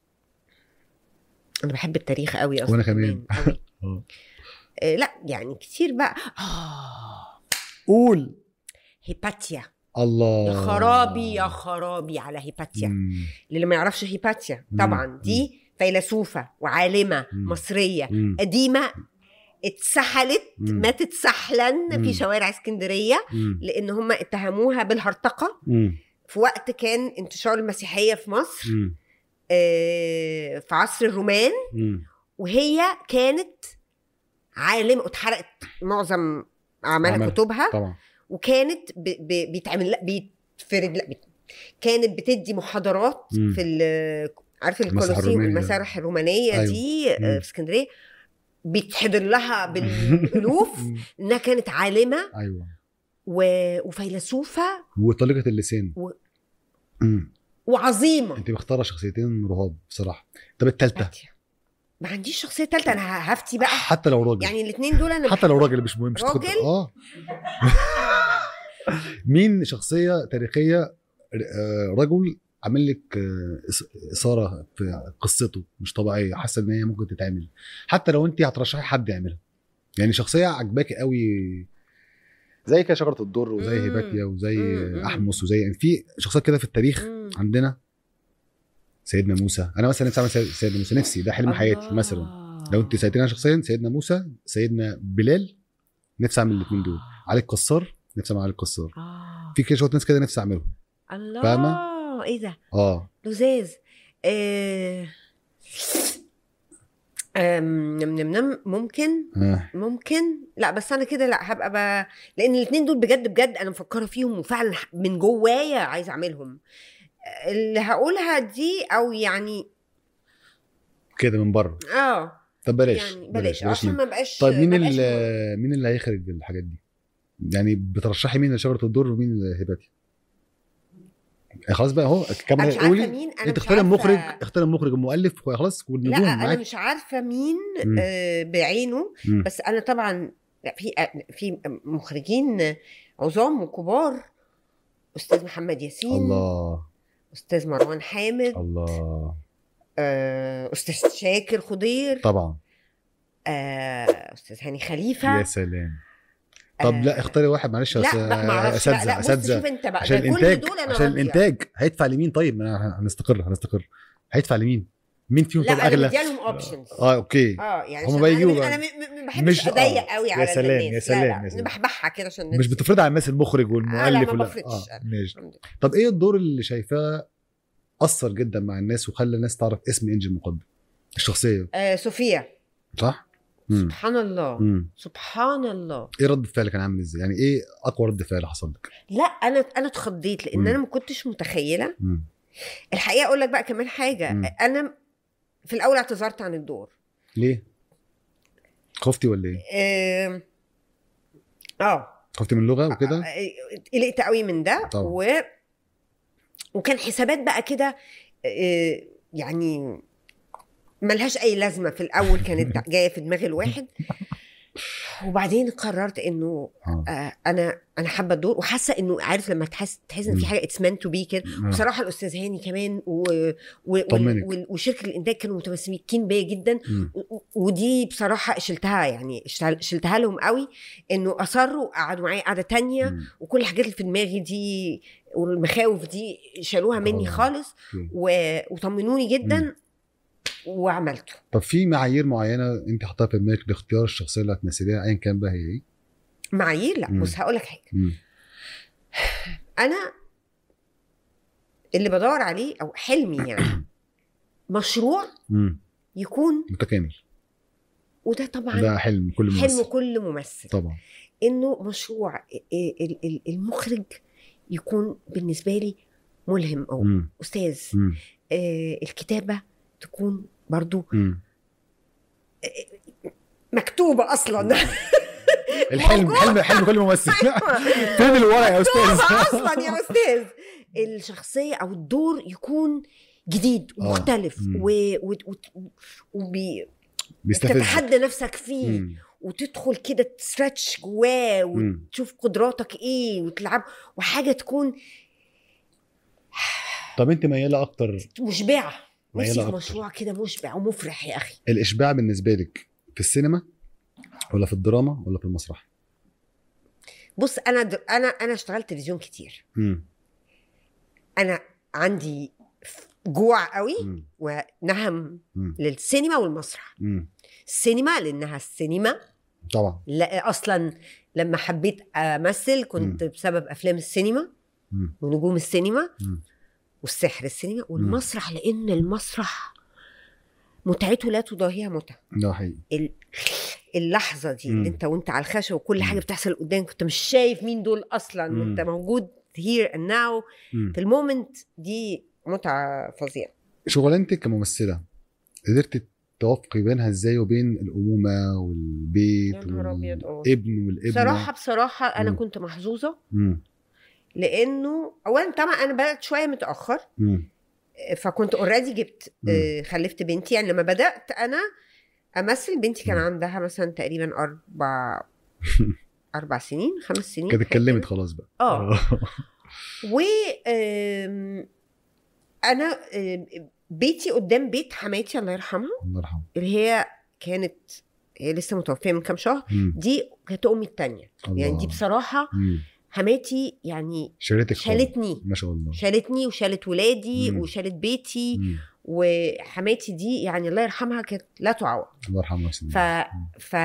Speaker 2: انا بحب التاريخ قوي اصلا
Speaker 1: وأنا كمان.
Speaker 2: قوي.
Speaker 1: آه.
Speaker 2: آه، لا يعني كتير بقى اه
Speaker 1: قول
Speaker 2: هيباتيا
Speaker 1: الله
Speaker 2: يا خرابي يا خرابي على هيباتيا
Speaker 1: مم.
Speaker 2: اللي ما يعرفش هيباتيا
Speaker 1: مم.
Speaker 2: طبعا دي فيلسوفه وعالمه
Speaker 1: مم.
Speaker 2: مصريه
Speaker 1: مم.
Speaker 2: قديمه اتسحلت
Speaker 1: مم.
Speaker 2: ماتت سحلا
Speaker 1: مم.
Speaker 2: في شوارع اسكندريه
Speaker 1: مم.
Speaker 2: لان هم اتهموها بالهرطقه
Speaker 1: مم.
Speaker 2: في وقت كان انتشار المسيحيه في مصر
Speaker 1: مم.
Speaker 2: آه، في عصر الرومان
Speaker 1: مم.
Speaker 2: وهي كانت عالمه واتحرقت معظم اعمال
Speaker 1: أعمالها.
Speaker 2: كتبها
Speaker 1: طبعا
Speaker 2: وكانت ب... ب... بيتعمل لا بيتفرد لا بيت... كانت بتدي محاضرات
Speaker 1: مم.
Speaker 2: في ال... عارف
Speaker 1: المسرح
Speaker 2: الكولوسيوم
Speaker 1: الروماني.
Speaker 2: المسارح الرومانيه
Speaker 1: أيوة.
Speaker 2: دي آه،
Speaker 1: مم.
Speaker 2: في اسكندريه بيتحضر لها بالالوف
Speaker 1: مم.
Speaker 2: انها كانت عالمه
Speaker 1: ايوه
Speaker 2: و... وفيلسوفه
Speaker 1: وطليقه اللسان
Speaker 2: و-
Speaker 1: مم.
Speaker 2: وعظيمه
Speaker 1: انت مختاره شخصيتين رهاب بصراحه طب التالتة
Speaker 2: هاتي. ما عنديش شخصيه ثالثه انا هفتي بقى
Speaker 1: حتى لو راجل
Speaker 2: يعني الاثنين دول انا
Speaker 1: حتى لو راجل مش مهم مش تاخد-
Speaker 2: راجل؟
Speaker 1: اه مين شخصيه تاريخيه آه، رجل عامل لك آه، إث- اثاره في قصته مش طبيعيه حاسه ان هي ممكن تتعمل حتى لو انت هترشحي حد يعملها يعني شخصيه عجباكي قوي زي كده شجره الدر وزي
Speaker 2: مم.
Speaker 1: هيباتيا وزي
Speaker 2: مم.
Speaker 1: احمس وزي يعني في شخصيات كده في التاريخ
Speaker 2: مم.
Speaker 1: عندنا سيدنا موسى انا مثلا نفسي اعمل سيد- سيدنا موسى نفسي ده حلم حياتي
Speaker 2: الله.
Speaker 1: مثلا لو انت سالتني انا شخصيا سيدنا موسى سيدنا بلال نفسي اعمل الاثنين دول علي الكسار نفسي اعمل علي الكسار
Speaker 2: آه.
Speaker 1: في كده شويه ناس كده نفسي اعملهم
Speaker 2: الله
Speaker 1: فاهمة؟
Speaker 2: ايه ده
Speaker 1: اه
Speaker 2: لزاز آه... آم، نم نم نم ممكن
Speaker 1: آه.
Speaker 2: ممكن لا بس انا كده لا هبقى ب... لان الاثنين دول بجد بجد انا مفكره فيهم وفعلا من جوايا عايزه اعملهم اللي هقولها دي او يعني
Speaker 1: كده من بره
Speaker 2: اه
Speaker 1: طب بلاش
Speaker 2: يعني بلاش, عشان
Speaker 1: منه.
Speaker 2: ما بقاش
Speaker 1: طيب مين
Speaker 2: ما بقاش
Speaker 1: اللي مين اللي هيخرج الحاجات دي يعني بترشحي مين لشجره الدر ومين لهباتي خلاص بقى اهو
Speaker 2: انا
Speaker 1: كاميرا
Speaker 2: مش عارفه
Speaker 1: قولي
Speaker 2: مين انا
Speaker 1: انت
Speaker 2: مش
Speaker 1: اختار
Speaker 2: عارفة-
Speaker 1: المخرج اختار المخرج المؤلف خلاص
Speaker 2: لا
Speaker 1: والنجوم
Speaker 2: انا
Speaker 1: معاك
Speaker 2: مش عارفه مين
Speaker 1: مم.
Speaker 2: آه بعينه
Speaker 1: مم.
Speaker 2: بس انا طبعا لا، في في مخرجين عظام وكبار استاذ محمد ياسين
Speaker 1: الله
Speaker 2: استاذ مروان حامد
Speaker 1: الله
Speaker 2: آه، استاذ شاكر خضير
Speaker 1: طبعا
Speaker 2: آه، استاذ هاني خليفه
Speaker 1: يا سلام طب لا
Speaker 2: آه،
Speaker 1: اختاري واحد معلش
Speaker 2: لا
Speaker 1: أس-
Speaker 2: لا ما اعرفش لا لا
Speaker 1: اساتذه
Speaker 2: بص
Speaker 1: اساتذه
Speaker 2: شوف انت بقى
Speaker 1: عشان
Speaker 2: ده كل
Speaker 1: الانتاج
Speaker 2: دول انا
Speaker 1: عشان
Speaker 2: راضية.
Speaker 1: الانتاج هيدفع لمين طيب ما أنا- هنستقر هنستقر هيدفع لمين مين فيهم
Speaker 2: لا
Speaker 1: طب
Speaker 2: انا
Speaker 1: اغلى
Speaker 2: مديالهم اوبشنز
Speaker 1: اه اوكي
Speaker 2: اه يعني
Speaker 1: هما
Speaker 2: عشان
Speaker 1: بقى
Speaker 2: انا
Speaker 1: يجيبوا
Speaker 2: مش-
Speaker 1: بقى.
Speaker 2: انا م- م- ما بحبش
Speaker 1: مش-
Speaker 2: اضيق
Speaker 1: آه.
Speaker 2: قوي
Speaker 1: يا
Speaker 2: على
Speaker 1: سلام،
Speaker 2: الناس
Speaker 1: يا سلام،
Speaker 2: لا
Speaker 1: يا
Speaker 2: لا
Speaker 1: سلام.
Speaker 2: بحبحها كده عشان
Speaker 1: مش
Speaker 2: الناس
Speaker 1: بتفرض على الناس المخرج
Speaker 2: آه لا
Speaker 1: والمؤلف
Speaker 2: ما
Speaker 1: ولا
Speaker 2: بفرضش
Speaker 1: اه
Speaker 2: أنا.
Speaker 1: ماشي
Speaker 2: الحمد لله.
Speaker 1: طب ايه الدور اللي شايفاه اثر جدا مع الناس وخلى الناس تعرف اسم انجل مقدم الشخصيه
Speaker 2: آه صوفيا
Speaker 1: صح امم
Speaker 2: سبحان الله
Speaker 1: امم
Speaker 2: سبحان الله
Speaker 1: ايه رد فعلك كان عامل ازاي يعني ايه اقوى رد فعل حصل لك
Speaker 2: لا انا انا اتخضيت لان
Speaker 1: مم.
Speaker 2: انا ما كنتش متخيله
Speaker 1: امم
Speaker 2: الحقيقه اقول لك بقى كمان حاجه
Speaker 1: مم.
Speaker 2: انا في الاول اعتذرت عن الدور
Speaker 1: ليه خفتي ولا ايه
Speaker 2: اه اه
Speaker 1: خفتي من اللغه وكده
Speaker 2: آه، قلقت قوي من ده
Speaker 1: طبعا.
Speaker 2: و... وكان حسابات بقى كده آه، يعني ملهاش اي لازمه في الاول كانت جايه في دماغ الواحد وبعدين قررت انه
Speaker 1: آه.
Speaker 2: آه انا انا حابه الدور وحاسه انه عارف لما تحس تحس ان في
Speaker 1: مم.
Speaker 2: حاجه اتس meant تو بي كده
Speaker 1: آه.
Speaker 2: بصراحه الاستاذ هاني كمان و... و... وال...
Speaker 1: طمنك.
Speaker 2: وال... وشركه الانتاج كانوا متمسكين بيا جدا
Speaker 1: مم.
Speaker 2: و- ودي بصراحه شلتها يعني اشتغل- شلتها لهم قوي انه اصروا قعدوا معايا قعده تانية
Speaker 1: مم.
Speaker 2: وكل الحاجات اللي في دماغي دي والمخاوف دي شالوها مني
Speaker 1: آه.
Speaker 2: خالص
Speaker 1: مم.
Speaker 2: و... وطمنوني جدا وعملته
Speaker 1: طب في معايير معينه انت حاطاها في دماغك لاختيار الشخصيه اللي هتمثليها ايا كان بقى هي ايه؟
Speaker 2: معايير لا
Speaker 1: مم.
Speaker 2: بص هقول لك حاجه
Speaker 1: مم.
Speaker 2: انا اللي بدور عليه او حلمي يعني مشروع
Speaker 1: مم.
Speaker 2: يكون
Speaker 1: متكامل
Speaker 2: وده طبعا
Speaker 1: ده حلم كل
Speaker 2: حلم
Speaker 1: ممثل
Speaker 2: كل ممثل
Speaker 1: طبعا
Speaker 2: انه مشروع ال- ال- ال- المخرج يكون بالنسبه لي ملهم او
Speaker 1: مم.
Speaker 2: استاذ
Speaker 1: مم.
Speaker 2: آه، الكتابه تكون برضو
Speaker 1: مم.
Speaker 2: مكتوبه اصلا
Speaker 1: الحلم
Speaker 2: موجود.
Speaker 1: حلم حلم كل ممثل
Speaker 2: أيوة.
Speaker 1: فين الورق يا استاذ
Speaker 2: مكتوبة اصلا يا استاذ الشخصيه او الدور يكون جديد
Speaker 1: آه.
Speaker 2: ومختلف
Speaker 1: مم.
Speaker 2: و... و... و... وبي...
Speaker 1: بيستفز
Speaker 2: تتحدى نفسك فيه
Speaker 1: مم.
Speaker 2: وتدخل كده تسترتش جواه
Speaker 1: مم.
Speaker 2: وتشوف قدراتك ايه وتلعب وحاجه تكون
Speaker 1: طب انت مياله اكتر
Speaker 2: مشبعه
Speaker 1: ميالة
Speaker 2: نفسي في
Speaker 1: أكتر.
Speaker 2: مشروع كده مشبع ومفرح يا اخي
Speaker 1: الاشباع بالنسبه لك في السينما ولا في الدراما ولا في المسرح؟
Speaker 2: بص انا د... انا انا اشتغلت تلفزيون كتير
Speaker 1: مم.
Speaker 2: انا عندي ف- جوع قوي
Speaker 1: مم.
Speaker 2: ونهم
Speaker 1: مم.
Speaker 2: للسينما والمسرح
Speaker 1: مم.
Speaker 2: السينما لانها السينما
Speaker 1: طبعا
Speaker 2: لا اصلا لما حبيت امثل كنت بسبب افلام السينما
Speaker 1: مم.
Speaker 2: ونجوم السينما
Speaker 1: مم.
Speaker 2: والسحر السينما والمسرح لان المسرح متعته لا تضاهيها متعه
Speaker 1: ده حقيقي
Speaker 2: ال- اللحظه دي
Speaker 1: مم.
Speaker 2: اللي انت وانت على الخشب وكل
Speaker 1: مم.
Speaker 2: حاجه بتحصل قدامك انت مش شايف مين دول اصلا
Speaker 1: مم.
Speaker 2: وانت موجود هير اند ناو
Speaker 1: مم.
Speaker 2: في المومنت دي متعه فظيعه
Speaker 1: شغلانتك كممثله قدرت توفقي بينها ازاي وبين الامومه والبيت
Speaker 2: يا نهار أبيض، آه.
Speaker 1: والابن والابنه
Speaker 2: بصراحه بصراحه انا
Speaker 1: مم.
Speaker 2: كنت محظوظه
Speaker 1: مم.
Speaker 2: لانه اولا طبعا انا بدات شويه متاخر
Speaker 1: مم.
Speaker 2: فكنت اوريدي جبت
Speaker 1: مم.
Speaker 2: آه، خلفت بنتي يعني لما بدات انا امثل بنتي كان
Speaker 1: مم.
Speaker 2: عندها مثلا تقريبا اربع اربع سنين خمس سنين
Speaker 1: كانت
Speaker 2: حاجة
Speaker 1: اتكلمت
Speaker 2: كده.
Speaker 1: خلاص بقى
Speaker 2: اه و آم، انا آم، بيتي قدام بيت حماتي الله يرحمها
Speaker 1: الله يرحمه
Speaker 2: اللي هي كانت هي لسه متوفيه من كام شهر
Speaker 1: مم.
Speaker 2: دي كانت امي التانية
Speaker 1: الله.
Speaker 2: يعني دي بصراحه
Speaker 1: مم.
Speaker 2: حماتي يعني
Speaker 1: شالتك خالص.
Speaker 2: شالتني
Speaker 1: ما شاء الله
Speaker 2: شالتني وشالت ولادي
Speaker 1: مم.
Speaker 2: وشالت بيتي
Speaker 1: مم.
Speaker 2: وحماتي دي يعني الله يرحمها كانت لا تعوض
Speaker 1: الله يرحمه ويحسن
Speaker 2: ف
Speaker 1: إليه.
Speaker 2: ف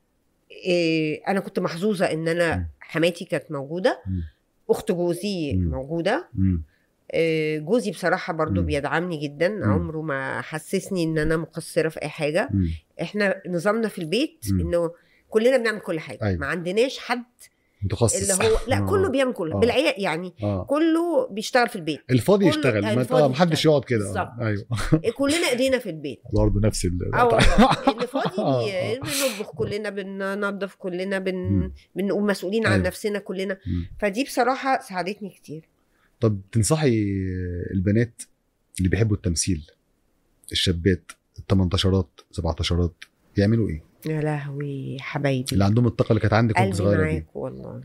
Speaker 2: إيه انا كنت محظوظه ان
Speaker 1: مم.
Speaker 2: انا حماتي كانت موجوده
Speaker 1: مم.
Speaker 2: اخت جوزي
Speaker 1: مم.
Speaker 2: موجوده
Speaker 1: مم.
Speaker 2: إيه جوزي بصراحه برضو
Speaker 1: مم.
Speaker 2: بيدعمني جدا
Speaker 1: مم.
Speaker 2: عمره ما حسسني ان انا مقصره في اي حاجه
Speaker 1: مم.
Speaker 2: احنا نظامنا في البيت
Speaker 1: مم.
Speaker 2: انه كلنا بنعمل كل حاجه
Speaker 1: أيوة.
Speaker 2: ما عندناش حد
Speaker 1: متخصص
Speaker 2: اللي هو لا
Speaker 1: آه.
Speaker 2: كله بيعمل كله
Speaker 1: آه.
Speaker 2: بالعيال يعني
Speaker 1: اه
Speaker 2: كله بيشتغل في البيت
Speaker 1: الفاضي
Speaker 2: كله-
Speaker 1: يشتغل ما
Speaker 2: الفاضي
Speaker 1: آه، محدش
Speaker 2: يشتغل.
Speaker 1: يقعد كده آه.
Speaker 2: بالظبط.
Speaker 1: ايوه
Speaker 2: كلنا ايدينا في البيت
Speaker 1: برضه نفس ال
Speaker 2: اه والله اللي فاضي
Speaker 1: آه،
Speaker 2: بي-
Speaker 1: آه.
Speaker 2: بنطبخ كلنا بننظف كلنا بن...
Speaker 1: مم.
Speaker 2: بنقوم مسؤولين عن
Speaker 1: أيوة.
Speaker 2: نفسنا كلنا
Speaker 1: مم.
Speaker 2: فدي بصراحه ساعدتني كتير
Speaker 1: طب تنصحي البنات اللي بيحبوا التمثيل الشابات ال 18 17 يعملوا ايه؟
Speaker 2: يا لهوي حبايبي
Speaker 1: اللي عندهم الطاقه اللي كانت عندك وانت
Speaker 2: قلبي
Speaker 1: صغيره دي
Speaker 2: معاك والله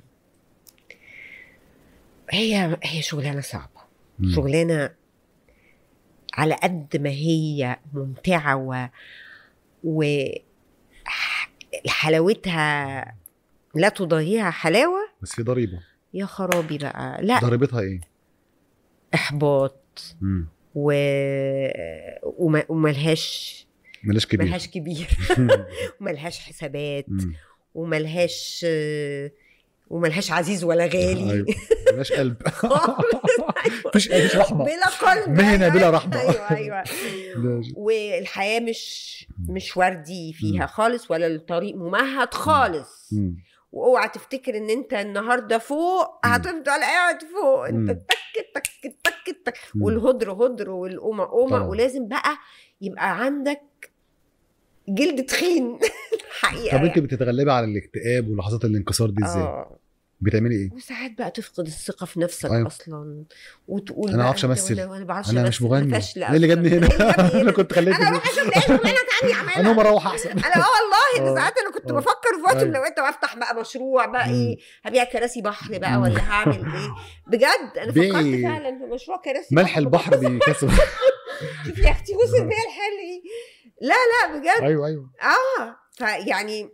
Speaker 2: هي هي شغلانه صعبه
Speaker 1: مم.
Speaker 2: شغلانه على قد ما هي ممتعه و و ح- حلاوتها لا تضاهيها حلاوه
Speaker 1: بس في ضريبه
Speaker 2: يا خرابي بقى لا
Speaker 1: ضريبتها ايه؟
Speaker 2: احباط
Speaker 1: مم.
Speaker 2: و... وما... وملهاش
Speaker 1: ملاش كبير
Speaker 2: ملهاش كبير وملهاش حسابات
Speaker 1: مم.
Speaker 2: وملهاش وملهاش عزيز ولا غالي
Speaker 1: ايوه ملاش قلب مفيش مفيش رحمه
Speaker 2: بلا قلب
Speaker 1: مهنة
Speaker 2: أيوة،
Speaker 1: بلا رحمة.
Speaker 2: ايوه ايوه
Speaker 1: ده-
Speaker 2: والحياه مش مش وردي فيها خالص ولا الطريق ممهد خالص
Speaker 1: مم.
Speaker 2: واوعى تفتكر ان انت النهارده فوق
Speaker 1: مم.
Speaker 2: هتفضل قاعد فوق انت
Speaker 1: مم.
Speaker 2: تك تك تك تك
Speaker 1: مم.
Speaker 2: والهدر هدر والقومه قومه
Speaker 1: طبعا.
Speaker 2: ولازم بقى يبقى عندك جلد تخين حقيقه
Speaker 1: طب انت بتتغلبي على الاكتئاب ولحظات الانكسار دي ازاي؟
Speaker 2: اه
Speaker 1: بتعملي ايه
Speaker 2: وساعات بقى تفقد الثقه في نفسك
Speaker 1: أيوة.
Speaker 2: اصلا وتقول
Speaker 1: أنا
Speaker 2: بقى
Speaker 1: معرفش
Speaker 2: أنت
Speaker 1: أمثل.
Speaker 2: ولا- ولا بعرفش
Speaker 1: انا مش
Speaker 2: أمثل،
Speaker 1: مغني
Speaker 2: فاشلة
Speaker 1: ايه اللي جابني
Speaker 2: أصلاً.
Speaker 1: هنا
Speaker 2: إيه اللي جابني
Speaker 1: انا
Speaker 2: هنا؟
Speaker 1: كنت خليت
Speaker 2: انا اروح اشوف ايه شغلانه تانية اعملها
Speaker 1: انا اروح احسن
Speaker 2: انا اه والله
Speaker 1: آه.
Speaker 2: ده ساعات انا كنت
Speaker 1: آه.
Speaker 2: بفكر في وقت
Speaker 1: أيوة.
Speaker 2: من الاوقات طب افتح بقى مشروع بقى
Speaker 1: مم.
Speaker 2: ايه هبيع كراسي بحر بقى
Speaker 1: مم.
Speaker 2: ولا هعمل ايه بجد انا
Speaker 1: بيعي
Speaker 2: فكرت فعلا في مشروع كراسي
Speaker 1: ملح
Speaker 2: بحر.
Speaker 1: البحر بيكسب
Speaker 2: شوف يا اختي وصل بيا الحل ايه لا لا بجد
Speaker 1: ايوه ايوه
Speaker 2: اه فيعني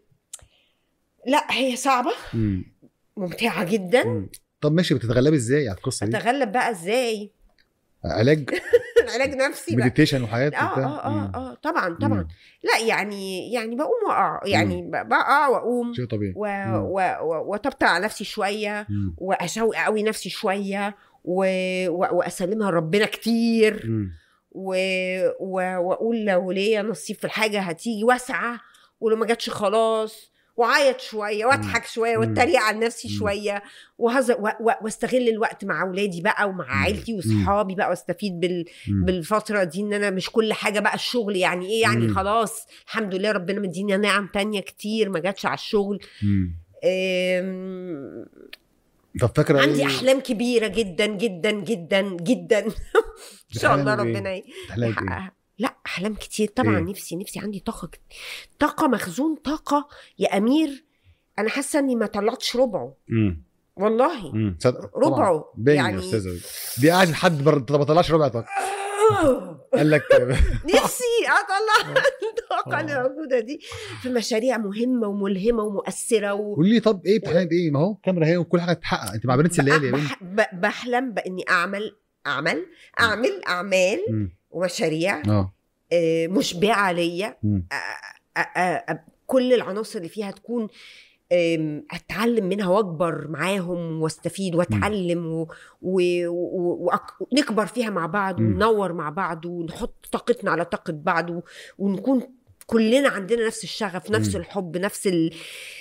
Speaker 2: لا هي صعبه
Speaker 1: مم.
Speaker 2: ممتعه جدا
Speaker 1: مم. طب ماشي بتتغلبي ازاي على القصه دي
Speaker 2: اتغلب بقى ازاي
Speaker 1: علاج
Speaker 2: علاج نفسي بقى
Speaker 1: مديتيشن وحاجات
Speaker 2: اه
Speaker 1: وبتاع؟
Speaker 2: اه اه
Speaker 1: مم.
Speaker 2: اه طبعا طبعا
Speaker 1: مم.
Speaker 2: لا يعني يعني بقوم واقع يعني ب- بقع واقوم
Speaker 1: شيء طبيعي
Speaker 2: و-
Speaker 1: مم.
Speaker 2: و- و- وطبطب على نفسي شويه
Speaker 1: مم.
Speaker 2: واشوق قوي نفسي شويه و... و... واسلمها لربنا كتير
Speaker 1: مم.
Speaker 2: و... و... واقول لو ليا نصيب في الحاجه هتيجي واسعه ولو ما جاتش خلاص وعيط شويه واضحك شويه
Speaker 1: مم.
Speaker 2: واتريق على نفسي
Speaker 1: مم.
Speaker 2: شويه وهز... و... و... واستغل الوقت مع اولادي بقى ومع
Speaker 1: مم.
Speaker 2: عيلتي
Speaker 1: مم.
Speaker 2: واصحابي بقى واستفيد بال...
Speaker 1: مم.
Speaker 2: بالفتره دي ان انا مش كل حاجه بقى الشغل يعني ايه يعني
Speaker 1: مم.
Speaker 2: خلاص الحمد لله ربنا مدينا نعم تانية كتير ما جاتش على الشغل
Speaker 1: مم.
Speaker 2: أم...
Speaker 1: طب فاكره
Speaker 2: عندي
Speaker 1: إيه؟
Speaker 2: احلام كبيره جدا جدا جدا جدا ان شاء الله
Speaker 1: بتحلمي بإيه؟
Speaker 2: ربنا ي-
Speaker 1: تحلمي بإيه؟
Speaker 2: يحققها لا احلام كتير طبعا
Speaker 1: إيه؟
Speaker 2: نفسي نفسي عندي طاقه كت- طاقه مخزون طاقه يا امير انا حاسه اني ما طلعتش ربعه
Speaker 1: مم.
Speaker 2: والله
Speaker 1: مم. صدق
Speaker 2: ربعه
Speaker 1: طبعاً. باين يا
Speaker 2: يعني
Speaker 1: استاذه دي قاعد لحد بر... طب ما طلعش ربع طاقه قال لك
Speaker 2: نفسي اطلع الطاقه اللي
Speaker 1: آه.
Speaker 2: موجوده دي في مشاريع مهمه وملهمه ومؤثره و...
Speaker 1: قول لي طب ايه بتحلمي بايه ما هو كاميرا هي وكل حاجه تتحقق انت مع بنت الليالي يا بنت
Speaker 2: بح... بح... بحلم باني اعمل اعمل اعمل اعمال
Speaker 1: مم.
Speaker 2: ومشاريع
Speaker 1: اه
Speaker 2: آه، مشبعه ليا
Speaker 1: مم.
Speaker 2: أ- أ- أ- كل العناصر اللي فيها تكون أم، اتعلم منها واكبر معاهم واستفيد واتعلم و... و... و... وأك- ونكبر فيها مع بعض
Speaker 1: مم.
Speaker 2: وننور مع بعض ونحط طاقتنا على طاقة بعض و... ونكون كلنا عندنا نفس الشغف نفس
Speaker 1: مم.
Speaker 2: الحب نفس ال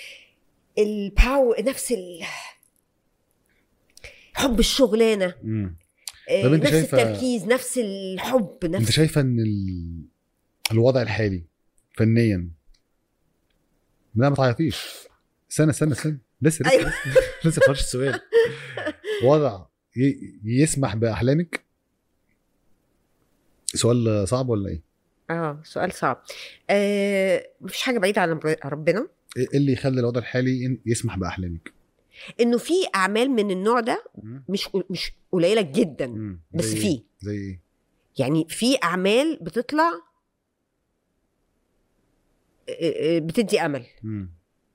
Speaker 2: الباو نفس ال حب الشغلانه
Speaker 1: مم.
Speaker 2: آه،
Speaker 1: طب أنت
Speaker 2: نفس
Speaker 1: شايفة-
Speaker 2: التركيز نفس الحب
Speaker 1: انت
Speaker 2: نفس
Speaker 1: شايفه ان ال... الوضع الحالي فنيا لا ما تعيطيش استنى استنى استنى لسه لسه
Speaker 2: أيوة.
Speaker 1: لسه, لسه فرش السؤال وضع ي... يسمح باحلامك سؤال صعب ولا ايه؟
Speaker 2: اه سؤال صعب آه مفيش حاجه بعيده عن رب- ربنا
Speaker 1: ايه اللي يخلي الوضع الحالي إن- يسمح باحلامك؟
Speaker 2: انه في اعمال من النوع ده
Speaker 1: مم.
Speaker 2: مش مش قليله جدا
Speaker 1: مم.
Speaker 2: بس
Speaker 1: زي إيه؟
Speaker 2: في
Speaker 1: زي ايه؟
Speaker 2: يعني في اعمال بتطلع آه، آه، بتدي امل
Speaker 1: مم.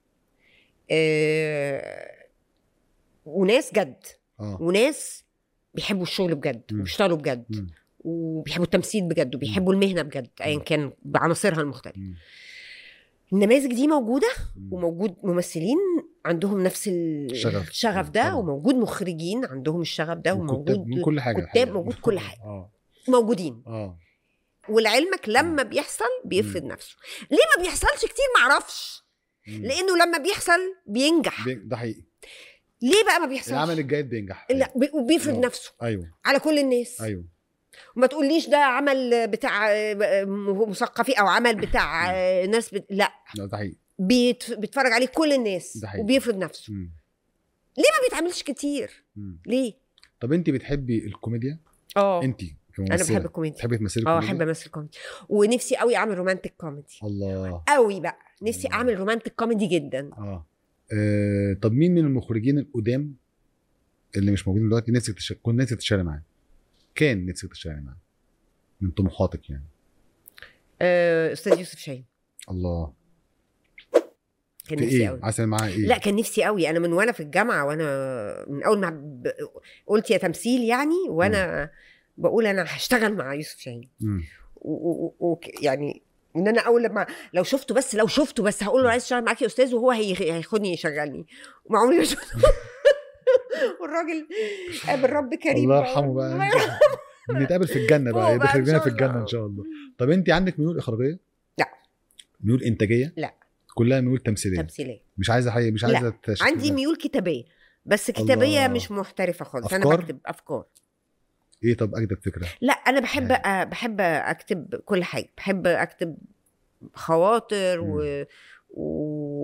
Speaker 2: آه، وناس جد
Speaker 1: اه
Speaker 2: وناس بيحبوا الشغل بجد
Speaker 1: مم.
Speaker 2: وبيشتغلوا بجد
Speaker 1: مم.
Speaker 2: وبيحبوا التمثيل بجد وبيحبوا المهنه بجد ايا
Speaker 1: مم.
Speaker 2: كان بعناصرها المختلفه
Speaker 1: مم.
Speaker 2: النماذج دي موجوده
Speaker 1: مم.
Speaker 2: وموجود ممثلين عندهم نفس
Speaker 1: الشغف.
Speaker 2: الشغف ده
Speaker 1: طبعاً.
Speaker 2: وموجود مخرجين عندهم الشغف ده
Speaker 1: وكتاب-
Speaker 2: وموجود
Speaker 1: من كل حاجه
Speaker 2: كتاب
Speaker 1: الحقيقة.
Speaker 2: موجود كل حاجه
Speaker 1: اه
Speaker 2: موجودين
Speaker 1: اه
Speaker 2: ولعلمك لما بيحصل بيفرض نفسه ليه ما بيحصلش كتير معرفش
Speaker 1: مم.
Speaker 2: لانه لما بيحصل بينجح
Speaker 1: بي- ده حقيقي
Speaker 2: ليه بقى ما بيحصلش
Speaker 1: العمل الجيد بينجح
Speaker 2: لا بي- وبيفرض
Speaker 1: آه.
Speaker 2: نفسه
Speaker 1: ايوه
Speaker 2: على كل الناس
Speaker 1: ايوه
Speaker 2: وما تقوليش ده عمل بتاع آه، مثقفين او عمل بتاع آه، ناس بت... لا
Speaker 1: لا ده حقيقي
Speaker 2: بيت... بيتفرج عليه كل الناس
Speaker 1: ده حقيقي.
Speaker 2: وبيفرض نفسه
Speaker 1: مم.
Speaker 2: ما بيتعملش كتير
Speaker 1: مم.
Speaker 2: ليه
Speaker 1: طب انت بتحبي الكوميديا
Speaker 2: اه
Speaker 1: انت
Speaker 2: انا بحب الكوميديا
Speaker 1: بتحبي تمثلي
Speaker 2: اه
Speaker 1: الكوميديا
Speaker 2: احب امثل كوميدي ونفسي قوي اعمل رومانتك كوميدي
Speaker 1: الله
Speaker 2: قوي بقى نفسي
Speaker 1: الله.
Speaker 2: اعمل رومانتك كوميدي جدا
Speaker 1: اه آه، طب مين من المخرجين القدام اللي مش موجودين دلوقتي نفسك تش... كنت نفسك تشتغلي معاه كان نفسك تشتغلي معاه من طموحاتك يعني
Speaker 2: آه، استاذ يوسف شاهين
Speaker 1: الله
Speaker 2: كان
Speaker 1: في
Speaker 2: نفسي
Speaker 1: ايه
Speaker 2: قوي
Speaker 1: عايز تعملي معاه ايه
Speaker 2: لا كان نفسي قوي انا من وانا في الجامعه وانا من اول ما ب... قلت يا تمثيل يعني وانا بقول انا هشتغل مع يوسف شاهين
Speaker 1: مم.
Speaker 2: و... و... و... يعني ان انا اول لما لو شفته بس لو شفته بس هقول له عايز اشتغل معاك يا استاذ وهو هي... هياخدني يشغلني وما عمري ما شفته والراجل قابل رب كريم
Speaker 1: الله يرحمه بقى
Speaker 2: الله يرحمه.
Speaker 1: نتقابل في الجنه
Speaker 2: فوق
Speaker 1: بقى
Speaker 2: بقى
Speaker 1: يدخل
Speaker 2: إن
Speaker 1: بينا
Speaker 2: شاء
Speaker 1: في الجنه
Speaker 2: الله.
Speaker 1: ان شاء الله طب انت عندك ميول اخراجيه
Speaker 2: لا.
Speaker 1: ميول انتاجيه
Speaker 2: لا.
Speaker 1: كلها ميول تمثيليه
Speaker 2: تمثيليه
Speaker 1: مش عايزه حي... مش
Speaker 2: لا.
Speaker 1: عايزه تشكيل
Speaker 2: عندي ميول كتابيه بس كتابيه
Speaker 1: الله.
Speaker 2: مش محترفه خالص انا
Speaker 1: أفكار؟
Speaker 2: بكتب افكار
Speaker 1: ايه طب اجدد فكره
Speaker 2: لا انا بحب أ- بحب اكتب كل حاجه بحب اكتب خواطر و... و...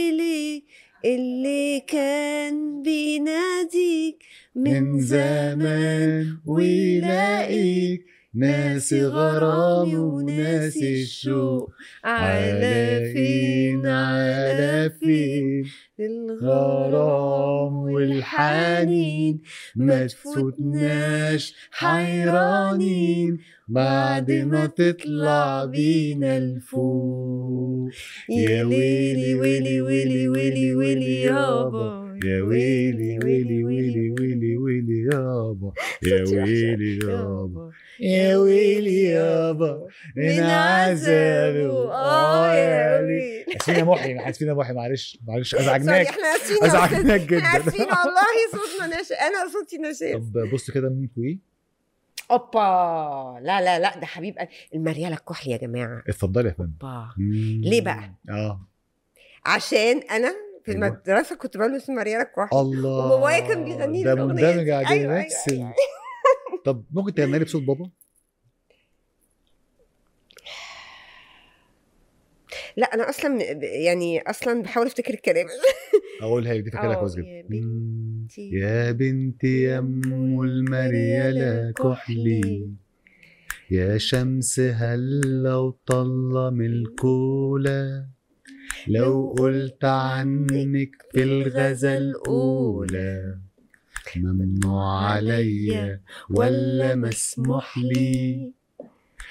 Speaker 2: ويلي اللي كان بيناديك
Speaker 1: من زمان ويلاقيك ناسي غرامي وناسي الشوق على فين على فين الغرام والحنين ما تفوتناش حيرانين بعد ما تطلع بينا الفوق يا ويلي ويلي ويلي ويلي ويلي يابا يا ويلي ويلي ويلي ويلي ويلي يابا يا ويلي يابا يا ويلي يابا من عذابه اه يا ويلي اسفين يا محي ما حد فينا محي معلش معلش
Speaker 2: سوري
Speaker 1: ازعجناك
Speaker 2: احنا اسفين يا أستاذ.
Speaker 1: ازعجناك
Speaker 2: احنا اسفين
Speaker 1: جدا
Speaker 2: والله صوتنا ناشف انا صوتي ناشف
Speaker 1: طب بص كده مين فوقيه
Speaker 2: اوبا لا لا لا ده حبيب قلبي. المريالة الكحلي يا جماعه
Speaker 1: اتفضلي يا فندم
Speaker 2: اوبا
Speaker 1: مم.
Speaker 2: ليه بقى؟
Speaker 1: اه
Speaker 2: عشان انا في
Speaker 1: أيوة.
Speaker 2: المدرسه كنت بلبس المريالة الكحلي
Speaker 1: الله
Speaker 2: وبابايا كان بيغني لي
Speaker 1: ده
Speaker 2: الأغنية
Speaker 1: مندمج
Speaker 2: دي.
Speaker 1: عليه
Speaker 2: أيوة، أيوة،
Speaker 1: نفس
Speaker 2: أيوة.
Speaker 1: طب ممكن تغني لي بصوت بابا
Speaker 2: لا انا اصلا يعني اصلا بحاول افتكر الكلام
Speaker 1: اقولها دي فاكرها
Speaker 2: آه،
Speaker 1: كويس
Speaker 2: يا
Speaker 1: جدا
Speaker 2: بنتي.
Speaker 1: مم. يا بنتي يا ام المريالة كحلي يا شمس هلا وطلة من الكولة لو قلت عنك في الغزل أولى ممنوع عليا ولا مسموح لي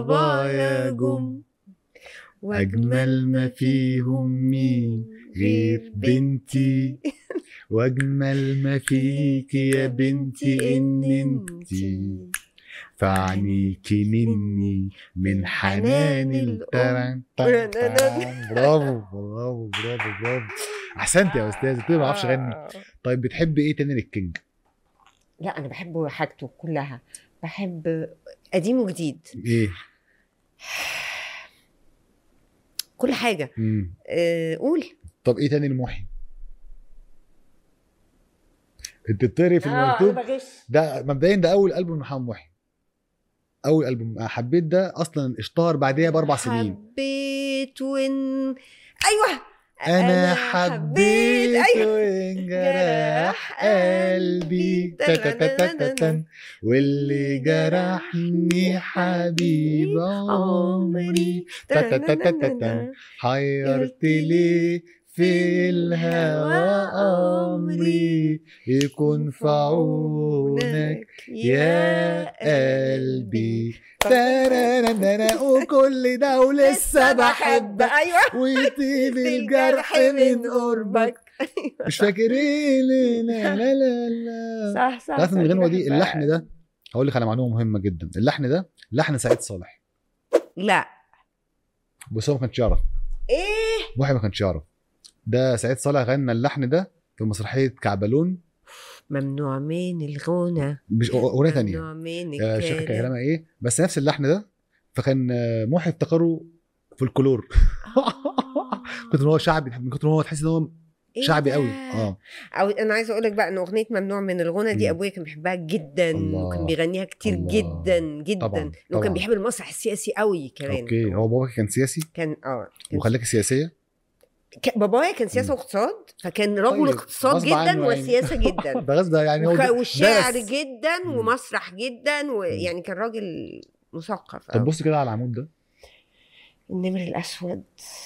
Speaker 1: صبايا جم أجمل ما فيهم مين غير بنتي واجمل ما فيك يا بنتي ان انتي فعنيكي مني من حنان الترن برافو برافو برافو برافو احسنت يا استاذ قلت ما اعرفش اغني
Speaker 2: آه.
Speaker 1: طيب بتحب ايه تاني للكينج
Speaker 2: لا انا بحب حاجته كلها بحب قديم وجديد
Speaker 1: ايه
Speaker 2: كل حاجه
Speaker 1: مم.
Speaker 2: آه، قول
Speaker 1: طب ايه تاني لمحي انت بتقري في
Speaker 2: اه انا
Speaker 1: المكتوب
Speaker 2: بغش
Speaker 1: ده مبدئيا ده اول البوم محمد محي اول البوم أنا حبيت ده اصلا اشتهر بعديها باربع سنين
Speaker 2: حبيت وان ايوه
Speaker 1: انا حبيت
Speaker 2: ايوه
Speaker 1: وانجرح قلبي تتتتتتن واللي جرحني حبيب عمري تتتتتتن حيرت لي في الهوى امري يكون في عونك يا قلبي ترننا وكل ده ولسه بحبك
Speaker 2: ايوه
Speaker 1: ويطيب الجرح من قربك مش فاكر ايه لا لا لا لا لا
Speaker 2: صح صح
Speaker 1: تعرف ان
Speaker 2: صح،
Speaker 1: الغنوه دي
Speaker 2: بحبها.
Speaker 1: اللحن ده هقول لك على معلومه مهمه جدا اللحن ده لحن سعيد صالح
Speaker 2: لا
Speaker 1: بس هو ما كانش يعرف
Speaker 2: ايه
Speaker 1: محي ما كانش يعرف ده سعيد صالح غنى اللحن ده في مسرحيه كعبلون
Speaker 2: ممنوع من الغنى
Speaker 1: مش اغنيه ثانيه
Speaker 2: ممنوع من
Speaker 1: يا شيخ
Speaker 2: الكلام
Speaker 1: كلامها ايه بس نفس اللحن ده فكان آه، محي افتكره فولكلور
Speaker 2: آه.
Speaker 1: كنت ان هو شعبي من كتر ما هو تحس ان هو
Speaker 2: إيه
Speaker 1: شعبي
Speaker 2: ده؟
Speaker 1: قوي اه
Speaker 2: او انا عايزه اقول لك بقى ان اغنيه ممنوع من الغنى دي
Speaker 1: مم.
Speaker 2: ابويا كان بيحبها جدا
Speaker 1: الله.
Speaker 2: وكان بيغنيها كتير
Speaker 1: الله.
Speaker 2: جدا جدا
Speaker 1: طبعاً،
Speaker 2: لانه
Speaker 1: طبعاً.
Speaker 2: كان بيحب المسرح السياسي قوي كمان
Speaker 1: اوكي هو باباك كان سياسي
Speaker 2: كان اه كان
Speaker 1: وخلاك سياسيه
Speaker 2: ك- بابايا كان سياسه
Speaker 1: مم.
Speaker 2: واقتصاد فكان رجل
Speaker 1: طيب،
Speaker 2: اقتصاد
Speaker 1: غصب
Speaker 2: جدا
Speaker 1: عنه يعني.
Speaker 2: وسياسه جدا
Speaker 1: ده غصب يعني هو
Speaker 2: وك-
Speaker 1: ده-
Speaker 2: وشاعر
Speaker 1: درس.
Speaker 2: جدا
Speaker 1: مم.
Speaker 2: ومسرح جدا ويعني كان راجل مثقف
Speaker 1: طب
Speaker 2: أوي.
Speaker 1: بص كده على العمود ده
Speaker 2: النمر الاسود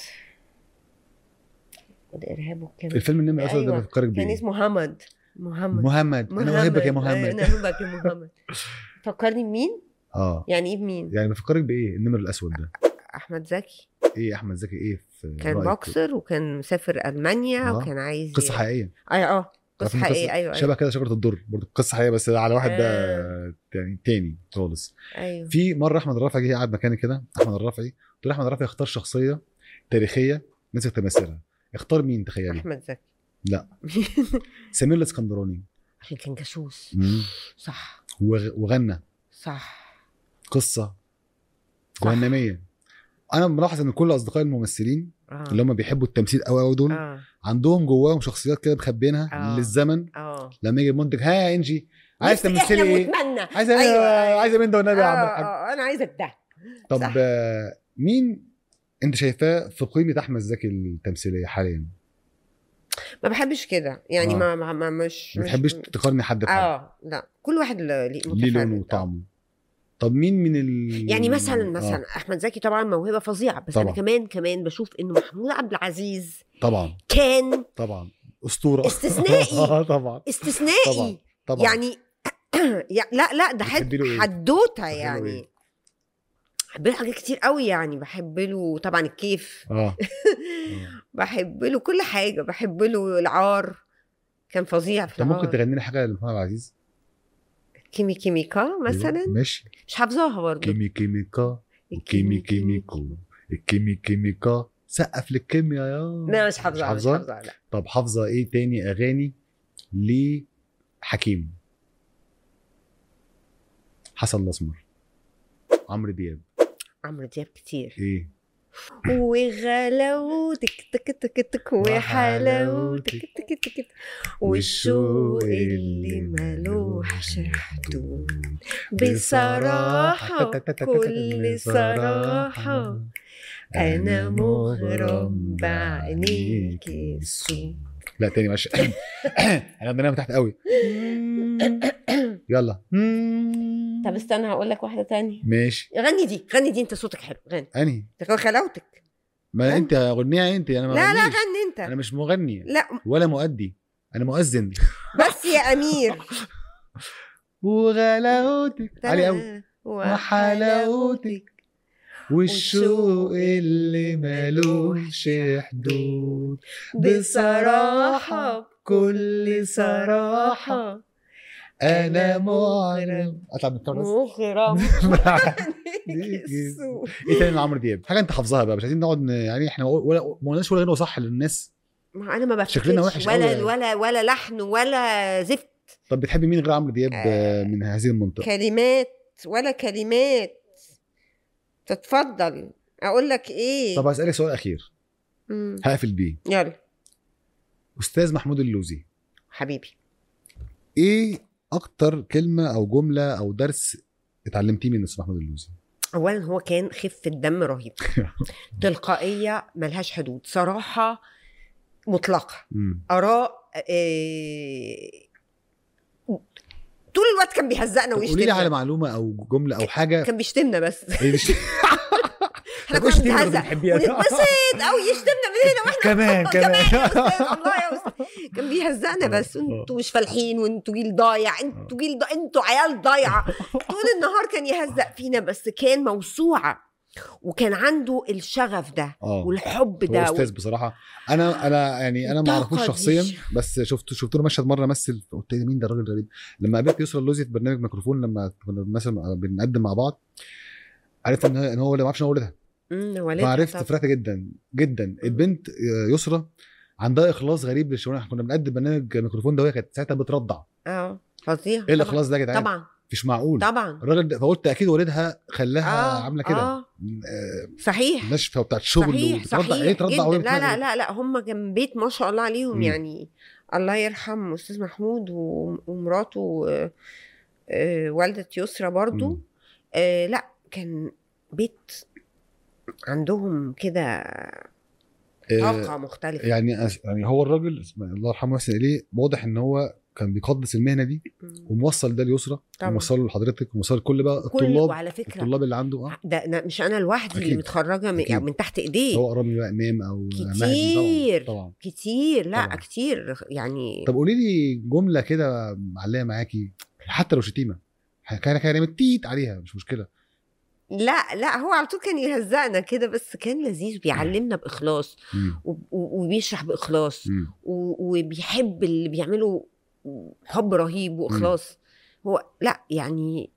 Speaker 2: والارهاب والكلام
Speaker 1: الفيلم النمر الاسود ده
Speaker 2: أيوة.
Speaker 1: بيفكرك
Speaker 2: كان
Speaker 1: بايه؟
Speaker 2: اسمه محمد محمد
Speaker 1: محمد انا واهبك يا
Speaker 2: أيوة،
Speaker 1: محمد
Speaker 2: انا واهبك يا محمد فكرني بمين؟
Speaker 1: اه
Speaker 2: يعني ايه بمين؟
Speaker 1: يعني بيفكرك بايه النمر الاسود ده؟
Speaker 2: احمد زكي
Speaker 1: ايه احمد زكي ايه في
Speaker 2: كان
Speaker 1: رأيك؟
Speaker 2: بوكسر وكان مسافر المانيا
Speaker 1: آه.
Speaker 2: وكان عايز
Speaker 1: قصه حقيقيه
Speaker 2: اه اه
Speaker 1: تعرف
Speaker 2: قصه
Speaker 1: إن
Speaker 2: حقيقيه ايوه
Speaker 1: شبه
Speaker 2: ايوه
Speaker 1: كده شجره الدر برضه قصه حقيقيه بس على واحد ده يعني تاني خالص
Speaker 2: ايوه
Speaker 1: في مره احمد الرافعي جه قعد مكاني كده احمد الرافعي قلت له احمد الرافعي اختار شخصيه تاريخيه نفسك تمثلها اختار مين تخيلي
Speaker 2: احمد زكي
Speaker 1: لا. سمير الاسكندراني
Speaker 2: عشان كان جاسوس
Speaker 1: مم.
Speaker 2: صح
Speaker 1: وغ- وغنى
Speaker 2: صح
Speaker 1: قصه
Speaker 2: صح.
Speaker 1: جهنميه انا ملاحظ ان كل اصدقائي الممثلين
Speaker 2: اه
Speaker 1: اللي هم بيحبوا التمثيل قوي قوي دول
Speaker 2: اه
Speaker 1: عندهم جواهم شخصيات كده مخبينها
Speaker 2: آه.
Speaker 1: للزمن
Speaker 2: اه
Speaker 1: لما يجي المنتج ها يا انجي عايز
Speaker 2: نفسي
Speaker 1: تمثلي
Speaker 2: احلم
Speaker 1: ايه؟
Speaker 2: واتمنى
Speaker 1: عايز
Speaker 2: أيوة، أيوة.
Speaker 1: عايزه من ده والنبي يا عم
Speaker 2: آه،
Speaker 1: الحاج
Speaker 2: آه، انا عايزك ده
Speaker 1: طب
Speaker 2: صح.
Speaker 1: آه، مين انت شايفاه في قيمه احمد زكي التمثيليه حاليا؟
Speaker 2: ما بحبش كده يعني
Speaker 1: آه.
Speaker 2: ما, ما, ما مش
Speaker 1: ما
Speaker 2: مش-
Speaker 1: بتحبش تقارني حد بحد
Speaker 2: اه لا كل واحد ل- ليه
Speaker 1: ليه لونه
Speaker 2: متفرد. آه.
Speaker 1: وطعمه طب مين من ال
Speaker 2: يعني مثلا
Speaker 1: آه،
Speaker 2: مثلا احمد زكي طبعا موهبه فظيعه بس
Speaker 1: طبعاً.
Speaker 2: انا كمان كمان بشوف انه محمود عبد العزيز
Speaker 1: طبعا
Speaker 2: كان
Speaker 1: طبعا اسطوره
Speaker 2: استثنائي.
Speaker 1: اه طبعا
Speaker 2: استثنائي
Speaker 1: طبعا طبعا
Speaker 2: يعني يا- لا لا ده حد
Speaker 1: بتحبي له إيه؟
Speaker 2: حدوته
Speaker 1: بتحبي له
Speaker 2: يعني
Speaker 1: إيه؟
Speaker 2: بحب له حاجات كتير قوي يعني بحب له طبعا الكيف
Speaker 1: اه
Speaker 2: بحب له كل حاجه بحب له العار كان فظيع في
Speaker 1: طب ممكن
Speaker 2: العار
Speaker 1: تغني لي حاجه لمحمد عبد العزيز
Speaker 2: كيمي كيميكا مثلا
Speaker 1: أيوة، ماشي
Speaker 2: مش حافظاها برضه
Speaker 1: كيمي كيميكا وكيمي كيميكو الكيمي كيميكا سقف للكيمياء يا
Speaker 2: لا مش حافظاها مش
Speaker 1: حافظة؟
Speaker 2: حافظاها لا
Speaker 1: طب حافظه ايه تاني اغاني لحكيم حسن الاسمر عمرو دياب
Speaker 2: عمرو دياب كتير
Speaker 1: ايه
Speaker 2: وغلاوتك تك تك تك وحلاوتك تك تك تك والشوق اللي ملوحش حدود بصراحة بكل صراحة أنا مغرم بعينيك السود
Speaker 1: لا تاني معلش احنا عندنا من تحت قوي يلا
Speaker 2: طب استنى هقول لك واحدة تانية
Speaker 1: ماشي
Speaker 2: غني دي غني دي انت صوتك حلو غني
Speaker 1: انهي
Speaker 2: ده خلاوتك
Speaker 1: ما انت غنيها انت انا ما
Speaker 2: لا لا
Speaker 1: غنيش.
Speaker 2: غني
Speaker 1: انا
Speaker 2: انت
Speaker 1: مش مغني
Speaker 2: لا
Speaker 1: ولا مؤدي انا مؤذن
Speaker 2: بس يا امير
Speaker 1: وغلاوتك عالي قوي وحلاوتك والشوق اللي ملوش حدود
Speaker 2: بصراحة بكل صراحة
Speaker 1: انا مغرم اطلع من الكاميرا
Speaker 2: مغرم
Speaker 1: ايه تاني لعمرو دياب حاجه انت حافظها بقى مش عايزين نقعد ن- يعني احنا ولا ما قلناش ولا غنوه صح للناس
Speaker 2: ما انا ما بفتكرش
Speaker 1: شكلنا وحش
Speaker 2: ولا
Speaker 1: قوي.
Speaker 2: ولا ولا لحن ولا زفت
Speaker 1: طب بتحبي مين غير عمرو دياب
Speaker 2: آه.
Speaker 1: آه، من هذه المنطقه
Speaker 2: كلمات ولا كلمات تتفضل اقول لك ايه
Speaker 1: طب هسالك سؤال اخير
Speaker 2: مم.
Speaker 1: هقفل بيه
Speaker 2: يلا
Speaker 1: استاذ محمود اللوزي
Speaker 2: حبيبي
Speaker 1: ايه اكتر كلمه او جمله او درس اتعلمتيه من استاذ محمود اللوزي
Speaker 2: اولا هو كان خفه دم رهيب تلقائيه ملهاش حدود صراحه مطلقه
Speaker 1: مم.
Speaker 2: اراء آه، طول الوقت كان بيهزقنا
Speaker 1: طب قولي لي على
Speaker 2: ويشتمنا
Speaker 1: معلومه او جمله او حاجه
Speaker 2: كان بيشتمنا بس
Speaker 1: إيه مش-
Speaker 2: احنا
Speaker 1: طب
Speaker 2: كنا
Speaker 1: اشتمي برضه
Speaker 2: بنتهزق
Speaker 1: بتحبيها.
Speaker 2: ونتبسط او يشتمنا من هنا واحنا
Speaker 1: كمان
Speaker 2: كمان
Speaker 1: كمان
Speaker 2: يا استاذ الله يا استاذ كان بيهزقنا بس
Speaker 1: آه.
Speaker 2: انتوا مش فالحين وانتوا جيل ضايع انتوا جيل ضايع انتوا عيال ضايعه طول النهار كان يهزق فينا بس كان موسوعه وكان عنده الشغف ده
Speaker 1: اه
Speaker 2: والحب
Speaker 1: هو
Speaker 2: ده
Speaker 1: استاذ بصراحه انا انا يعني انا ما
Speaker 2: الطاقة
Speaker 1: اعرفوش
Speaker 2: دي.
Speaker 1: شخصيا بس شفت شفت له مشهد مره مثل قلت إيه مين ده الراجل الغريب لما قابلت يسرا اللوزي في برنامج ميكروفون لما كنا مثلا بنقدم مع بعض عرفت ان هو- ان هو اللي ما اعرفش ان هو ولدها
Speaker 2: امم والدها
Speaker 1: فعرفت
Speaker 2: طبعاً.
Speaker 1: فرحت جدا جدا البنت آه، يسرا عندها اخلاص غريب للشغل احنا كنا بنقدم برنامج ميكروفون ده وهي كانت ساعتها بترضع
Speaker 2: اه فظيع
Speaker 1: ايه الاخلاص ده يا جدعان
Speaker 2: طبعا
Speaker 1: مش معقول
Speaker 2: طبعا
Speaker 1: الراجل ده فقلت اكيد والدها خلاها
Speaker 2: آه،
Speaker 1: عامله كده
Speaker 2: آه.
Speaker 1: آه،
Speaker 2: صحيح
Speaker 1: ناشفه وبتاعت شغل
Speaker 2: صحيح
Speaker 1: وبترضع
Speaker 2: صحيح
Speaker 1: ايه ترضع
Speaker 2: جدا
Speaker 1: وهي
Speaker 2: لا لا
Speaker 1: بتنزل؟
Speaker 2: لا لا هم كان بيت ما شاء الله عليهم
Speaker 1: مم.
Speaker 2: يعني الله يرحم استاذ محمود و- ومراته آه، آه، والدة يسرا برضو
Speaker 1: مم.
Speaker 2: آه لا كان بيت عندهم كده
Speaker 1: آه،
Speaker 2: طاقة مختلفة
Speaker 1: يعني أس- يعني هو الراجل اسمه الله يرحمه ويحسن اليه واضح ان هو كان بيقدس المهنه دي
Speaker 2: مم.
Speaker 1: وموصل ده ليسرى
Speaker 2: طبعا.
Speaker 1: وموصله لحضرتك وموصل كل بقى
Speaker 2: كل
Speaker 1: الطلاب
Speaker 2: وعلى فكرة
Speaker 1: الطلاب اللي عنده اه
Speaker 2: ده أنا- مش انا لوحدي اللي
Speaker 1: أكيد.
Speaker 2: متخرجه من,
Speaker 1: أكيد.
Speaker 2: يعني من تحت ايديه
Speaker 1: سواء رامي بقى امام او مهدي
Speaker 2: كتير
Speaker 1: طبعا طبعا
Speaker 2: كتير لا
Speaker 1: طبعا.
Speaker 2: كتير يعني
Speaker 1: طب قولي لي جمله كده معلقه معاكي حتى لو شتيمه كان كان متيت عليها مش مشكله
Speaker 2: لا لا هو على طول كان يهزقنا كده بس كان لذيذ بيعلمنا باخلاص
Speaker 1: مم.
Speaker 2: وب- و- وبيشرح باخلاص
Speaker 1: مم.
Speaker 2: و- وبيحب اللي بيعمله حب رهيب واخلاص هو لا يعني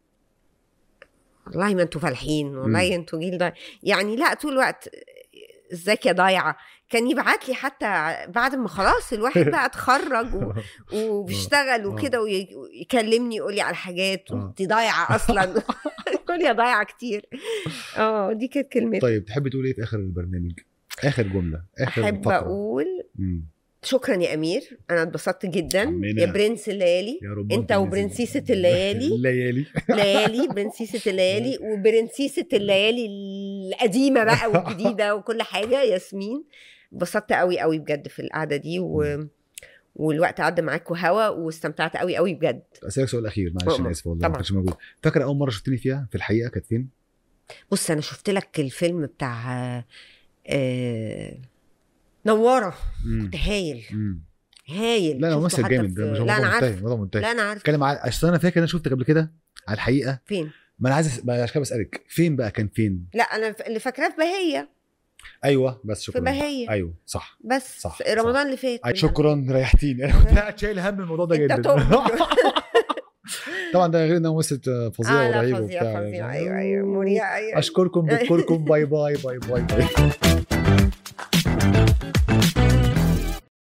Speaker 2: والله ما انتوا فالحين والله انتوا جيل ضايع يعني لا طول الوقت ازيك يا ضايعه كان يبعت لي حتى بعد ما خلاص الواحد بقى اتخرج و... وبيشتغل
Speaker 1: آه.
Speaker 2: وكده وي- ويكلمني يقول لي على حاجات
Speaker 1: آه.
Speaker 2: انت ضايعه اصلا يقول يا ضايعه كتير اه دي كانت كلمتي
Speaker 1: طيب تحبي تقولي ايه في اخر البرنامج اخر جمله اخر
Speaker 2: احب
Speaker 1: فقرة.
Speaker 2: اقول
Speaker 1: مم.
Speaker 2: شكرا يا امير انا اتبسطت جدا
Speaker 1: عمنا.
Speaker 2: يا برنس الليالي
Speaker 1: يا رب
Speaker 2: انت
Speaker 1: ربنا
Speaker 2: وبرنسيسة
Speaker 1: يزيدك.
Speaker 2: الليالي.
Speaker 1: الليالي
Speaker 2: ليالي برنسيسة الليالي وبرنسيسة الليالي القديمة بقى والجديدة وكل حاجة ياسمين اتبسطت قوي قوي بجد في القعدة دي و... والوقت عدى معاك وهوا واستمتعت قوي قوي بجد
Speaker 1: اسالك سؤال اخير معلش انا
Speaker 2: أؤمر.
Speaker 1: اسف والله ما
Speaker 2: طبعا.
Speaker 1: كانش موجود فاكره اول مره شفتني فيها في الحقيقه كانت فين؟
Speaker 2: بص انا شفت لك الفيلم بتاع آه... نوارة
Speaker 1: مم.
Speaker 2: كنت هايل
Speaker 1: مم.
Speaker 2: هايل
Speaker 1: لا انا
Speaker 2: شفته
Speaker 1: ممثل
Speaker 2: حتى
Speaker 1: جامد
Speaker 2: في-
Speaker 1: ده مش
Speaker 2: لا انا
Speaker 1: موضوع منتهي
Speaker 2: عارف
Speaker 1: موضوع منتهي
Speaker 2: لا انا عارف
Speaker 1: اتكلم على اصل انا فاكر انا شفتك قبل كده على الحقيقه
Speaker 2: فين
Speaker 1: ما انا عايز أس- بقى عشان كده بسالك فين بقى كان فين؟
Speaker 2: لا انا اللي فاكراه في بهية
Speaker 1: ايوه بس
Speaker 2: في
Speaker 1: شكرا
Speaker 2: بهية
Speaker 1: ايوه صح
Speaker 2: بس
Speaker 1: صح،
Speaker 2: رمضان اللي فات
Speaker 1: أي شكرا ريحتيني انا كنت قاعد شايل هم الموضوع ده
Speaker 2: انت
Speaker 1: جدا
Speaker 2: توب
Speaker 1: طبعا ده غير انه ممثل فظيع
Speaker 2: اه لا
Speaker 1: ورهيب
Speaker 2: فظيع
Speaker 1: وبتاع
Speaker 2: فظيع ايوه ايوه مريع ايوه
Speaker 1: اشكركم بشكركم باي باي باي باي باي